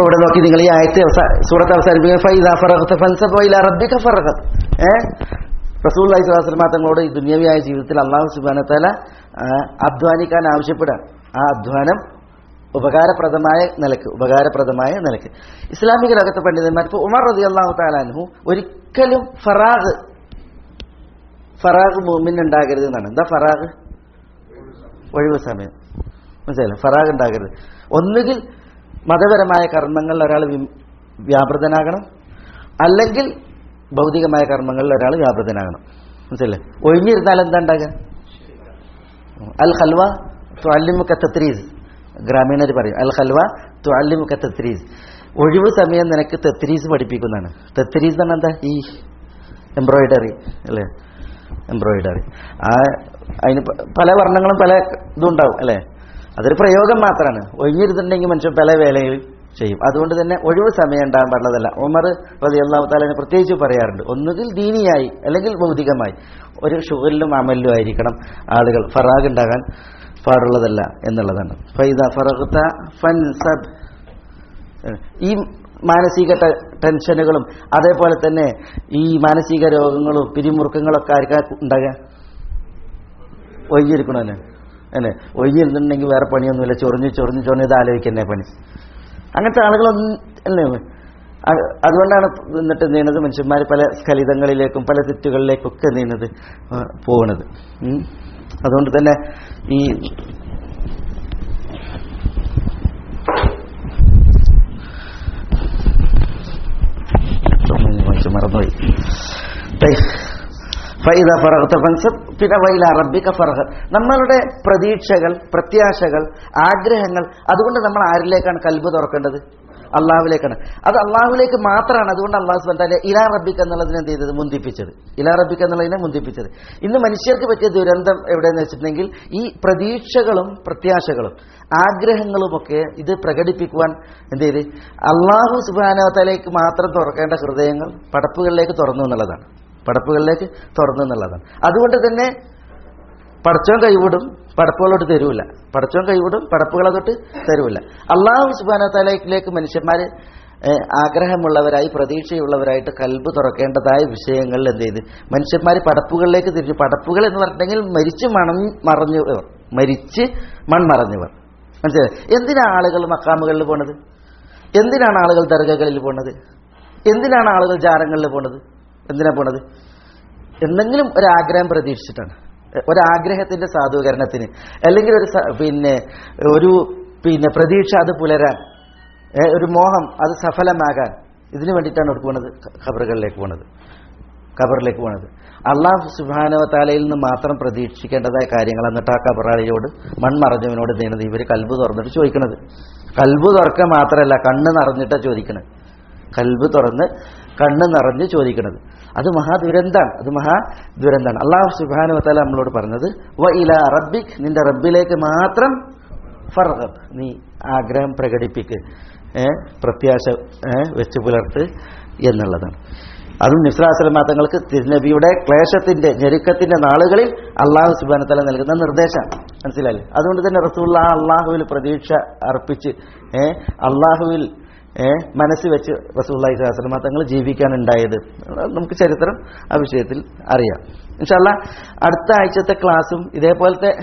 അപ്പൊ ഇവിടെ നോക്കി നിങ്ങൾ ഈ ആയത്തെ അവസാ- സൂറത്ത് അവസാനിപ്പിക്കുന്ന ഫൈദാ ഫറഗത ഫൻസബ് വഇലാ റബ്ബിക ഫറഗത് ഏ റസൂൽ അലൈഹി സ്വലാസ്ലമ തങ്ങളോട് ഈ ദുന്യവിയായ ജീവിതത്തിൽ അള്ളാഹു സുബാന തല അധ്വാനിക്കാൻ ആവശ്യപ്പെടാൻ ആ അധ്വാനം ഉപകാരപ്രദമായ നിലക്ക് ഉപകാരപ്രദമായ നിലക്ക് ഇസ്ലാമിക ലോകത്തെ പണ്ഡിതന്മാർ ഇപ്പോൾ ഉമർ റതി അള്ളാഹു താലാൻഹു ഒരിക്കലും ഫറാഗ് ഫറാഗ് മൂമിൻ ഉണ്ടാകരുത് എന്നാണ് എന്താ ഫറാഗ് ഒഴിവ് സമയം മനസ്സിലായില്ല ഫറാഗ് ഉണ്ടാകരുത് ഒന്നുകിൽ മതപരമായ കർമ്മങ്ങളിൽ ഒരാൾ വി- വ്യാപൃതനാകണം അല്ലെങ്കിൽ ഭൗതികമായ കർമ്മങ്ങളിൽ ഒരാൾ വ്യാപൃതനാകണം മനസ്സിലല്ലേ ഒഴിഞ്ഞിരുന്നാൽ എന്താ ഉണ്ടാകുക അൽ ഖൽവ തുഅല്ലിമുക തത്രീസ് ഗ്രാമീണർ പറയും അൽ ഖൽവ തുഅല്ലിമുക തത്രീസ് ഒഴിവ് സമയം നിനക്ക് തെത്രീസ് പഠിപ്പിക്കുന്നതാണ് തെത്രീസ് എന്ന് എന്താ ഈ എംബ്രോയിഡറി അല്ലേ എംബ്രോയിഡറി ആ അതിന് പ- പല വർണ്ണങ്ങളും പല ഇതും ഉണ്ടാവും അല്ലേ അതൊരു പ്രയോഗം മാത്രമാണ് ഒഴിഞ്ഞിരുന്നുണ്ടെങ്കിൽ മനുഷ്യൻ പല വേലയും ചെയ്യും അതുകൊണ്ട് തന്നെ ഒഴിവ് സമയം ഉണ്ടാകാൻ പാടുള്ളതല്ല ഉമർ റതി അള്ളാഹു താലിനെ പ്രത്യേകിച്ച് പറയാറുണ്ട് ഒന്നുകിൽ ദീനിയായി അല്ലെങ്കിൽ ഭൗതികമായി ഒരു ഷുഗലിലും അമലിലും ആയിരിക്കണം ആളുകൾ ഫറാഗ് ഉണ്ടാകാൻ പാടുള്ളതല്ല എന്നുള്ളതാണ് ഫൈദ ഫറഖ്ത ഫൻസബ് ഈ മാനസിക ടെ- ടെൻഷനുകളും അതേപോലെ തന്നെ ഈ മാനസിക രോഗങ്ങളും പിരിമുറുക്കങ്ങളൊക്കെ ആർക്കാ ഉണ്ടാകുക ഒഴിഞ്ഞിരിക്കണല്ലേ അല്ലേ ഒഴിഞ്ഞിരുന്നുണ്ടെങ്കിൽ വേറെ പണിയൊന്നുമില്ല ചൊറിഞ്ഞ് ചൊറിഞ്ഞ് ചൊറിഞ്ഞ് ഇത് ആലോചിക്കുന്നേ പണി അങ്ങനത്തെ ആളുകളൊന്നും അല്ലേ അത് അതുകൊണ്ടാണ് എന്നിട്ട് നീണത് മനുഷ്യന്മാർ പല സ്ഖലിതങ്ങളിലേക്കും പല തെറ്റുകളിലേക്കൊക്കെ നീണത് പോകുന്നത് ഉം. അതുകൊണ്ട് തന്നെ ഈ മനുഷ്യൻ മറന്നുപോയി തൈ. ഫൈദ ഫറഹ്ത ഫൻസബ് പിന്നെ വൈല റബ്ബിക ഫറഹ് നമ്മളുടെ പ്രതീക്ഷകൾ പ്രത്യാശകൾ ആഗ്രഹങ്ങൾ അതുകൊണ്ട് നമ്മൾ ആരിലേക്കാണ് കൽബ് തുറക്കേണ്ടത് അള്ളാഹുവിലേക്കാണ് അത് അള്ളാഹുവിലേക്ക് മാത്രമാണ് അതുകൊണ്ട് അള്ളാഹു സുബാൻ ഇലാ റബ്ബിക്ക് എന്നുള്ളതിനെ എന്ത് ചെയ്തത് മുന്തിപ്പിച്ചത് ഇലാ റബ്ബിക്ക് എന്നുള്ളതിനെ മുന്തിപ്പിച്ചത് ഇന്ന് മനുഷ്യർക്ക് പറ്റിയ ദുരന്തം എവിടെയെന്ന് വെച്ചിട്ടുണ്ടെങ്കിൽ ഈ പ്രതീക്ഷകളും പ്രത്യാശകളും ആഗ്രഹങ്ങളുമൊക്കെ ഇത് പ്രകടിപ്പിക്കുവാൻ എന്ത് ചെയ്ത് അള്ളാഹു സുബാനോത്തലേക്ക് മാത്രം തുറക്കേണ്ട ഹൃദയങ്ങൾ പടപ്പുകളിലേക്ക് തുറന്നു എന്നുള്ളതാണ് പടപ്പുകളിലേക്ക് തുറന്നു എന്നുള്ളതാണ് അതുകൊണ്ട് തന്നെ പടച്ചോൻ കൈവിടും പടപ്പുകളോട്ട് തരൂല പടച്ചോൻ കൈവിടും പടപ്പുകളെ തൊട്ട് തരൂല അള്ളാഹു സുബാന തലയിലേക്ക് മനുഷ്യന്മാർ ആഗ്രഹമുള്ളവരായി പ്രതീക്ഷയുള്ളവരായിട്ട് കൽബ് തുറക്കേണ്ടതായ വിഷയങ്ങളിൽ എന്ത് ചെയ്ത് മനുഷ്യന്മാർ പടപ്പുകളിലേക്ക് തിരിച്ചു പടപ്പുകൾ എന്ന് പറഞ്ഞിട്ടുണ്ടെങ്കിൽ മരിച്ച് മണം മറഞ്ഞവർ മരിച്ച് മൺമറഞ്ഞവർ മനസ്സിലായി എന്തിനാണ് ആളുകൾ മക്കാമുകളിൽ പോണത് എന്തിനാണ് ആളുകൾ ദർഗകളിൽ പോണത് എന്തിനാണ് ആളുകൾ ജാരങ്ങളിൽ പോണത് എന്തിനാ പോണത് എന്തെങ്കിലും ഒരാഗ്രഹം പ്രതീക്ഷിച്ചിട്ടാണ് ഒരാഗ്രഹത്തിന്റെ സാധൂകരണത്തിന് അല്ലെങ്കിൽ ഒരു സ- പിന്നെ ഒരു പിന്നെ പ്രതീക്ഷ അത് പുലരാൻ ഏ, ഒരു മോഹം അത് സഫലമാകാൻ ഇതിനു വേണ്ടിയിട്ടാണ് അവിടെ പോണത് ഖബറുകളിലേക്ക് പോണത് ഖബറിലേക്ക് പോണത് അള്ളാഹു സുബാനവ താലയിൽ നിന്ന് മാത്രം പ്രതീക്ഷിക്കേണ്ടതായ കാര്യങ്ങൾ എന്നിട്ട് ആ കബറാളിയോട് മൺമറഞ്ഞവനോട് ചെയ്യുന്നത് ഇവർ കൽബ് തുറന്നിട്ട് ചോദിക്കണത് കൽബ് തുറക്കുക മാത്രമല്ല കണ്ണ് നിറഞ്ഞിട്ടാണ് ചോദിക്കണത് കൽബ് തുറന്ന് കണ്ണ് നിറഞ്ഞ് ചോദിക്കുന്നത് അത് മഹാദുരന്താണ് അത് മഹാദുരന്താണ് അള്ളാഹു സുബാനു വത്താല നമ്മളോട് പറഞ്ഞത് വ ഇല റബ്ബിക് നിന്റെ റബ്ബിലേക്ക് മാത്രം ഫർഹബ് നീ ആഗ്രഹം പ്രകടിപ്പിക്ക് ഏ പ്രത്യാശ ഏ വെച്ച് പുലർത്ത് എന്നുള്ളതാണ് അതും നിസ്രാസലമാ തങ്ങൾക്ക് തിരുനബിയുടെ ക്ലേശത്തിന്റെ ഞെരുക്കത്തിന്റെ നാളുകളിൽ അള്ളാഹു സുബാന തല നൽകുന്ന നിർദ്ദേശം മനസ്സിലായില്ലേ അതുകൊണ്ട് തന്നെ റസൂള്ള ആ അള്ളാഹുവിൽ പ്രതീക്ഷ അർപ്പിച്ച് ഏ അള്ളാഹുവിൽ ഏ മനസ്സ് വെച്ച് റസൂള്ളി സ്വലാസ്ലമ തങ്ങൾ ജീവിക്കാനുണ്ടായത് നമുക്ക് ചരിത്രം ആ വിഷയത്തിൽ അറിയാം ഇൻഷല്ല അടുത്ത ആഴ്ചത്തെ ക്ലാസ്സും ഇതേപോലത്തെ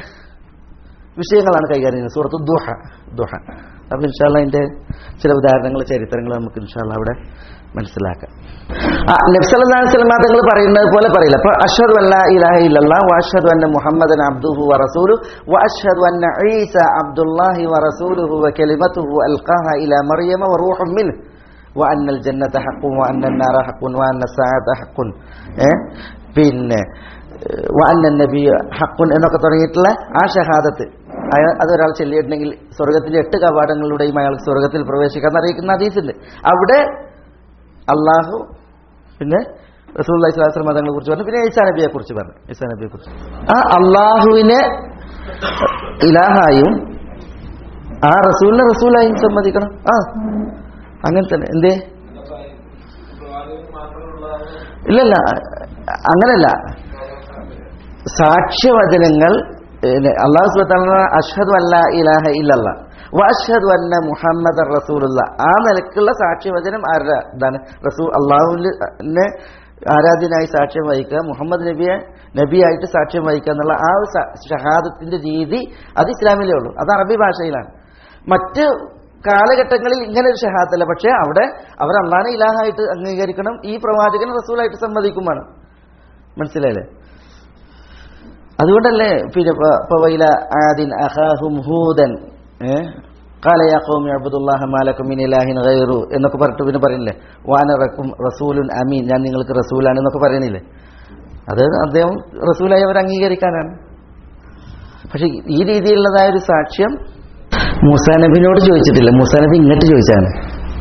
വിഷയങ്ങളാണ് കൈകാര്യം ചെയ്യുന്നത് സുഹൃത്ത് ദുഹ ദുഹ അപ്പം ഇൻഷാല്ല അതിന്റെ ചില ഉദാഹരണങ്ങൾ ചരിത്രങ്ങൾ നമുക്ക് ഇൻഷാല്ല അവിടെ മനസ്സിലാക്കാം ആ നബ്സല്ലാസ്ലമ തങ്ങൾ പറയുന്നത് പോലെ പറയില്ല അപ്പൊ അഷദ് അല്ല ഇലാഹ ഇല്ലല്ലാ വഅഷ്ഹദു അന്ന മുഹമ്മദൻ അബ്ദുഹു വറസൂലു വഅഷ്ഹദു അന്ന ഈസ അബ്ദുല്ലാഹി വറസൂലുഹു വകലിമതുഹു അൽഖാഹ ഇലാ മറിയമ വറൂഹും മിൻഹു وأن الجنة حق وأن النار حق وأن الساعة حق ഏ പിന്നെ വഅന്ന നബി ഹക്കുൻ എന്നൊക്കെ തുടങ്ങിയിട്ടുള്ള ആ ഷഹാദത്ത് അയ- അതൊരാൾ ചൊല്ലിയിട്ടുണ്ടെങ്കിൽ സ്വർഗത്തിന്റെ എട്ട് കവാടങ്ങളിലൂടെയും അയാൾക്ക് സ്വർഗത്തിൽ പ്രവേശിക്കാൻ അറിയിക്കുന്ന ഹദീസുണ്ട് അവിടെ അള്ളാഹു പിന്നെ റസൂൽ സ്വലാസ്ലം മതങ്ങളെ കുറിച്ച് പറഞ്ഞു പിന്നെ ഈസാ നബിയെ കുറിച്ച് പറഞ്ഞു ഈസാ നബിയെ കുറിച്ച് ആ അള്ളാഹുവിനെ ഇലാഹായും ആ റസൂലിനെ റസൂലായും സമ്മതിക്കണം ആ അങ്ങനെ തന്നെ എന്തേ ഇല്ലല്ല അങ്ങനല്ല സാക്ഷ്യവചനങ്ങൾ പിന്നെ അള്ളാഹു സുബാന അഷ്ഹദു അല്ല ഇലാഹ ഇല്ലല്ല വാഷദ് അന്ന മുഹമ്മദ് റസൂലുള്ള ആ നിലക്കുള്ള സാക്ഷ്യവചനം ആരുടെ ഇതാണ് റസൂൽ അള്ളാഹുവിനെ ആരാധ്യനായി സാക്ഷ്യം വഹിക്കുക മുഹമ്മദ് നബിയെ നബിയായിട്ട് സാക്ഷ്യം വഹിക്കുക എന്നുള്ള ആ ഒരു സ- ഷഹാദത്തിന്റെ രീതി അത് ഇസ്ലാമിലേ ഉള്ളൂ അത് അറബി ഭാഷയിലാണ് മറ്റ് കാലഘട്ടങ്ങളിൽ ഇങ്ങനെ ഒരു ഷഹാദല്ല പക്ഷേ അവിടെ അവർ അള്ളാനെ ഇലാഹായിട്ട് അംഗീകരിക്കണം ഈ പ്രവാചകൻ റസൂലായിട്ട് സമ്മതിക്കുമാണ് മനസ്സിലായില്ലേ അതുകൊണ്ടല്ലേ പിന്നെ പ- പവൈല ആദിൻ അഹാഹും ഹൂദൻ ഏ قال يا قوم اعبدوا الله ما لكم من اله غيره എന്നൊക്കെ പറഞ്ഞിട്ട് പിന്നെ പറയുന്നില്ലേ വാനറക്കും റസൂലുൻ അമീൻ ഞാൻ നിങ്ങൾക്ക് റസൂലാണ് എന്നൊക്കെ പറയുന്നില്ലേ അത് അദ്ദേഹം റസൂലായി അവർ അംഗീകരിക്കാനാണ് പക്ഷെ ഈ രീതിയിലുള്ളതായ ഒരു സാക്ഷ്യം മൂസാ നബിനോട് ചോദിച്ചിട്ടില്ല മൂസാ നബി ഇങ്ങോട്ട് ചോദിച്ചാണ്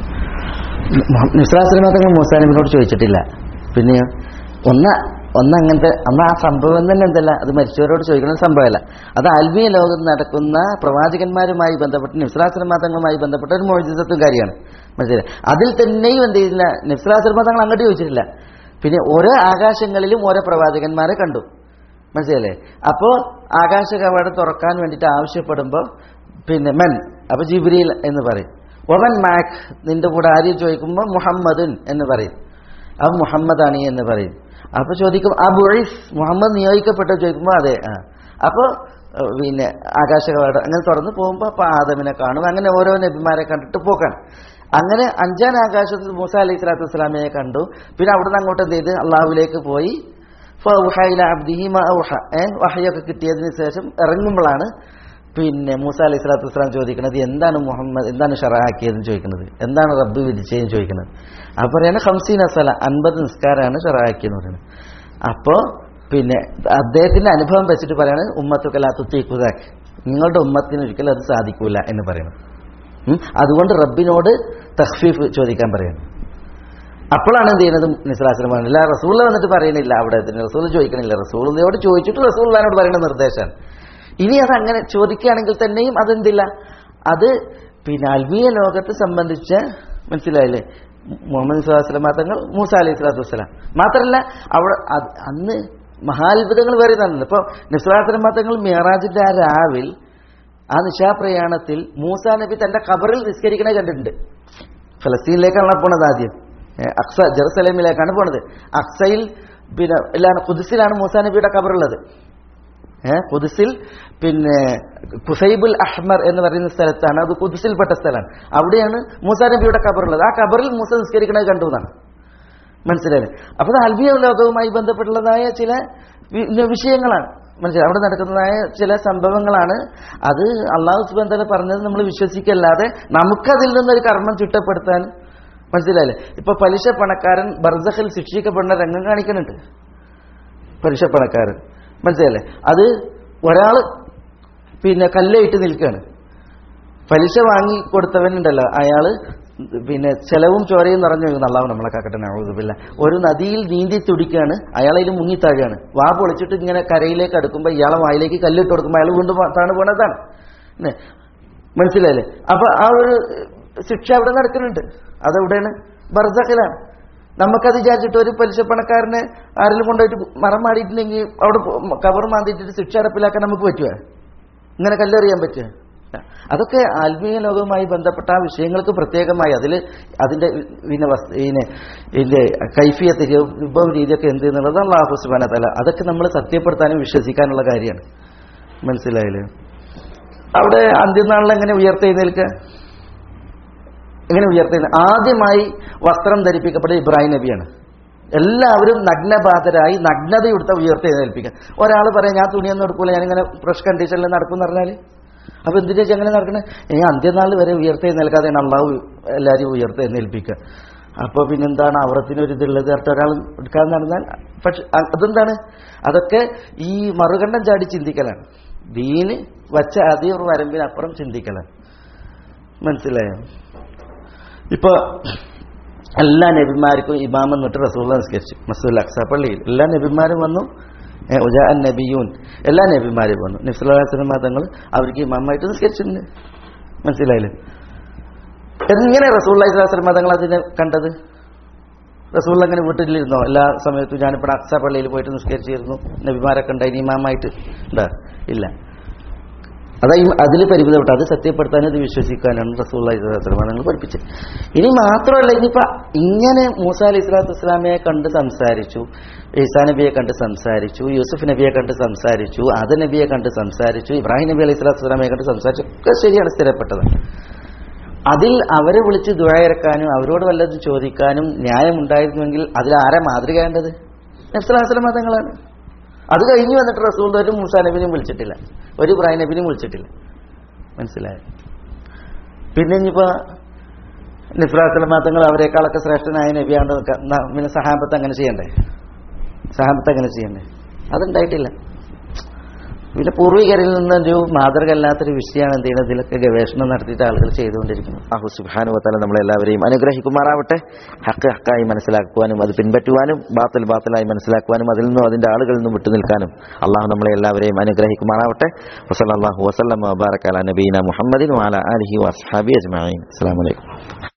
നിസ്ലാസ്ലമ തങ്ങൾ മൂസാ നബിനോട് ചോദിച്ചിട്ടില്ല പിന്നെ ഒന്ന് ഒന്ന് അങ്ങനത്തെ അന്ന് ആ സംഭവം തന്നെ എന്തല്ല അത് മരിച്ചവരോട് ചോദിക്കുന്ന സംഭവമല്ല അത് ആത്മീയ ലോകത്ത് നടക്കുന്ന പ്രവാചകന്മാരുമായി ബന്ധപ്പെട്ട് നിസ്ലാസ്ലമ തങ്ങളുമായി ബന്ധപ്പെട്ട ഒരു മോചിതത്വം കാര്യമാണ് മനസ്സിലായി അതിൽ തന്നെയും എന്ത് ചെയ്തില്ല നിസ്ലാസ്ലമ തങ്ങൾ അങ്ങോട്ട് ചോദിച്ചിട്ടില്ല പിന്നെ ഓരോ ആകാശങ്ങളിലും ഓരോ പ്രവാചകന്മാരെ കണ്ടു മനസ്സിലല്ലേ അപ്പോ ആകാശ കവാടം തുറക്കാൻ വേണ്ടിയിട്ട് ആവശ്യപ്പെടുമ്പോൾ പിന്നെ മെൻ അപ്പൊ ജിബ്രീൽ എന്ന് പറയും ഒമൻ മാക് നിന്റെ കൂടെ ആര്യം ചോദിക്കുമ്പോൾ മുഹമ്മദുൻ എന്ന് പറയും അത് മുഹമ്മദാണ് എന്ന് പറയും അപ്പൊ ചോദിക്കും അബുഇസ് മുഹമ്മദ് നിയോഗിക്കപ്പെട്ടോ ചോദിക്കുമ്പോൾ അതെ ആ അപ്പോ ഏഹ്, പിന്നെ ആകാശ കവാടം അങ്ങനെ തുറന്ന് പോകുമ്പോൾ അപ്പൊ ആദമിനെ കാണും അങ്ങനെ ഓരോ നബിമാരെ കണ്ടിട്ട് പോക്കാണ് അങ്ങനെ അഞ്ചാം ആകാശത്തിൽ മൂസ അലൈഹി സ്വലാത്തു വസ്സലാമിനെ കണ്ടു പിന്നെ അവിടുന്ന് അങ്ങോട്ട് എന്ത് ചെയ്ത് അള്ളാഹുലേക്ക് പോയി ഫൗഹ ഇല അബ്ദിഹി മാ ഔഹ. ഏ, വഹയൊക്കെ കിട്ടിയതിന് ശേഷം ഇറങ്ങുമ്പോഴാണ് പിന്നെ മൂസ അലൈഹി സ്വലാത്തു വസ്സലാം ചോദിക്കുന്നത് എന്താണ് മുഹമ്മദ് എന്താണ് ഷറാക്കിയതെന്ന് ചോദിക്കുന്നത് എന്താണ് റബ്ബ് വിധിച്ചതെന്ന് ചോദിക്കുന്നത് അപ്പൊ പറയാണ് ഹംസീൻ അസല അൻപത് നിസ്കാരമാണ് ഷറാക്കിയെന്ന് പറയുന്നത് അപ്പോ പിന്നെ അദ്ദേഹത്തിന്റെ അനുഭവം വെച്ചിട്ട് പറയാണ് ഉമ്മത്തുക്കലാത്തുത്തീക്കുതാക്ക് നിങ്ങളുടെ ഉമ്മത്തിന് ഒരിക്കലും അത് സാധിക്കൂല എന്ന് പറയുന്നു ഉം. അതുകൊണ്ട് റബ്ബിനോട് തഹ്ഫീഫ് ചോദിക്കാൻ പറയുന്നു അപ്പോഴാണ് എന്ത് ചെയ്യുന്നത് നിസ്ലാശ്രമം പറഞ്ഞില്ല റസൂൽ വന്നിട്ട് പറയുന്നില്ല അവിടെ റസൂൽ ചോദിക്കണില്ല റസൂലിനോട് ചോദിച്ചിട്ട് റസൂലിനോട് പറയുന്ന നിർദ്ദേശമാണ് ഇനി അത് അങ്ങനെ ചോദിക്കുകയാണെങ്കിൽ തന്നെയും അതെന്തില്ല അത് പിന്നെ ആത്മീയ ലോകത്തെ സംബന്ധിച്ച് മനസ്സിലായില്ലേ മുഹമ്മദ് സ്വലാസ്ലം തങ്ങൾ മൂസ അലൈഹി സ്വലാത്തു വസ്സലാം മാത്രമല്ല അവിടെ അത് അന്ന് മഹാത്ഭുതങ്ങൾ വേറെ തന്നെ ഇപ്പോൾ നിസ്ലാസ്ലം തങ്ങൾ മിയറാജിന്റെ ആ രാവിൽ ആ നിശാപ്രയാണത്തിൽ മൂസ നബി തന്റെ ഖബറിൽ നിസ്കരിക്കണേ കണ്ടിട്ടുണ്ട് ഫലസ്തീനിലേക്കാണ് പോണത് ആദ്യം ഏ, അക്സ ജെറുസലേമിലേക്കാണ് പോണത് അക്സയിൽ പിന്നെ എല്ലാം കുതിസിലാണ് മൂസാ നബിയുടെ ഖബറുള്ളത് ഏഹ് കുതിസിൽ പിന്നെ കുസൈബുൽ അഹ്മർ എന്ന് പറയുന്ന സ്ഥലത്താണ് അത് കുതിസിൽപ്പെട്ട സ്ഥലമാണ് അവിടെയാണ് മൂസാ നബിയുടെ ഖബറുള്ളത് ആ ഖബറിൽ മൂസ നിസ്കരിക്കണത് കണ്ടു എന്നാണ് മനസ്സിലായില്ലേ അപ്പൊ അത് ആത്മീയ ലോകവുമായി ബന്ധപ്പെട്ടുള്ളതായ ചില വി- വിഷയങ്ങളാണ് മനസ്സിലായി അവിടെ നടക്കുന്നതായ ചില സംഭവങ്ങളാണ് അത് അള്ളാഹു സുബാൻ തന്നെ പറഞ്ഞത് നമ്മൾ വിശ്വസിക്കല്ലാതെ നമുക്കതിൽ നിന്നൊരു കർമ്മം ചിട്ടപ്പെടുത്താൻ മനസ്സിലായില്ലേ ഇപ്പൊ പലിശ പണക്കാരൻ ബർസഖിൽ ശിക്ഷിക്കപ്പെടുന്ന രംഗം കാണിക്കുന്നുണ്ട് പലിശ പണക്കാരൻ മനസ്സിലല്ലേ അത് ഒരാൾ പിന്നെ കല്ലയിട്ട് നിൽക്കുകയാണ് പലിശ വാങ്ങി കൊടുത്തവനുണ്ടല്ലോ അയാള് പിന്നെ ചെലവും ചോരയും നിറഞ്ഞു വീഴുന്ന അള്ളാഹു നമ്മളെ കാക്കട്ടെ നഴുതുമില്ല ഒരു നദിയിൽ നീന്തി തുടിക്കുകയാണ് അയാളതിൽ മുങ്ങിത്താഴുകയാണ് വാ പൊളിച്ചിട്ട് ഇങ്ങനെ കരയിലേക്ക് അടുക്കുമ്പോൾ ഇയാളെ വായിലേക്ക് കല്ലിട്ട് കൊടുക്കുമ്പോൾ അയാൾ വീണ്ടും താണ് പോണതാണ് ന്നെ. മനസ്സിലായില്ലേ അപ്പൊ ആ ഒരു ശിക്ഷ അവിടെ നടക്കുന്നുണ്ട് അതെവിടെയാണ് ബർസഖിലാണ് നമുക്കത് വിചാരിച്ചിട്ട് ഒരു പലിശപ്പണക്കാരനെ ആരെങ്കിലും കൊണ്ടുപോയിട്ട് മരം മാടിയിട്ടുണ്ടെങ്കിൽ അവിടെ കവർ മാന്തിയിട്ട് ശിക്ഷ അടപ്പിലാക്കാൻ നമുക്ക് പറ്റുമോ ഇങ്ങനെ കല്ലെറിയാൻ പറ്റുമോ അതൊക്കെ ആത്മീയ ലോകവുമായി ബന്ധപ്പെട്ട ആ വിഷയങ്ങൾക്ക് പ്രത്യേകമായി അതിൽ അതിന്റെ പിന്നെ വസ്- ഇതിനെ ഇതിന്റെ കൈഫിയത്ത് വിഭവ രീതിയൊക്കെ എന്ത് എന്നുള്ളത് അള്ളാഹു സുബാന തല അതൊക്കെ നമ്മൾ സത്യപ്പെടുത്താനും വിശ്വസിക്കാനുള്ള കാര്യമാണ് മനസ്സിലായില്ലേ അവിടെ അന്ത്യനാളിൽ എങ്ങനെ ഉയർത്തെഴുന്നേൽക്കുക എങ്ങനെ ഉയർത്തുന്നത് ആദ്യമായി വസ്ത്രം ധരിപ്പിക്കപ്പെട്ട ഇബ്രാഹിം നബിയാണ് എല്ലാവരും നഗ്നബാധരായി നഗ്നതയെടുത്ത ഉയർത്തെഴുന്നേൽപ്പിക്കുക ഒരാൾ പറയാം ഞാൻ തുണിയൊന്നും എടുക്കൂല ഞാനിങ്ങനെ ഫ്രഷ് കണ്ടീഷനിൽ നടക്കും എന്ന് പറഞ്ഞാൽ അപ്പൊ എന്തിനാ വെച്ചാൽ അങ്ങനെ നടക്കണേ ഈ അന്ത്യനാൾ വരെ ഉയർത്തെഴുന്നേൽക്കാതെയാണ് അള്ളാഹു എല്ലാവരും ഉയർത്തെഴുന്നേൽപ്പിക്കുക അപ്പോൾ പിന്നെന്താണ് അവറത്തിനൊരു ഇതുള്ളത് പറഞ്ഞിട്ട് ഒരാൾ എടുക്കാതെ നടന്നാൽ പക്ഷെ അ- അതെന്താണ് അതൊക്കെ ഈ മറുകണ്ഠം ചാടി ചിന്തിക്കലാണ് ദീന് വച്ച അതേ ഒരു വരമ്പിനപ്പുറം ചിന്തിക്കലാണ് മനസ്സിലായോ ഇപ്പൊ എല്ലാ നബിമാർക്കും ഇമാം എന്നിട്ട് റസൂള്ള നിസ്കരിച്ചു മസൂൽ അക്സ പള്ളിയിൽ എല്ലാ നബിമാരും വന്നു ഏ, ഉജാ അൻ നബിയൂൻ എല്ലാ നബിമാരും വന്നു നിസ്ലാസ്ലം തങ്ങൾ അവർക്ക് ഇമാമായിട്ട് നിസ്കരിച്ചിട്ടുണ്ട് മനസ്സിലായില്ലേ എങ്ങനെ റസൂള്ള ഇസ്ലാസ്ലം തങ്ങൾ അതിനെ കണ്ടത് റസൂള്ള അങ്ങനെ വീട്ടിലിരുന്നോ എല്ലാ സമയത്തും ഞാനിപ്പോൾ അക്സ പള്ളിയിൽ പോയിട്ട് നിസ്കരിച്ചിരുന്നു നബിമാരൊക്കെ ഉണ്ടായി ഇമാമായിട്ട് ഉണ്ടാ ഇല്ല അതായത് അതിൽ പരിമിതപ്പെട്ട അത് സത്യപ്പെടുത്താനും അത് വിശ്വസിക്കാനാണ് റസൂള്ളി നിങ്ങൾ പഠിപ്പിച്ചത് ഇനി മാത്രമല്ല ഇനിയിപ്പോ ഇങ്ങനെ മൂസ അലി ഇസ്ലാത്തു വസ്സലാമയെ കണ്ട് സംസാരിച്ചു ഈസാ നബിയെ കണ്ട് സംസാരിച്ചു യൂസുഫ് നബിയെ കണ്ട് സംസാരിച്ചു ആദ നബിയെ കണ്ട് സംസാരിച്ചു ഇബ്രാഹിം നബി അലൈഹി സ്വലാത്തു വസ്സലാമയെ കണ്ട് സംസാരിച്ചു ഒക്കെ ശരിയാണ് സ്ഥിരപ്പെട്ടത് അതിൽ അവരെ വിളിച്ച് ദുഴയിറക്കാനും അവരോട് വല്ലതും ചോദിക്കാനും ന്യായമുണ്ടായിരുന്നുവെങ്കിൽ അതിൽ ആരാ മാതൃകയേണ്ടത് നബ്സലാസ്ലം തങ്ങളാണ് അത് കഴിഞ്ഞ് വന്നിട്ട് റസൂൽ ഒരു മൂസാ നബിനെയും വിളിച്ചിട്ടില്ല ഒരു ഇബ്രാഹിം നബിനെയും വിളിച്ചിട്ടില്ല മനസ്സിലായോ പിന്നെ ഇനിയിപ്പോ നിഫ്രാസ്ലം തങ്ങൾ അവരെക്കാളൊക്കെ ശ്രേഷ്ഠനായ നബിയാണ്ട് നിക്ക- ന- പിന്നെ സഹാബത്ത് അങ്ങനെ ചെയ്യണ്ടേ സഹാബത്ത് അങ്ങനെ ചെയ്യണ്ടേ അതുണ്ടായിട്ടില്ല പിന്നെ പൂർവികരിൽ നിന്നൊരു മാതൃകല്ലാത്തൊരു വിഷയമാണ് എന്ത് ചെയ്യുന്നത് ഇതിലൊക്കെ ഗവേഷണം നടത്തിയിട്ട് ആളുകൾ ചെയ്തുകൊണ്ടിരിക്കുന്നത് അഹു സുബാനുവത്താല നമ്മളെല്ലാവരെയും അനുഗ്രഹിക്കുമാറാവട്ടെ ഹക്ക് ഹക്കായി മനസ്സിലാക്കുവാനും അത് പിൻപറ്റുവാനും ബാത്തിൽ ബാത്തിലായി മനസ്സിലാക്കുവാനും അതിൽ നിന്നും അതിന്റെ ആളുകളിൽ നിന്നും വിട്ടുനിൽക്കാനും അള്ളാഹു നമ്മളെ എല്ലാവരെയും അനുഗ്രഹിക്കുമാറാവട്ടെ വസല്ലാഹു വസ്ലം വബാറക്കാല നബീന മുഹമ്മദിൻ വാല അലഹി വസ്ഹാബി അജ്മാൻ അസ്സാം വലൈക്കും